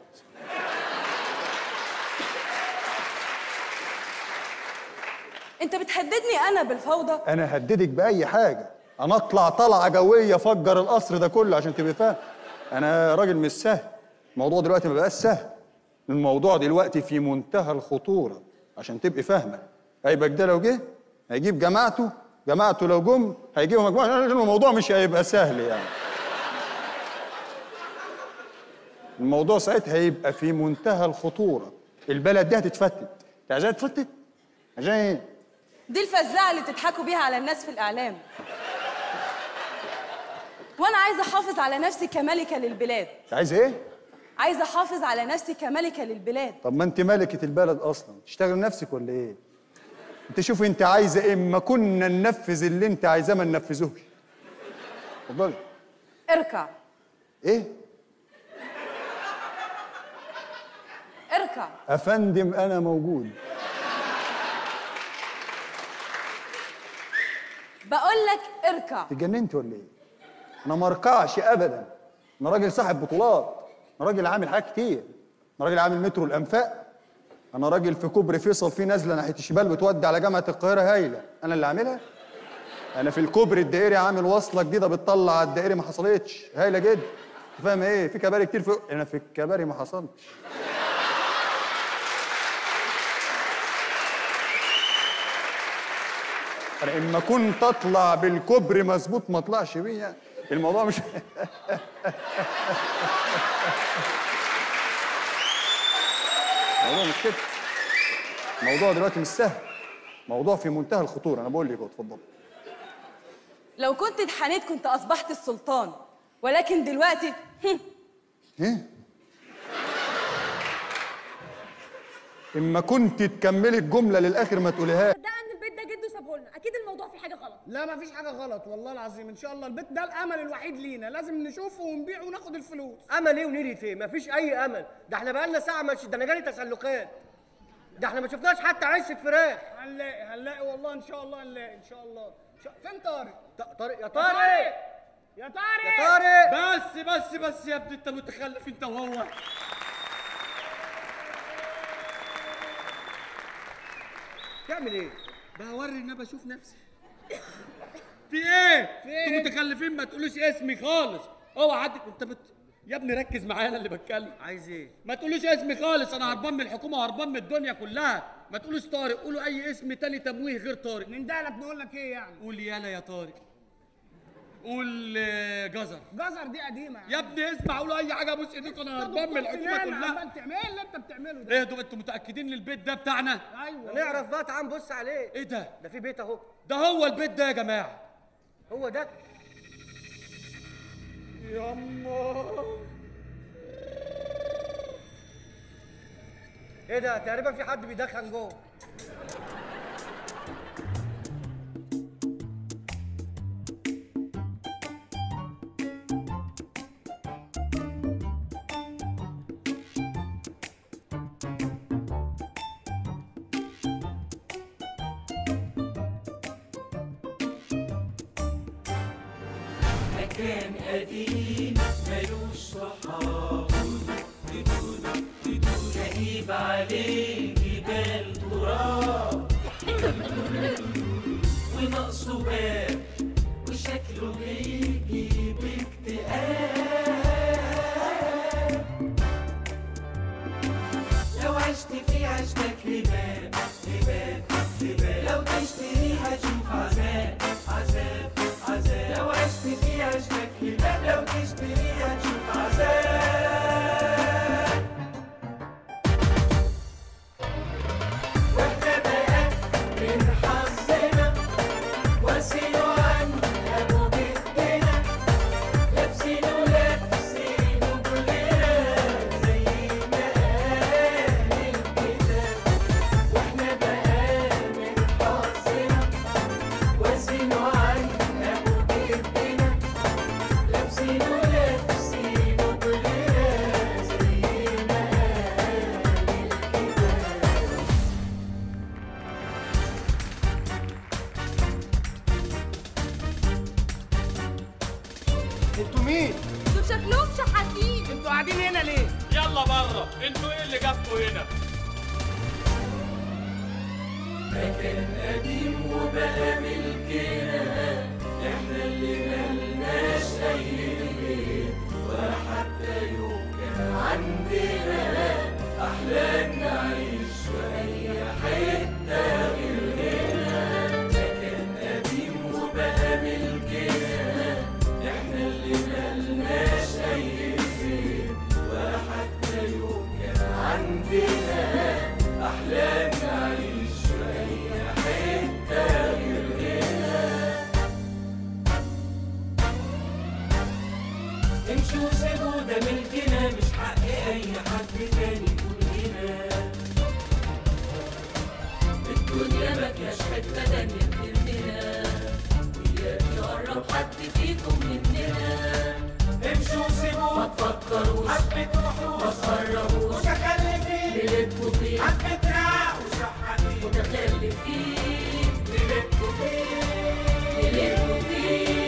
انت بتهددني انا بالفوضى انا هددك باي حاجه انا اطلع طلعه جويه افجر القصر ده كله عشان تبقى فاهم انا راجل مش سهل الموضوع دلوقتي ما بقاش سهل الموضوع دلوقتي في منتهى الخطوره عشان تبقي فاهمه هيبقى ده لو جه هيجيب جماعته جماعته لو جم هيجيبوا مجموعه عشان الموضوع مش هيبقى سهل يعني الموضوع ساعتها هيبقى في منتهى الخطوره البلد دي هتتفتت انت عايزاها تتفتت عشان ايه دي الفزاعه اللي بتضحكوا بيها على الناس في الاعلام وانا عايزه احافظ على نفسي كملكه للبلاد انت عايز ايه عايزه احافظ على نفسي كملكه للبلاد طب ما انت ملكة البلد اصلا تشتغل نفسك ولا ايه انت شوفي انت عايزه ايه اما كنا ننفذ اللي انت عايزاه ما ننفذوش اتفضلي اركع ايه اركع افندم انا موجود بقول لك اركع اتجننت ولا ايه انا ما اركعش ابدا انا راجل صاحب بطولات انا راجل عامل حاجات كتير انا راجل عامل مترو الانفاق انا راجل في كوبري فيصل في نازله ناحيه الشمال بتودي على جامعه القاهره هايله انا اللي عاملها انا في الكوبري الدائري عامل وصله جديده بتطلع على الدائري ما حصلتش هايله جدا أنت فاهم ايه في كباري كتير في انا في الكباري ما حصلتش انا اما كنت اطلع بالكوبري مظبوط ما اطلعش بيه يعني الموضوع مش الموضوع مش كده الموضوع دلوقتي مش سهل موضوع في منتهى الخطوره انا بقول لك اهو اتفضل لو كنت اتحنيت كنت اصبحت السلطان ولكن دلوقتي هم، ايه اما كنت تكملي الجمله للاخر ما تقوليهاش ده ان البيت ده جده سابه لنا اكيد الموضوع فيه حاجه غلط لا مفيش حاجه غلط والله العظيم ان شاء الله البيت ده الامل الوحيد لينا لازم نشوفه ونبيعه وناخد الفلوس امل ايه ونيلة ايه مفيش اي امل ده احنا بقالنا ساعه ماشي ده انا جالي تسلقات ده احنا ما شفناش حتى عشه فراخ هنلاقي هنلاقي والله ان شاء الله هنلاقي ان شاء الله شا... فين طارق ط- طارق يا يا طارق يا طارق يا طارق بس بس بس يا ابني انت متخلف انت وهو تعمل ايه بوري ان انا بشوف نفسي في ايه؟ في إيه؟ انتوا متخلفين ما تقولوش اسمي خالص اوعى حد انت بت... يا ابني ركز معايا انا اللي بتكلم عايز ايه ما تقولوش اسمي خالص انا هربان من الحكومه وهربان من الدنيا كلها ما تقولوش طارق قولوا اي اسم تاني تمويه غير طارق من ده لك نقول لك ايه يعني قول يالا يا طارق قول آه، جزر جزر دي قديمه يا ابني اسمع قولوا اي حاجه بص ايديك انا هربان من الحكومه كلها عمال تعمل ايه اللي انت بتعمله ده ايه دول انتوا متاكدين ان البيت ده بتاعنا ايوه نعرف بقى تعال نبص عليه ايه ده ده في بيت اهو ده هو البيت ده يا جماعه هو ده ياما ايه ده تقريبا في حد بيدخن جوه مكان قديم ملوش صحاب كئيب عليه جبال تراب وناقصه باب وشكله بيجيب اكتئاب لو عشت فيه عشتك هباب هباب هباب لو تشتري هتشوف عذاب عذاب عذاب لو عشت فيه عشتك هباب لو تشتري هتشوف عذاب واحنا بقى من حظنا واسيلوا عن ابو جدنا لابسينه لابسينه كلنا زي ما قال الكتاب واحنا بقى من حظنا واسيلوا عن ابو جدنا لابسينه لابسينه كلنا زي ما قال الكتاب انتوا مين؟ دول شكلهم شحاتين انتوا قاعدين هنا ليه؟ يلا بره انتوا ايه اللي جابكوا هنا مكان قديم وبقى ملكنا احنا اللي ملناش اي بيت ولا حتى يوم كان عندنا احلام نعيش في اي حته غير هنا مكان قديم وبقى ملكنا احنا اللي ملناش اي بيت ولا حتى يوم كان عندنا احلام نعيش في اي حته غير هنا امشوا سيبوا ده ملكنا مش حق اي حد تاني يكون هنا الدنيا ما فيهاش حته تانيه مننا وياك يقرب حد فيكم مننا امشوا سيبوا ما تفكروش حبة وحوش ما تقربوش متخلفين ليلتكوا فيه حبة رعا وشحاتين متخلفين ليلتكوا فيه ليلتكوا فيه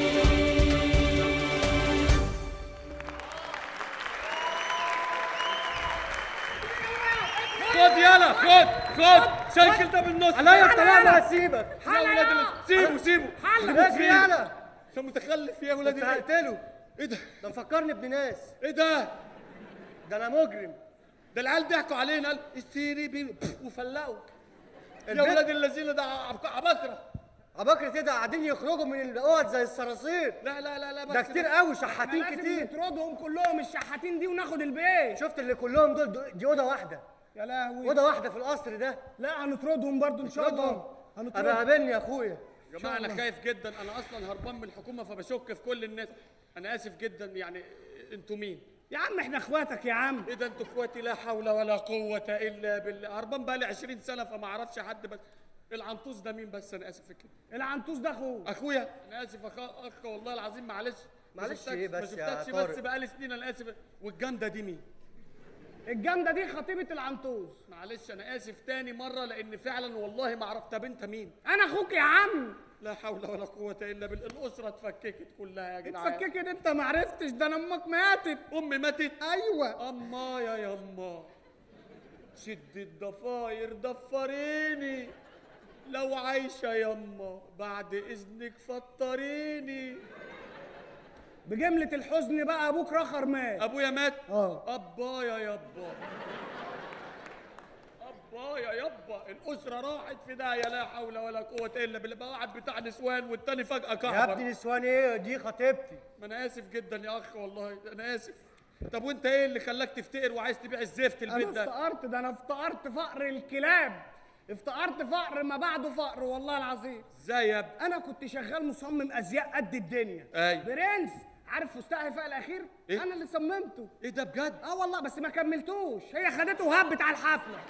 خد يلا خد خد شكل ده بالنص عليا الطلاق ما هسيبك يا ولاد ال- سيبه سيبه حلق سيبه. يالا انت متخلف يا ولاد انت ال- هقتله ايه ده ده مفكرني ابن ناس ايه ده ده انا مجرم ده العيال ضحكوا علينا قال اشتري بيه وفلقوا يا البيت- ولاد الذين ده عب- عباقرة عباقرة ايه ده قاعدين يخرجوا من الاوض زي الصراصير لا لا لا لا ده كتير قوي شحاتين احنا لازم كتير نطردهم كلهم الشحاتين دي وناخد البيت شفت اللي كلهم دول دول- دي اوضه واحده يا لهوي اوضه واحده في القصر ده لا هنطردهم برضو ان شاء الله ابقى هنطردهم قابلني يا اخويا يا جماعه انا خايف جدا انا اصلا هربان من الحكومه فبشك في كل الناس انا اسف جدا يعني انتوا مين يا عم احنا اخواتك يا عم ايه ده انتوا اخواتي لا حول ولا قوه الا بالله هربان بقالي 20 سنه فما اعرفش حد بس العنطوس ده مين بس انا اسف في كده العنطوس ده اخوه اخويا انا اسف أخ... اخ والله العظيم معلش ما معلش شفتكش- إيه بس ما يا شفتكش طارق؟ بس بقالي سنين انا اسف والجامده دي مين الجامده دي خطيبه العنطوس معلش انا اسف تاني مره لان فعلا والله ما عرفت طب انت مين انا اخوك يا عم لا حول ولا قوه الا بالله الاسره اتفككت كلها يا جدعان اتفككت انت ما عرفتش ده انا امك ماتت امي ماتت ايوه اما يا يما شد الضفاير ضفريني لو عايشة يما بعد إذنك فطريني بجملة الحزن بقى ابوك رخر مات أبويا مات؟ اه أبا يا يبا أبا يا يبا الأسرة راحت في داهية لا حول ولا قوة إلا بالله بقى واحد بتاع نسوان والتاني فجأة كهربا يا ابني نسوان ايه دي خطيبتي ما أنا آسف جدا يا أخ والله أنا آسف طب وأنت إيه اللي خلاك تفتقر وعايز تبيع الزفت البيت انا ده؟ افتقرت ده انا افتقرت فقر الكلاب افتقرت فقر ما بعده فقر والله العظيم ازاي يا ابني انا كنت شغال مصمم ازياء قد الدنيا أيوة. برنس عارف فستق هفاء الاخير إيه؟ انا اللي صممته ايه ده بجد اه والله بس ما كملتوش هي خدته وهبت على الحفله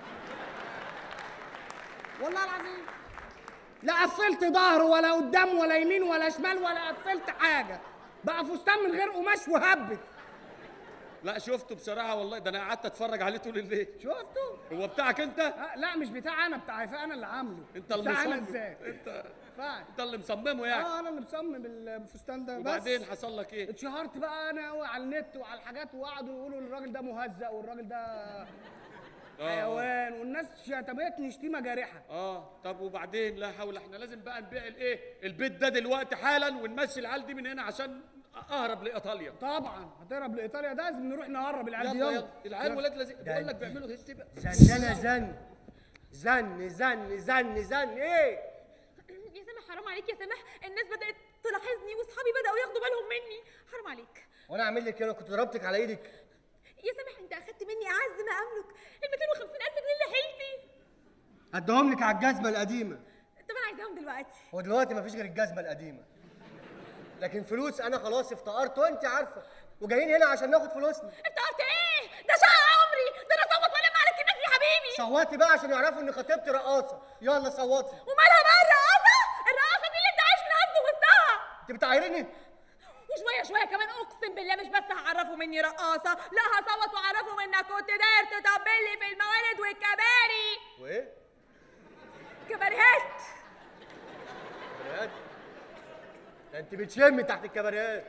والله العظيم لا قفلت ظهره ولا قدام ولا يمين ولا شمال ولا قفلت حاجه بقى فستان من غير قماش وهبت لا شفته بصراحة والله ده أنا قعدت أتفرج عليه طول الليل شفته هو بتاعك أنت؟ آه لا مش بتاع انا بتاع هفاء انا اللي عامله أنت بتاع انا المصمم ازاي أنت ينفعش انت اللي مصممه يعني اه انا اللي مصمم الفستان ده بس وبعدين حصل لك ايه اتشهرت بقى انا قوي على النت وعلى الحاجات وقعدوا يقولوا الراجل ده مهزأ والراجل ده حيوان والناس شتمتني شتيمه جارحه اه طب وبعدين لا حول احنا لازم بقى نبيع الايه البيت ده دلوقتي حالا ونمشي العيال دي من هنا عشان اهرب لايطاليا طبعا هتهرب لايطاليا ده لازم نروح نهرب العيال دي يلا يلا يلا العيال ولاد لازم ده بقول لك انت- بيعملوا هيستي بقى زنانة زن زن زن زن زن ايه يا سامح حرام عليك يا سامح الناس بدأت تلاحظني واصحابي بدأوا ياخدوا بالهم مني حرام عليك وانا اعمل لك إيه؟ انا كنت ضربتك على ايدك يا سامح انت اخدت مني اعز ما املك ال 250 الف جنيه اللي حيلتي اديهم لك على الجزمه القديمه طب انا عايزاهم دلوقتي هو دلوقتي مفيش غير الجزمه القديمه لكن فلوس انا خلاص افتقرت وانت عارفه وجايين هنا عشان ناخد فلوسنا افتكرت ايه ده شقه عمري ده انا صوت والم عليك الناس يا حبيبي صوتي بقى عشان يعرفوا ان خطيبتي رقاصه يلا صوتي ومالها بقى الرقاصه الرقاصه دي اللي انت عايش من هز وسطها انت بتعايرني وشويه شويه كمان اقسم بالله مش بس هعرفوا مني رقاصه لا هصوت واعرفوا انك كنت داير تطبل لي في الموالد والكباري وايه كباريهات كباريهات ده انت بتشمي تحت الكباريهات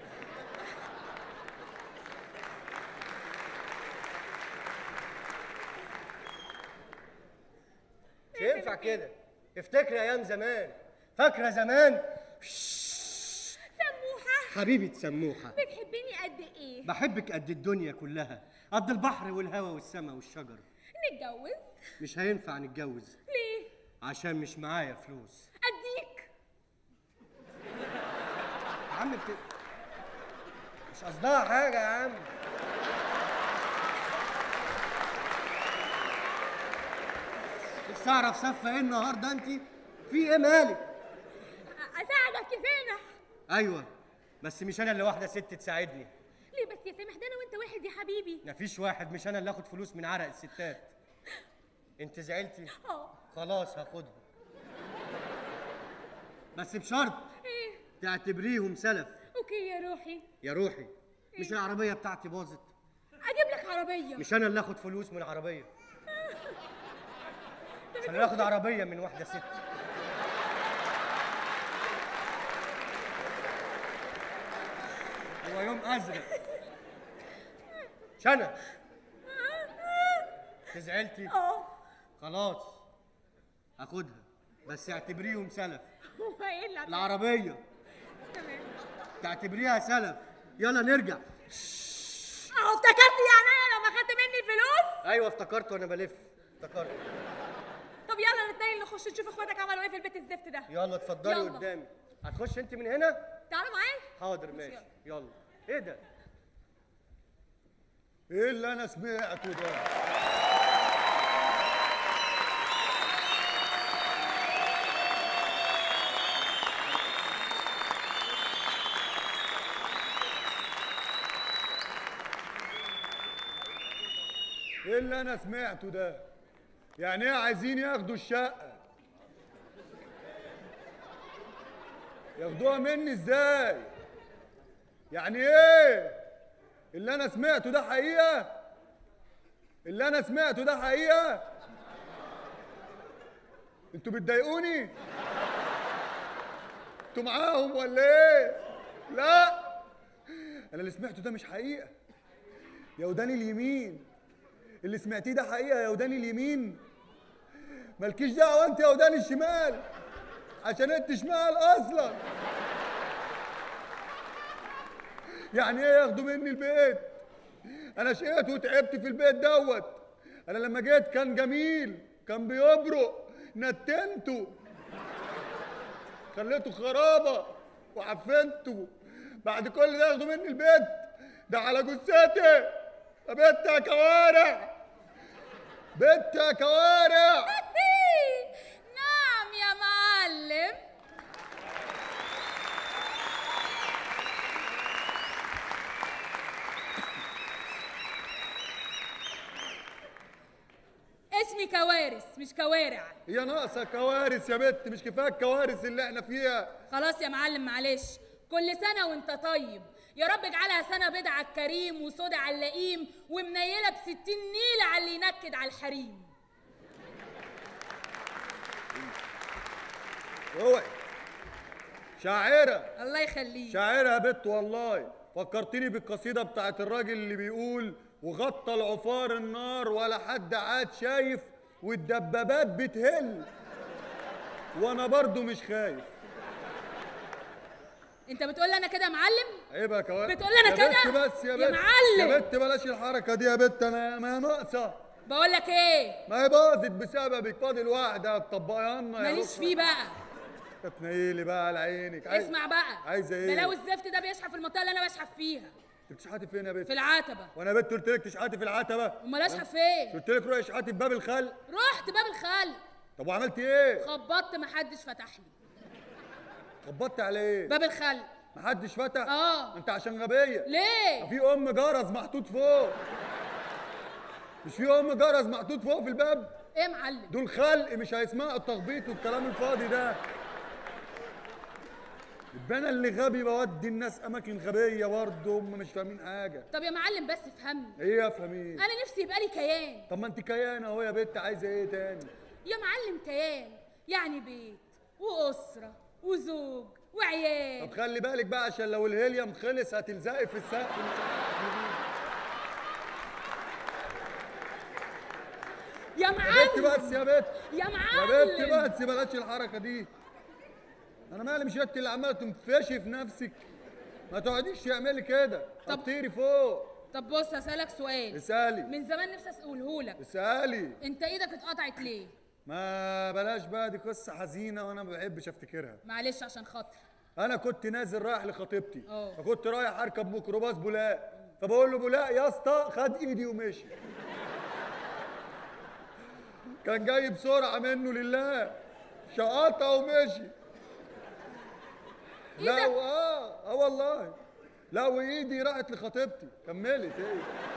مش ينفع كده افتكري ايام زمان فاكره زمان سموحه حبيبه سموحه بتحبيني قد ايه بحبك قد الدنيا كلها قد البحر والهواء والسماء والشجر نتجوز مش هينفع نتجوز ليه عشان مش معايا فلوس اديك يا عم بت... مش قصدها حاجه يا عم نفسي اعرف سفه ايه النهارده انت في ايه مالك اساعدك يا سامح ايوه بس مش انا اللي واحده ست تساعدني ليه بس يا سامح ده انا وانت واحد يا حبيبي مفيش واحد مش انا اللي اخد فلوس من عرق الستات انت زعلتي اه خلاص هاخدها بس بشرط ايه تعتبريهم سلف اوكي يا روحي يا روحي مش العربيه بتاعتي باظت اجيب لك عربيه مش انا اللي اخد فلوس من عربيه مش انا اللي اخد عربيه من واحده ست هو يوم ازرق مش انا إنت زعلتي اه خلاص هاخدها بس اعتبريهم سلف هو ايه اللي العربيه تمام تعتبريها سلف يلا نرجع اه افتكرت يعني انا لما خدت مني الفلوس ايوه افتكرت وانا بلف افتكرت طب يلا نتنقل نخش نشوف اخواتك عملوا ايه في البيت الزفت ده يلا اتفضلي يلا. قدامي هتخش انت من هنا تعالوا معايا حاضر ماشي يلا ايه ده ايه اللي انا سمعته ده ايه اللي انا سمعته ده يعني ايه عايزين ياخدوا الشقه ياخدوها مني ازاي يعني ايه اللي انا سمعته ده حقيقه اللي انا سمعته ده حقيقه انتوا بتضايقوني انتوا معاهم ولا ايه لا انا اللي سمعته ده مش حقيقه يا وداني اليمين اللي سمعتيه ده حقيقه يا وداني اليمين مالكيش دعوه انت يا وداني الشمال عشان انت شمال اصلا يعني ايه ياخدوا مني البيت انا شقيت وتعبت في البيت دوت انا لما جيت كان جميل كان بيبرق نتنته خليته خرابه وعفنته بعد كل ده ياخدوا مني البيت ده على جثتي يا بنت يا كوارع بنت يا كوارع نعم يا معلم اسمي كوارث مش كوارع هي ناقصه كوارث يا بنت مش كفايه الكوارث اللي احنا فيها خلاص يا معلم معلش كل سنة وانت طيب يا رب اجعلها سنة بيض على الكريم وسود على اللئيم ومنيلة بستين نيلة على اللي ينكد على الحريم اوعي شاعره الله يخليك شاعره يا بت والله فكرتني بالقصيده بتاعت الراجل اللي بيقول وغطى العفار النار ولا حد عاد شايف والدبابات بتهل وانا برضو مش خايف انت بتقول لي انا كده يا معلم عيب يا كوارع بتقول أنا يا كده؟ بت بس يا يا بت معلم. يا بت بلاش الحركه دي يا بت انا ما هي ناقصه بقول لك ايه ما هي باظت بسببك فاضل واحده تطبقيانا يا ماليش رخرة. فيه بقى تتنيلي بقى على عينك عايز- اسمع بقى عايزه ايه؟ ده لو الزفت ده بيشحف في المنطقه اللي انا بشحف فيها انت بتشحتي فين يا بت في العتبه وانا يا بت قلت لك تشحتي في العتبه امال اشحف فين قلت لك روحي اشحتي في باب الخل رحت باب الخل طب وعملتي ايه خبطت محدش فتح لي خبطت على ايه باب الخل محدش فتح اه انت عشان غبيه ليه في ام جرس محطوط فوق مش في ام جرس محطوط فوق في الباب ايه يا معلم دول خلق مش هيسمعوا التخبيط والكلام الفاضي ده يبقى انا اللي غبي بودي الناس اماكن غبيه برضه هم مش فاهمين حاجه طب يا معلم بس افهمني ايه افهم ايه انا نفسي يبقى لي كيان طب ما انت كيانه اهو يا بت عايزه ايه تاني يا معلم كيان يعني بيت واسره وزوج وعيال طب خلي بالك بقى عشان لو الهيليوم خلص هتلزقي في السقف يا يا معلم بت بس يا بت يا يا معلم بت بس بلاش الحركه دي انا مالي مش انت اللي عماله تنفشي في نفسك ما تقعديش تعملي كده طب طيري فوق طب بص هسألك سؤال اسالي من زمان نفسي اسأله لك اسالي انت ايدك اتقطعت ليه ما بلاش بقى دي قصه حزينه وانا ما بحبش افتكرها معلش عشان خاطر انا كنت نازل رايح لخطيبتي اه. فكنت رايح اركب ميكروباص بولاق فبقول له بولاق يا اسطى خد ايدي ومشي كان جاي بسرعه منه لله شقطها ومشي لا و- اه اه والله لا وايدي راحت لخطيبتي كملت ايه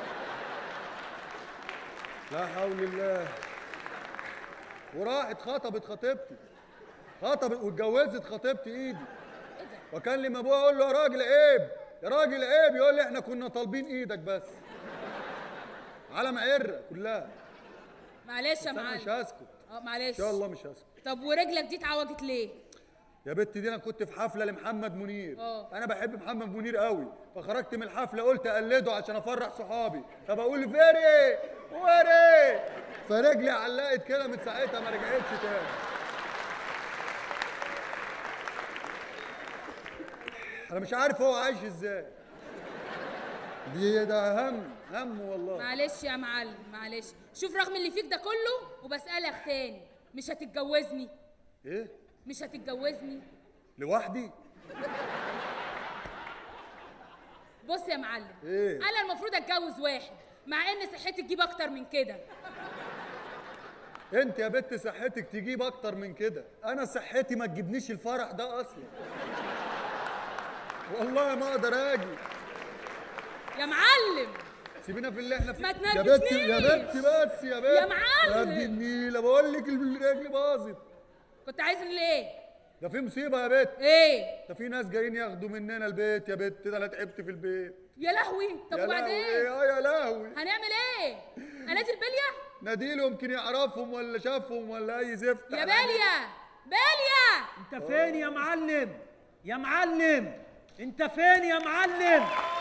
لا حول الله وراحت خطبت خطيبتي خطبت واتجوزت خطيبتي ايدي واكلم ابوها اقول له يا راجل عيب يا راجل عيب يقول لي احنا كنا طالبين ايدك بس على معره كلها معلش يا بس انا مش معلم هسكت اه ان معلش شاء الله مش هسكت طب ورجلك دي اتعوجت ليه يا بت دي انا كنت في حفله لمحمد منير اه. انا بحب محمد منير قوي فخرجت من الحفله قلت اقلده عشان افرح صحابي فبقول فيري وري فرجلي علقت كده من ساعتها ما رجعتش تاني انا مش عارف هو عايش ازاي دي ده هم هم والله معلش يا معلم معلش شوف رغم اللي فيك ده كله وبسألك تاني مش هتتجوزني ايه مش هتتجوزني لوحدي بص يا معلم ايه انا المفروض اتجوز واحد مع ان صحتي تجيب اكتر من كده انت يا بت صحتك تجيب اكتر من كده انا صحتي ما تجيبنيش الفرح ده اصلا والله ما اقدر اجي يا معلم سيبينا في اللي احنا فيه ما يا بت تنرفزنيش. يا بت بس يا بت يا معلم. يا ابن النيله بقول لك الرجل باظت كنت عايزني ليه ده في مصيبه يا بت ايه ده في ناس جايين ياخدوا مننا البيت يا بت ده انا تعبت في البيت يا لهوي طب يا وبعدين لهوي، اه يا لهوي هنعمل ايه انادي البليه ناديله يمكن يعرفهم ولا شافهم ولا اي زفت يا باليه باليه انت فين يا معلم يا معلم انت فين يا معلم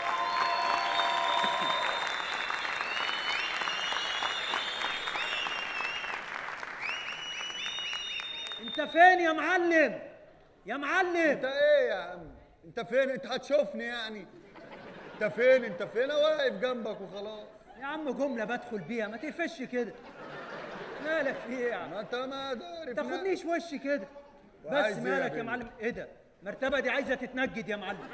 انت فين يا معلم يا معلم انت ايه يا عم انت فين انت هتشوفني يعني انت فين انت فين انا واقف جنبك وخلاص يا عم جمله بدخل بيها ما تقفش كده مالك في ايه يا عم ما انت ما داري تاخدنيش وش كده بس وعايز ايه يا مالك يا بني؟ معلم ايه ده المرتبه دي عايزه تتنجد يا معلم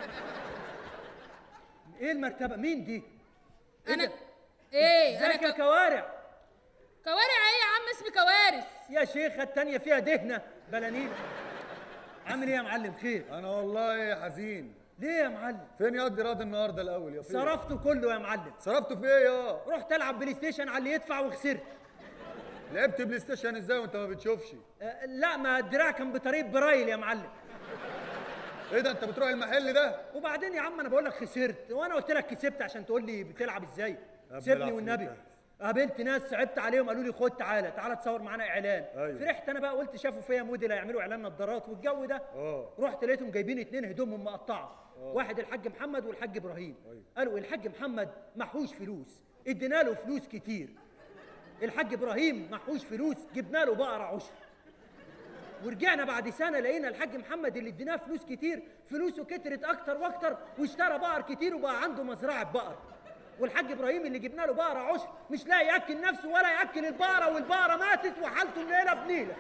ايه المرتبه مين دي انا ايه انا ازيك يا ك- كوارع كوارع ايه يا عم اسمي كوارث يا شيخه التانيه فيها دهنه بلانين عامل ايه يا معلم خير انا والله حزين ليه يا معلم فين يقضي راضي النهارده الاول يا فين صرفته كله يا معلم صرفته في ايه يا رحت العب بلاي ستيشن على اللي يدفع وخسرت لعبت بلاي ستيشن ازاي وانت ما بتشوفش أه لا ما الدراع كان بطريق برايل يا معلم ايه ده انت بتروح المحل ده وبعدين يا عم انا بقول لك خسرت وانا قلت لك كسبت عشان تقول لي بتلعب ازاي يا ابن سيبني العفريت والنبي ده. قابلت ناس صعبت عليهم قالوا لي خد تعالى تعالى تصور معانا اعلان أيوة. فرحت انا بقى قلت شافوا فيا موديل هيعملوا اعلان نظارات والجو ده اه رحت لقيتهم جايبين اتنين هدومهم مقطعه آه. واحد الحاج محمد والحاج ابراهيم أيوة. قالوا الحاج محمد محوش فلوس ادينا له فلوس كتير الحاج ابراهيم محوش فلوس جبنا له بقره عشر ورجعنا بعد سنه لقينا الحاج محمد اللي اديناه فلوس كتير فلوسه كترت اكتر واكتر واشترى بقر كتير وبقى عنده مزرعه بقر والحاج ابراهيم اللي جبنا له بقره عشر مش لاقي ياكل نفسه ولا ياكل البقره والبقره ماتت وحالته الليله بنيله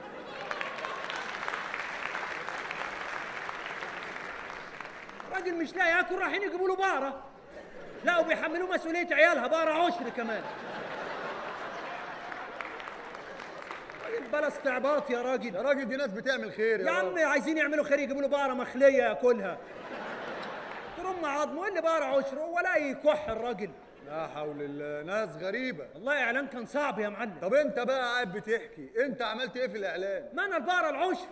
راجل مش لاقي ياكل رايحين يجيبوا له بقره لا وبيحملوه مسؤوليه عيالها بقره عشر كمان راجل بلا استعباط يا راجل يا راجل دي ناس بتعمل خير يا عم عايزين يعملوا خير يجيبوا له بقره مخليه ياكلها ترم عظمه اللي بقره عشر ولا يكح الراجل لا حول الله ناس غريبة والله اعلان كان صعب يا معلم طب انت بقى قاعد بتحكي انت عملت ايه في الاعلان ما انا البقره العشر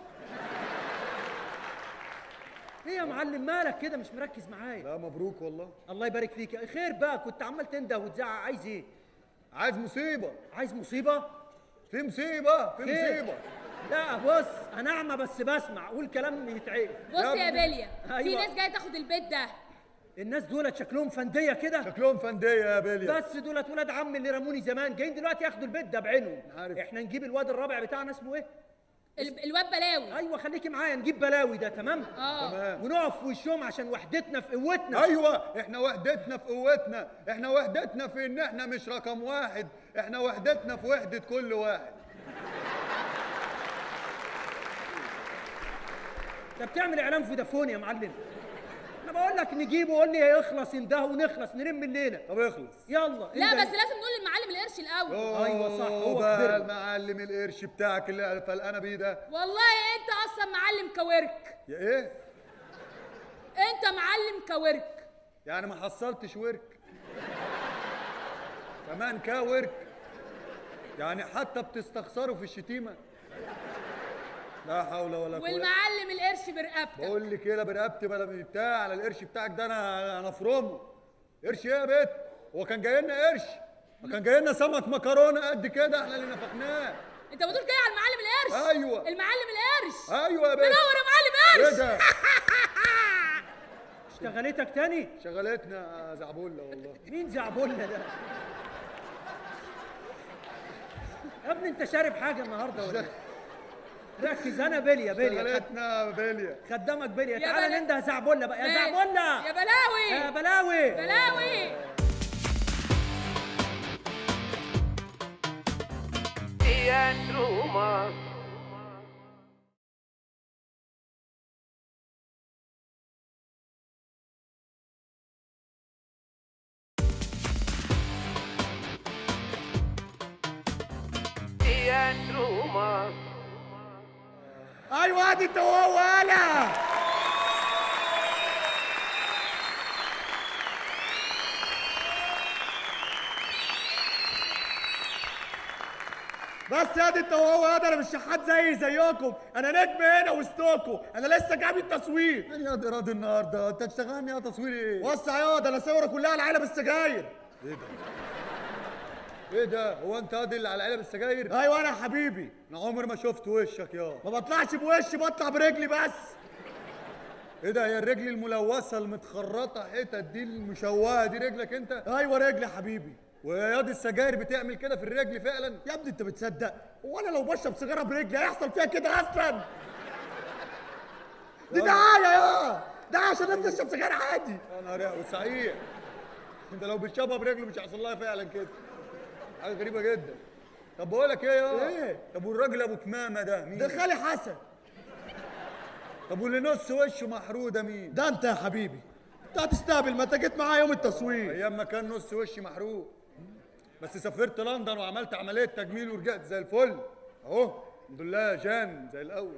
ايه يا معلم مالك كده مش مركز معايا لا مبروك والله الله يبارك فيك خير بقى كنت عمال تنده وتزعق عايز ايه عايز مصيبة عايز مصيبة في مصيبة في خير. مصيبة لا بص انا اعمى بس بسمع قول كلام يتعقل بص يا ابني. بليا في أيوة. ناس جايه تاخد البيت ده الناس دولت شكلهم فنديه كده شكلهم فنديه يا بليا بس دولت ولاد عم اللي رموني زمان جايين دلوقتي ياخدوا البيت ده بعينهم عارف. احنا نجيب الواد الرابع بتاعنا اسمه ايه ال- الواد بلاوي ايوه خليكي معايا نجيب بلاوي ده تمام اه تمام ونقف في وشهم عشان وحدتنا في قوتنا ايوه احنا وحدتنا في قوتنا احنا وحدتنا في ان احنا مش رقم واحد احنا وحدتنا في وحدة كل واحد انت بتعمل اعلان فودافون يا معلم انا بقول لك نجيبه قول لي يخلص انده ونخلص نلم الليله طب اخلص يلا لا انده. بس لازم نقول للمعلم القرش الاول أيوة صح، هو بقى كبرنا. المعلم القرش بتاعك اللي فلقانه بيه ده والله انت اصلا معلم كورك يا ايه انت معلم كورك يعني ما حصلتش ورك كمان كاورك يعني حتى بتستخسروا في الشتيمه لا حول ولا قوه والمعلم القرش برقبتك بقول لك كده برقبتي بلا من بتاع على القرش بتاعك ده انا انا افرمه قرش ايه يا بيت هو كان جاي لنا قرش ما كان جاي لنا سمك مكرونه قد كده احنا اللي نفخناه انت بتقول كده على المعلم القرش أيوة. المعلم القرش ايوه يا بيت منور يا معلم ايه قرش ده اشتغلتك تاني شغلتنا زعبوله والله مين زعبولنا ده يا ابني انت شارب حاجه النهارده ولا إيه؟ ركز انا بليا بليا شغلتنا بليا خدامك بليا يا تعالى بلا- ننده زعبولة بقى يا ماشي. زعبولة يا بلاوي يا بلاوي بلاوي ايوه ادي انت وهو انا بس يا دي انت وهو يا انا مش شحات زي زيكم انا نجم هنا وسطكم انا لسه جايب التصوير يا دي راضي النهارده انت تشتغلني يا تصوير ايه وسع يا ده انا صورة كلها على علب السجاير ايه ده ايه ده هو انت قاضي اللي على علب السجاير ايوه انا يا حبيبي انا عمري ما شفت وشك يا ما بطلعش بوشي بطلع برجلي بس ايه ده هي الرجل الملوثه المتخرطه حتت دي المشوهه دي رجلك انت ايوه رجلي يا حبيبي ويا دي السجاير بتعمل كده في الرجل فعلا يا ابني انت بتصدق هو انا لو بشرب سيجاره برجلي هيحصل فيها كده اصلا دي دعايه يا ده عشان الناس تشرب سجاير عادي يا نهار أبيض، صحيح انت لو بتشربها برجله مش هيحصل لها فعلا كده حاجه غريبه جدا طب بقول لك ايه يا ايه؟ طب والراجل ابو كمامه ده مين ده خالي حسن طب واللي نص وشه محروق ده مين ده انت يا حبيبي انت هتستقبل ما انت جيت معايا يوم التصوير ايام ما كان نص وشي محروق بس سافرت لندن وعملت عمليه تجميل ورجعت زي الفل اهو الحمد لله يا جان زي الاول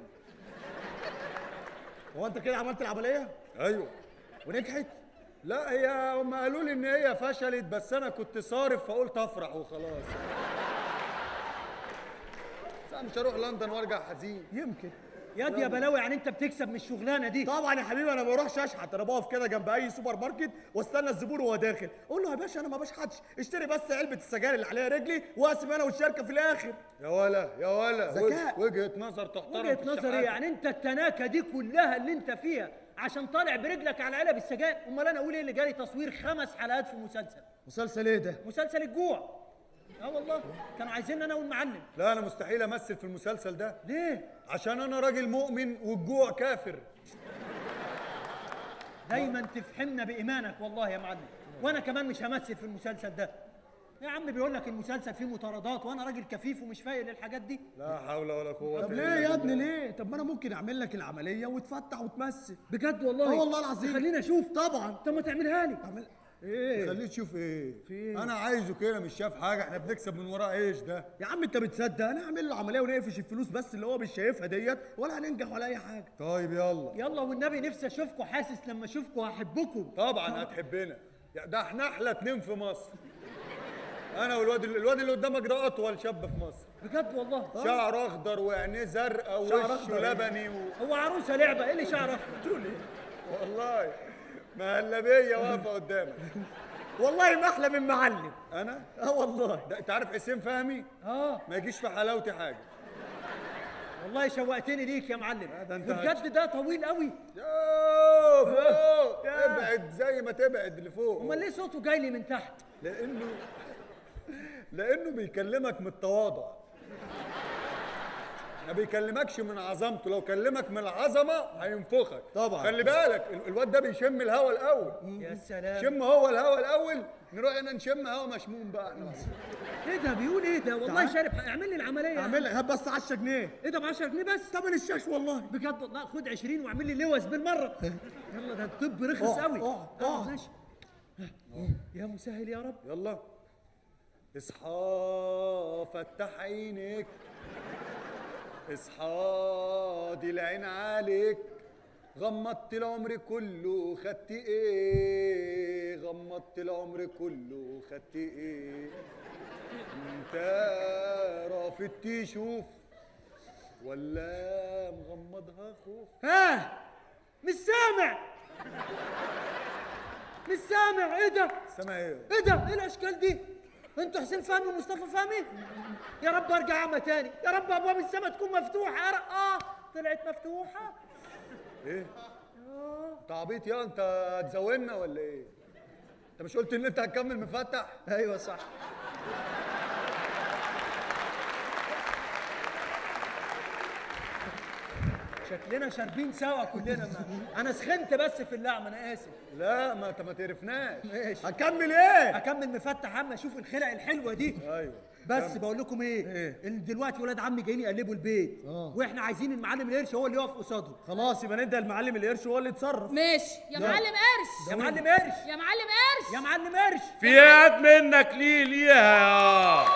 هو انت كده عملت العمليه ايوه ونجحت لا هي هم قالوا لي ان هي فشلت بس انا كنت صارف فقلت افرح وخلاص بس انا مش هروح لندن وارجع حزين يمكن ياد يا بلاوي يعني انت بتكسب من الشغلانه دي طبعا يا حبيبي انا ما بروحش اشحت انا بقف كده جنب اي سوبر ماركت واستنى الزبون وهو داخل اقول له يا باشا انا ما بشحتش اشتري بس علبه السجاير اللي عليها رجلي واقسم انا والشركه في الاخر يا ولا يا ولا ذكاء. وجهه نظر تحترم وجهه في نظري الشحاتة. يعني انت التناكه دي كلها اللي انت فيها عشان طالع برجلك على علب السجاير امال انا اقول ايه اللي جالي تصوير خمس حلقات في مسلسل مسلسل ايه ده مسلسل الجوع اه والله كانوا عايزين انا والمعلم لا انا مستحيل امثل في المسلسل ده ليه عشان انا راجل مؤمن والجوع كافر دايما تفهمنا بايمانك والله يا معلم وانا كمان مش همثل في المسلسل ده يا عم بيقول لك المسلسل فيه مطاردات وانا راجل كفيف ومش فايق للحاجات دي لا حول ولا قوه طب ليه يا ابني ليه طب ما انا ممكن اعمل لك العمليه وتفتح وتمثل بجد والله اه والله العظيم خليني اشوف طبعا طب ما تعملها لي اعمل ايه خليه تشوف ايه في ايه انا عايزه كده مش شايف حاجه احنا بنكسب من وراه ايش ده يا عم انت بتصدق انا هعمل له عمليه ونقفش الفلوس بس اللي هو مش شايفها ديت ولا هننجح ولا اي حاجه طيب يلا يلا والنبي نفسي اشوفكم حاسس لما اشوفكم هحبكم طبعا هتحبنا يا ده احنا احلى اتنين في مصر انا والواد الواد اللي قدامك ده اطول شاب في مصر بجد والله شعر اخضر وعينيه زرقاء شعر ووشه أخضر إيه؟ لبني و... هو عروسه لعبه ايه اللي شعر اخضر تقول ايه والله مهلبيه واقفه قدامك والله ما احلى من معلم انا اه والله ده انت عارف حسين فهمي اه ما يجيش في حلاوتي حاجه والله شوقتني ليك يا معلم ده أنت بجد ده طويل قوي يوه فوق يا. ابعد زي ما تبعد لفوق امال ليه صوته جاي لي من تحت لانه لانه بيكلمك من التواضع ما بيكلمكش من عظمته لو كلمك من العظمه هينفخك طبعا. خلي بالك ال- الواد ده بيشم الهوا الاول يا سلام شم هو الهوا الاول نروح هنا نشم هوا مشموم بقى احنا ايه ده بيقول ايه ده والله تعال. شارب اعمل لي العمليه اعمل لك هات بس 10 جنيه ايه ده ب 10 جنيه بس ثمن الشاش والله بجد والله خد 20 واعمل لي لوز بالمره يلا ده الطب رخص اقعد، قوي اقعد، آه، اقعد. ماشي يا مسهل يا رب يلا اصحى فتح عينك اصحى دي العين عليك غمضت العمر كله خدت ايه غمضت العمر كله خدت ايه انت رافض تشوف ولا مغمضها خوف ها مش سامع مش سامع ايه ده سامع ايه ايه ده ايه الاشكال دي انتوا حسين فهمي ومصطفى فهمي يا رب ارجع اعمى تاني يا رب ابواب السماء تكون مفتوحه يا رب اه طلعت مفتوحه ايه انت عبيط يا انت هتزودنا ولا ايه انت مش قلت ان انت هتكمل مفتح ايوه صح شكلنا شاربين سوا كلنا ما. انا سخنت بس في اللعبه انا اسف لا ما انت ما تعرفناش ماشي هتكمل ايه اكمل مفتح عم اشوف الخلع الحلوه دي ايوه بس بقول لكم ايه, إيه؟ ان دلوقتي ولاد عمي جايين يقلبوا البيت آه. واحنا عايزين المعلم القرش هو اللي يقف قصادهم خلاص يبقى ندي المعلم القرش هو اللي يتصرف ماشي يا لا. معلم قرش يا معلم قرش يا معلم قرش يا معلم قرش في يد منك ليه ليها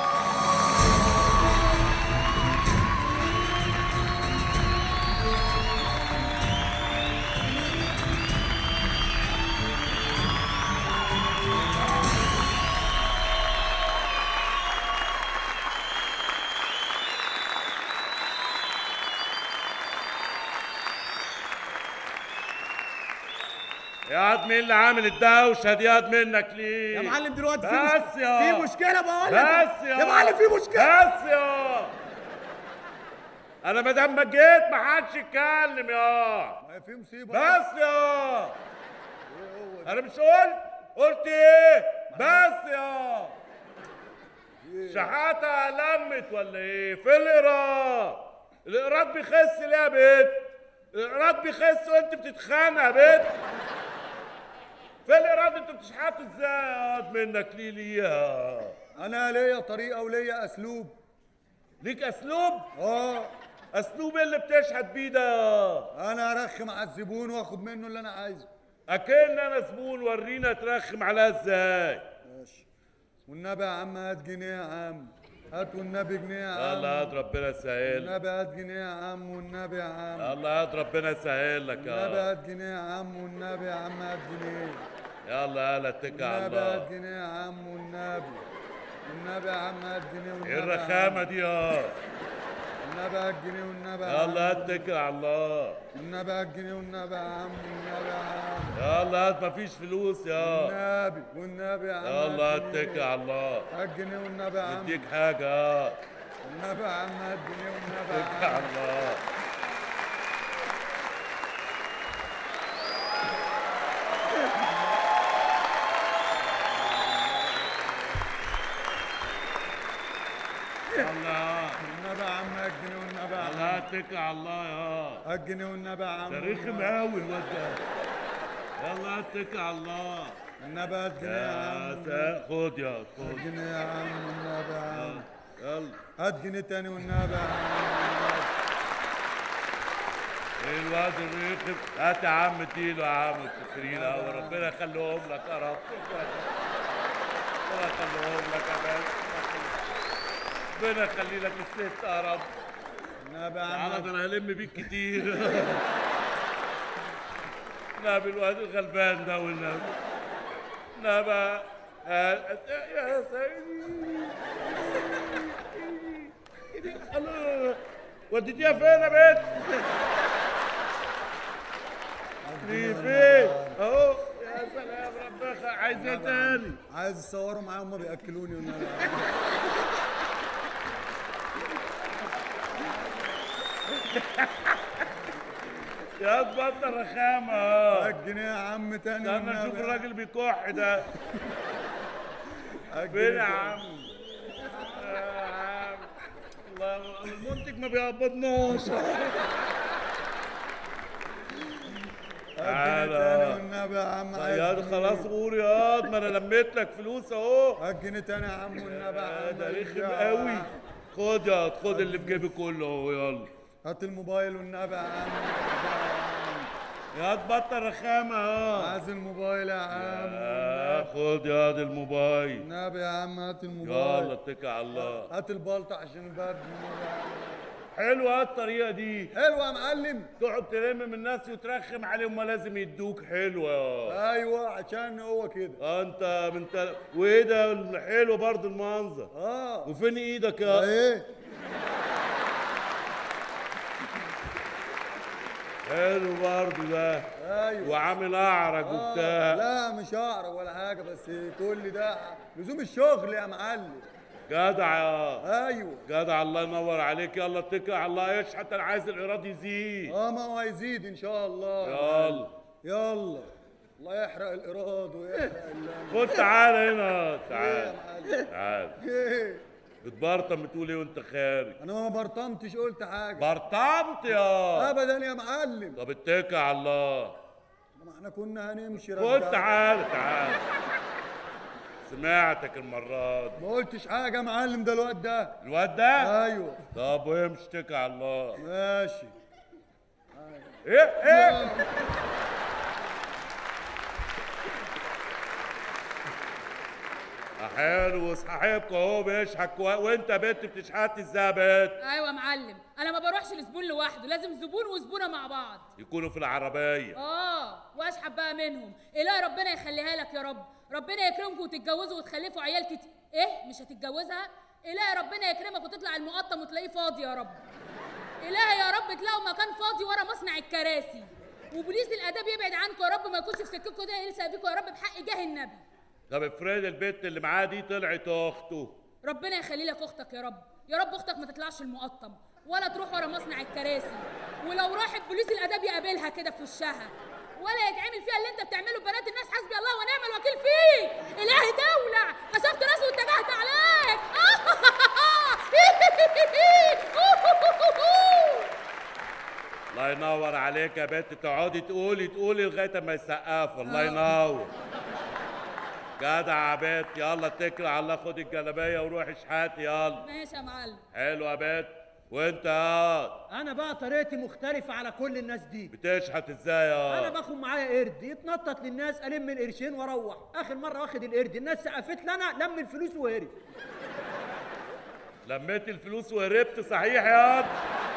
يا عاد مين اللي عامل الدوشه دي ياد منك ليه يا معلم دلوقتي في بس مش- يا في مشكله بقول لك بس يا يا معلم في مشكله بس يا انا ما دام ما جيت ما حدش يتكلم يا ما هي في مصيبه بس يا انا مش قلت قلت ايه بس يا شحاته لمت ولا ايه في الايراد الايراد بيخس ليه يا بنت الايراد بيخس وانت بتتخانق يا بنت في الايراد انتوا بتشحتوا ازاي يا منك ليه ليها انا ليا طريقه وليا اسلوب ليك اسلوب اه اسلوب إيه اللي بتشحت بيه ده انا ارخم على الزبون واخد منه اللي انا عايزه اكن انا زبون ورينا ترخم عليها ازاي ماشي والنبي يا عم هات جنيه يا عم هات والنبي جنيه يا عم الله هات ربنا يسهل والنبي هات جنيه يا عم والنبي يا عم الله هات ربنا يسهل لك والنبي يا هات جنيه يا عم والنبي يا عم هات جنيه يلا يلا اتكل على والنبي هات الله جنيه يا عم والنبي والنبي يا عم هات جنيه والنبي ايه يا الرخامه عم. دي يا النبي هالجنيه والنبي يا يلا عم. اتكل على الله النبي هالجنيه والنبي يا عم النبي يا عم يلا هات مفيش فلوس يا والنبي والنبي يا عم يلا هالجنيه. اتكل على الله هالجنيه والنبي يا عم نديك حاجة اه النبي يا عم هالجنيه والنبي يا اتكل عم على الله يلا النبي يا عم هالجنيه والنبي يا عم يلا اتكل على الله يا هالجنيه والنبي يا عم ده رخم قوي الواد ده يلا اتكل على الله النبي هالجنيه يا يا عم سا- خد يا خد هالجنيه يا عم النبي يا عم يلا هات جنيه تاني والنبي يا عم ايه الواد الرخم هات يا عم اديله يا عم التكريم قوي ربنا يخليهم لك يا رب ربنا يخليهم لك يا باشا ربنا يخلي لك الست يا رب النبي يا تعالى عم ده انا هلم بيك كتير نبي الواد الغلبان ده والنبي نبي آه، يا سيدي الله وديتيها فين يا بنت؟ دي فين؟ اهو يا سلام ربنا يخ- عايز ايه تاني؟ عايز يصوروا معايا هما بياكلوني والنبي يا تبطل رخامة اه الجنيه يا عم تاني استنى والنبي. نشوف الراجل بيكح ده الجنيه فين يا تاني. عم؟ يا عم الله المنتج ما بيقبضناش الجنيه تاني تعالى والنبي يا عم يا عايز خلاص قول يا ما انا لميت لك فلوس اهو الجنيه تاني يا عم والنبي يا آه، عم ده رخم يا قوي خد يا خد اللي في جيبي كله اهو يلا هات الموبايل والنبي يا عم يا تبطل رخامة اه عايز الموبايل يا عم آه، خد يا دي الموبايل النبي يا عم هات يلا الموبايل اتكل على الله هات البلطة عشان البرد النبي يا عم. حلوه الطريقه دي حلوه يا معلم تقعد تلم من الناس وترخم عليهم ما لازم يدوك حلوه ايوه عشان هو كده اه انت من تل... وايه ده الحلو برضه المنظر اه وفين ايدك يا ايه حلو برضه ده ايوه وعامل اعرج آه وبتاع لا مش اعرف ولا حاجه بس كل ده لزوم الشغل يا معلم جدع يا ايوه جدع الله ينور عليك يلا اتكل على الله ايش حتى انا عايز الايراد يزيد اه ما هو هيزيد ان شاء الله يا يلا. معلم. يلا الله يحرق الايراد ويحرق ال- خد تعالى هنا إيه يا تعال معلم؟ تعال ايه بتبرطم بتقول ايه وانت خارج انا ما برطمتش قلت حاجه برطمت يا ابدا يا معلم طب اتكل على الله ما احنا كنا هنمشي خد رجعنا. تعال تعال سمعتك المرة دي ما قلتش حاجه يا معلم ده الواد ده الواد ده؟ ايوه طب وامشي اتكل على الله ماشي ايه ايه حلو صاحبك اهو بيشحت كويس وانت يا بنت بتشحت ازاي يا بنت ايوه يا معلم انا ما بروحش لزبون لوحده لازم زبون وزبونه مع بعض يكونوا في العربية اه واشحب بقى منهم الهي ربنا يخليها لك يا رب ربنا يكرمكم وتتجوزوا وتخلفوا عيال كتير ايه مش هتتجوزها الهي ربنا يكرمك وتطلع المقطم وتلاقيه فاضي يا رب الهي يا رب تلاقوا مكان فاضي ورا مصنع الكراسي وبوليس الاداب يبعد عنكم يا رب ما يكونش في سكتكم ده يلسع فيكم يا رب بحق جاه النبي طب افرض البنت اللي معاه دي طلعت اخته ربنا يخلي لك اختك يا رب يا رب اختك ما تطلعش المقطم ولا تروح ورا مصنع الكراسي ولو راحت بوليس الاداب يقابلها كده في وشها ولا يتعمل فيها اللي انت بتعمله ببنات الناس حسبي الله ونعم الوكيل فيك الهي دولع كشفت راسه واتجهت عليك الله ينور عليك يا بنت تقعدي تقولي تقولي لغايه ما يسقفوا الله ينور جدع يا بنت يلا اتكل على الله خد الجلابيه وروح اشحاتي يلا ماشي يا معلم حلو يا بنت وانت يا انا بقى طريقتي مختلفه على كل الناس دي بتشحت ازاي يا انا باخد معايا قرد يتنطط للناس الم القرشين واروح اخر مره واخد القرد الناس سقفت لي انا لم الفلوس وهرب لميت الفلوس وهربت صحيح يا واد؟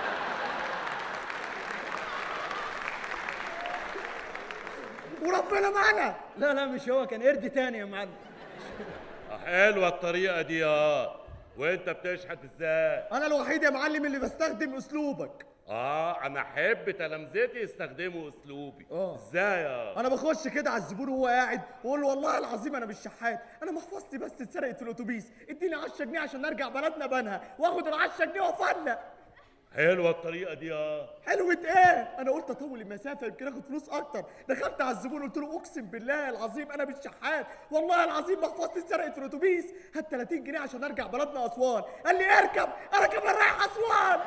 وربنا معانا لا لا مش هو كان قرد تاني يا معلم حلوه الطريقه دي يا وانت بتشحت ازاي انا الوحيد يا معلم اللي بستخدم اسلوبك اه انا احب تلامذتي يستخدموا اسلوبي اه ازاي اه انا بخش كده على الزبون وهو قاعد واقول له والله العظيم انا مش شحات انا محفظتي بس اتسرقت في الاتوبيس اديني 10 جنيه عشان ارجع بلدنا بنها واخد ال 10 جنيه وافلق حلوه الطريقه دي اه حلوة ايه؟ انا قلت اطول المسافة يمكن اخد فلوس اكتر، دخلت على الزبون قلت له اقسم بالله العظيم انا مش شحات، والله العظيم محفظتي اتسرقت في الاتوبيس، هات 30 جنيه عشان ارجع بلدنا اسوان، قال لي اركب، اركب انا رايح اسوان.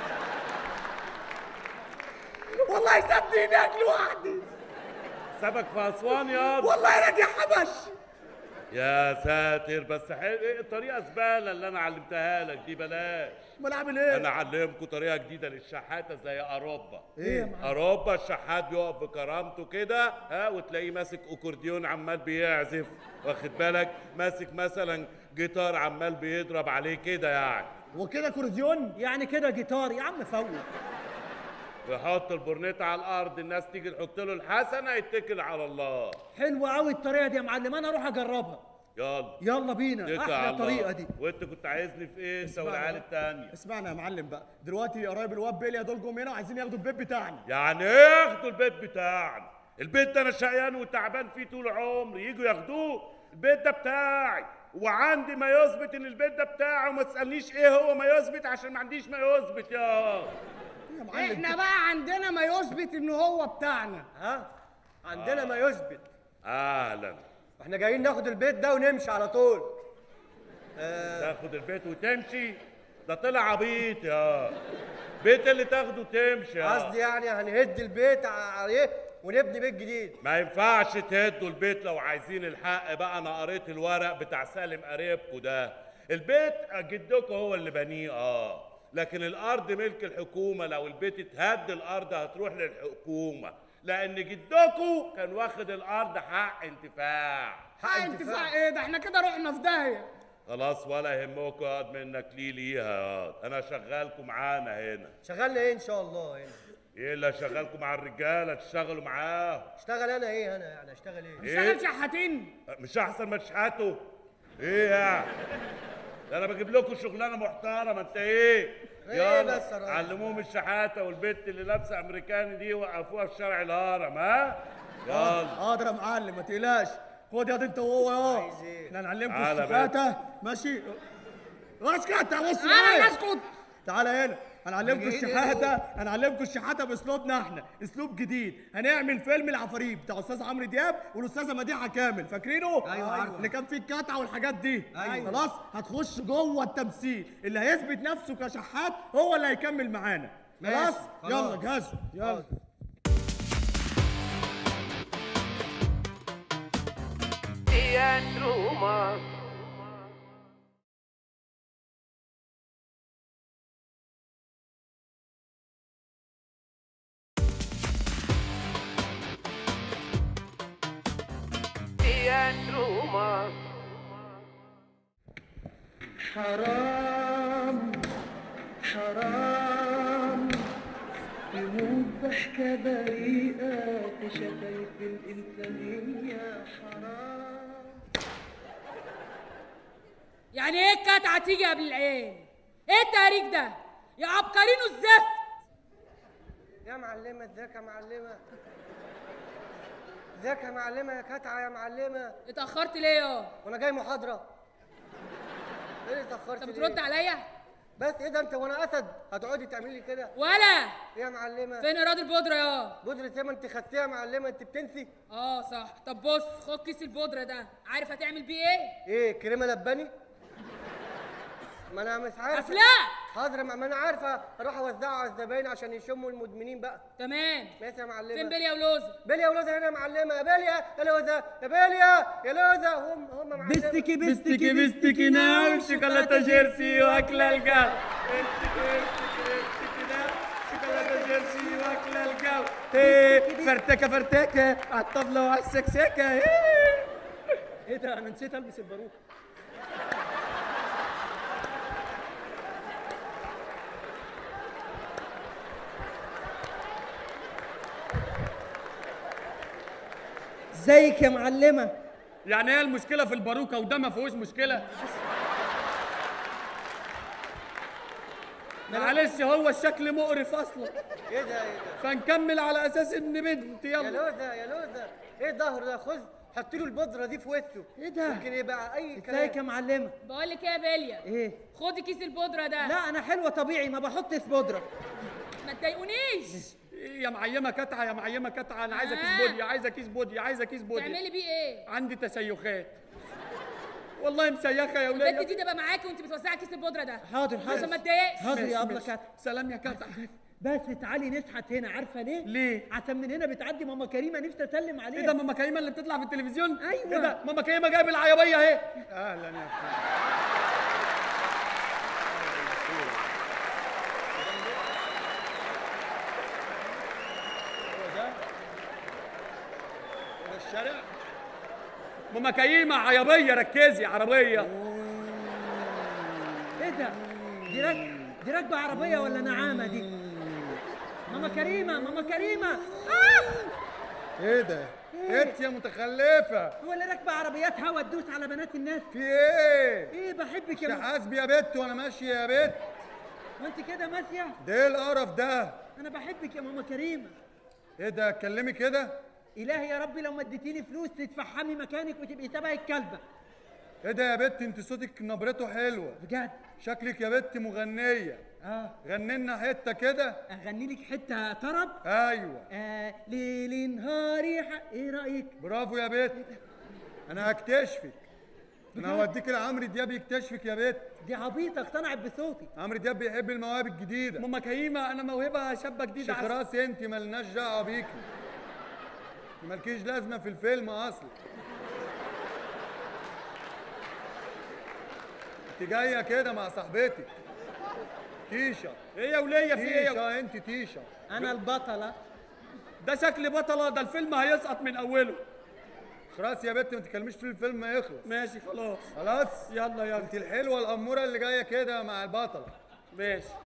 والله سابني هناك لوحدي، سابك في اسوان يا والله راجع حبش. يا ساتر بس حلو ايه الطريقه زباله اللي انا علمتها لك دي بلاش امال اعمل ايه؟ انا اعلمكم طريقه جديده للشحاته زي اوروبا إيه يا معلم؟ اوروبا الشحات بيقف بكرامته كده ها وتلاقيه ماسك اكورديون عمال بيعزف واخد بالك ماسك مثلا جيتار عمال بيضرب عليه كده يعني وكده كورديون؟ يعني كده جيتار يا عم فوق ويحط البورنيت على الارض الناس تيجي تحط له الحسنه يتكل على الله حلوة قوي الطريقة دي يا معلم انا اروح اجربها يلا يلا بينا اتكل احلى على الله. الطريقة دي وانت كنت عايزني في ايه انت اسمعنا والعيال بقى. التانيه اسمعنا يا معلم بقى، دلوقتي قرايب الواد بيليا دول جم هنا وعايزين ياخدوا البيت بتاعنا. يعني ايه ياخدوا البيت بتاعنا البيت ده انا شقيان وتعبان فيه طول عمري يجوا ياخدوه البيت ده بتاعي وعندي ما يثبت ان البيت ده بتاعي وما تسالنيش ايه هو ما يثبت عشان ما عنديش ما يثبت يا احنا بقى عندنا ما يثبت ان هو بتاعنا ها عندنا ما يثبت اهلا احنا جايين ناخد البيت ده ونمشي على طول تاخد البيت وتمشي ده طلع عبيط يا بيت اللي تاخده وتمشي يا قصدي يعني هنهد البيت عليه ونبني بيت جديد ما ينفعش تهدوا البيت لو عايزين الحق بقى انا قريت الورق بتاع سالم قريبكو ده البيت جدكم هو اللي بنيه اه لكن الارض ملك الحكومه لو البيت اتهد الارض هتروح للحكومه لان جدكم كان واخد الارض حق انتفاع حق انتفاع ايه ده احنا كده رحنا في داهيه خلاص ولا يهمكم اقعد منك ليه ليها ياض. انا شغالكم معانا هنا شغلنا ايه ان شاء الله هنا ايه اللي شغالكم مع الرجاله تشتغلوا معاهم اشتغل انا ايه انا يعني اشتغل ايه إيه؟ شحاتين مش احسن ما تشحتوا ايه يعني ده انا بجيب لكم شغلانه محترمه انت ايه إيه يلا بس يا راجل؟ علموهم الشحاته والبت اللي لابسه امريكاني دي وقفوها في شارع الهرم ها يلا حاضر يا معلم ما تقلقش خد يا دي انت وهو يا احنا هنعلمكم تعالى الشحاته ماشي اسكت يا بص انا معايا اسكت تعالى هنا هنعلمكم جايين الشحاته هنعلمكم الشحاته باسلوبنا احنا اسلوب جديد هنعمل فيلم العفاريت بتاع استاذ عمرو دياب والاستاذه مديحه كامل فاكرينه أيوة، عارفه. اللي كان فيه القطعه والحاجات دي أيوة. خلاص هتخش جوه التمثيل اللي هيثبت نفسه كشحات هو اللي هيكمل معانا ماشي، خلاص خلاص. يلا جهزوا يلا Teatro Mar. Teatro Mar. حرام حرام يموت ضحكة بريئة تشتت الإنسانية حرام يعني ايه الكتعه تيجي قبل العين ايه التهريج ده يا عبقرين الزفت يا معلمه ازيك يا معلمه ازيك يا معلمه يا كتعه يا معلمه اتاخرت ليه يا وانا جاي محاضره ايه اللي اتاخرت انت ليه؟ بترد عليا بس ايه ده انت وانا اسد هتقعدي تعملي لي كده ولا ايه يا معلمه فين ايراد البودره يا بودرة ايه ما انت خدتيها يا معلمه انت بتنسي اه صح طب بص خد كيس البودره ده عارف هتعمل بيه ايه ايه كريمه لباني ما انا مش عارف أفلاك! حاضر ما ما انا عارفه اروح اوزعه على الزباين عشان يشموا المدمنين بقى تمام ماشي يا معلمه فين بليا ولوزه بليا ولوزه هنا يا معلمه يا بليا يا لوزه يا بليا يا لوزه هم هم معلمه بستكي بستكي بستكي ناو شوكولاتة جيرسي واكلة الجو شوكولاتة جيرسي واكلة الجو ايه فرتكة فرتكة على الطبلة وعلى السكسكة ايه ايه ده انا نسيت البس الباروكه ازيك يا معلمه يعني ايه المشكلة في الباروكة وده ما فيهوش مشكلة معلش هو الشكل مقرف اصلا ايه ده ايه ده فنكمل على اساس ان بنت يا يلا لوزة يا لوزة ايه الظهر ده خذ حط له البودرة دي في وشه ايه ده ممكن يبقى اي كلام ازيك يا معلمه بقول لك ايه يا بليا ايه خدي كيس البودره ده لا انا حلوه طبيعي ما بحطش بودره ما تضايقونيش يا معيمه كتعه يا معيمه كتعه انا عايزه كيس آه. بودي عايزه كيس بودي عايزه كيس بودي تعملي بيه ايه عندي تسيخات والله مسيخه يا البنت ولاد دي تبقى معاكي وانت بتوزعي كيس البودره ده حاضر حاضر عشان ما تضايقش حاضر ماشي، يا ابله ماشي. كات سلام يا كتعه بس تعالي نشحت هنا عارفه ليه؟ ليه؟ عشان من هنا بتعدي ماما كريمه نفسي اسلم عليها ايه ده ماما كريمه اللي بتطلع في التلفزيون أيوة. ايه ده ماما كريمه جايب العيبيه اهي اهلا يا اخويا هو ده هو ده الشارع ماما كريمه عيبيه ركزي عربيه ايه ده؟ دي راك دي راكبه عربيه ولا نعامه دي؟ ماما كريمه ماما كريمه آه! ايه ده انت يا متخلفه هو اللي راكبه عربيات هوا تدوس على بنات الناس في ايه ايه بحبك يا مش ماما حاسبي يا بت وانا ماشي يا بت وانت كده ماشيه ده ايه القرف ده انا بحبك يا ماما كريمه ايه ده اتكلمي كده الهي يا ربي لو ما اديتيني فلوس تتفحمي مكانك وتبقي شبه الكلبه ايه ده يا بت انت صوتك نبرته حلوه بجد شكلك يا بت مغنيه اه غني لنا حته كده اغني لك حته طرب ايوه آه ليل نهاري ح... ايه رايك برافو يا بت انا هكتشفك انا هوديك لعمرو دياب يكتشفك يا بت دي عبيطه اقتنعت بصوتي عمرو دياب بيحب المواهب الجديده ماما كريمه انا موهبه شابه جديده شيخ عسل. راسي انت ملناش دعوه بيكي مالكيش لازمه في الفيلم اصلا انت جايه كده مع صاحبتك تيشا ايه يا وليه في ايه يا تيشا انت تيشا انا البطله ده شكل بطله ده الفيلم هيسقط من اوله خلاص يا بت ما تكلميش طول الفيلم ما يخلص ماشي خلاص خلاص يلا يلا انت الحلوه الاموره اللي جايه كده مع البطله ماشي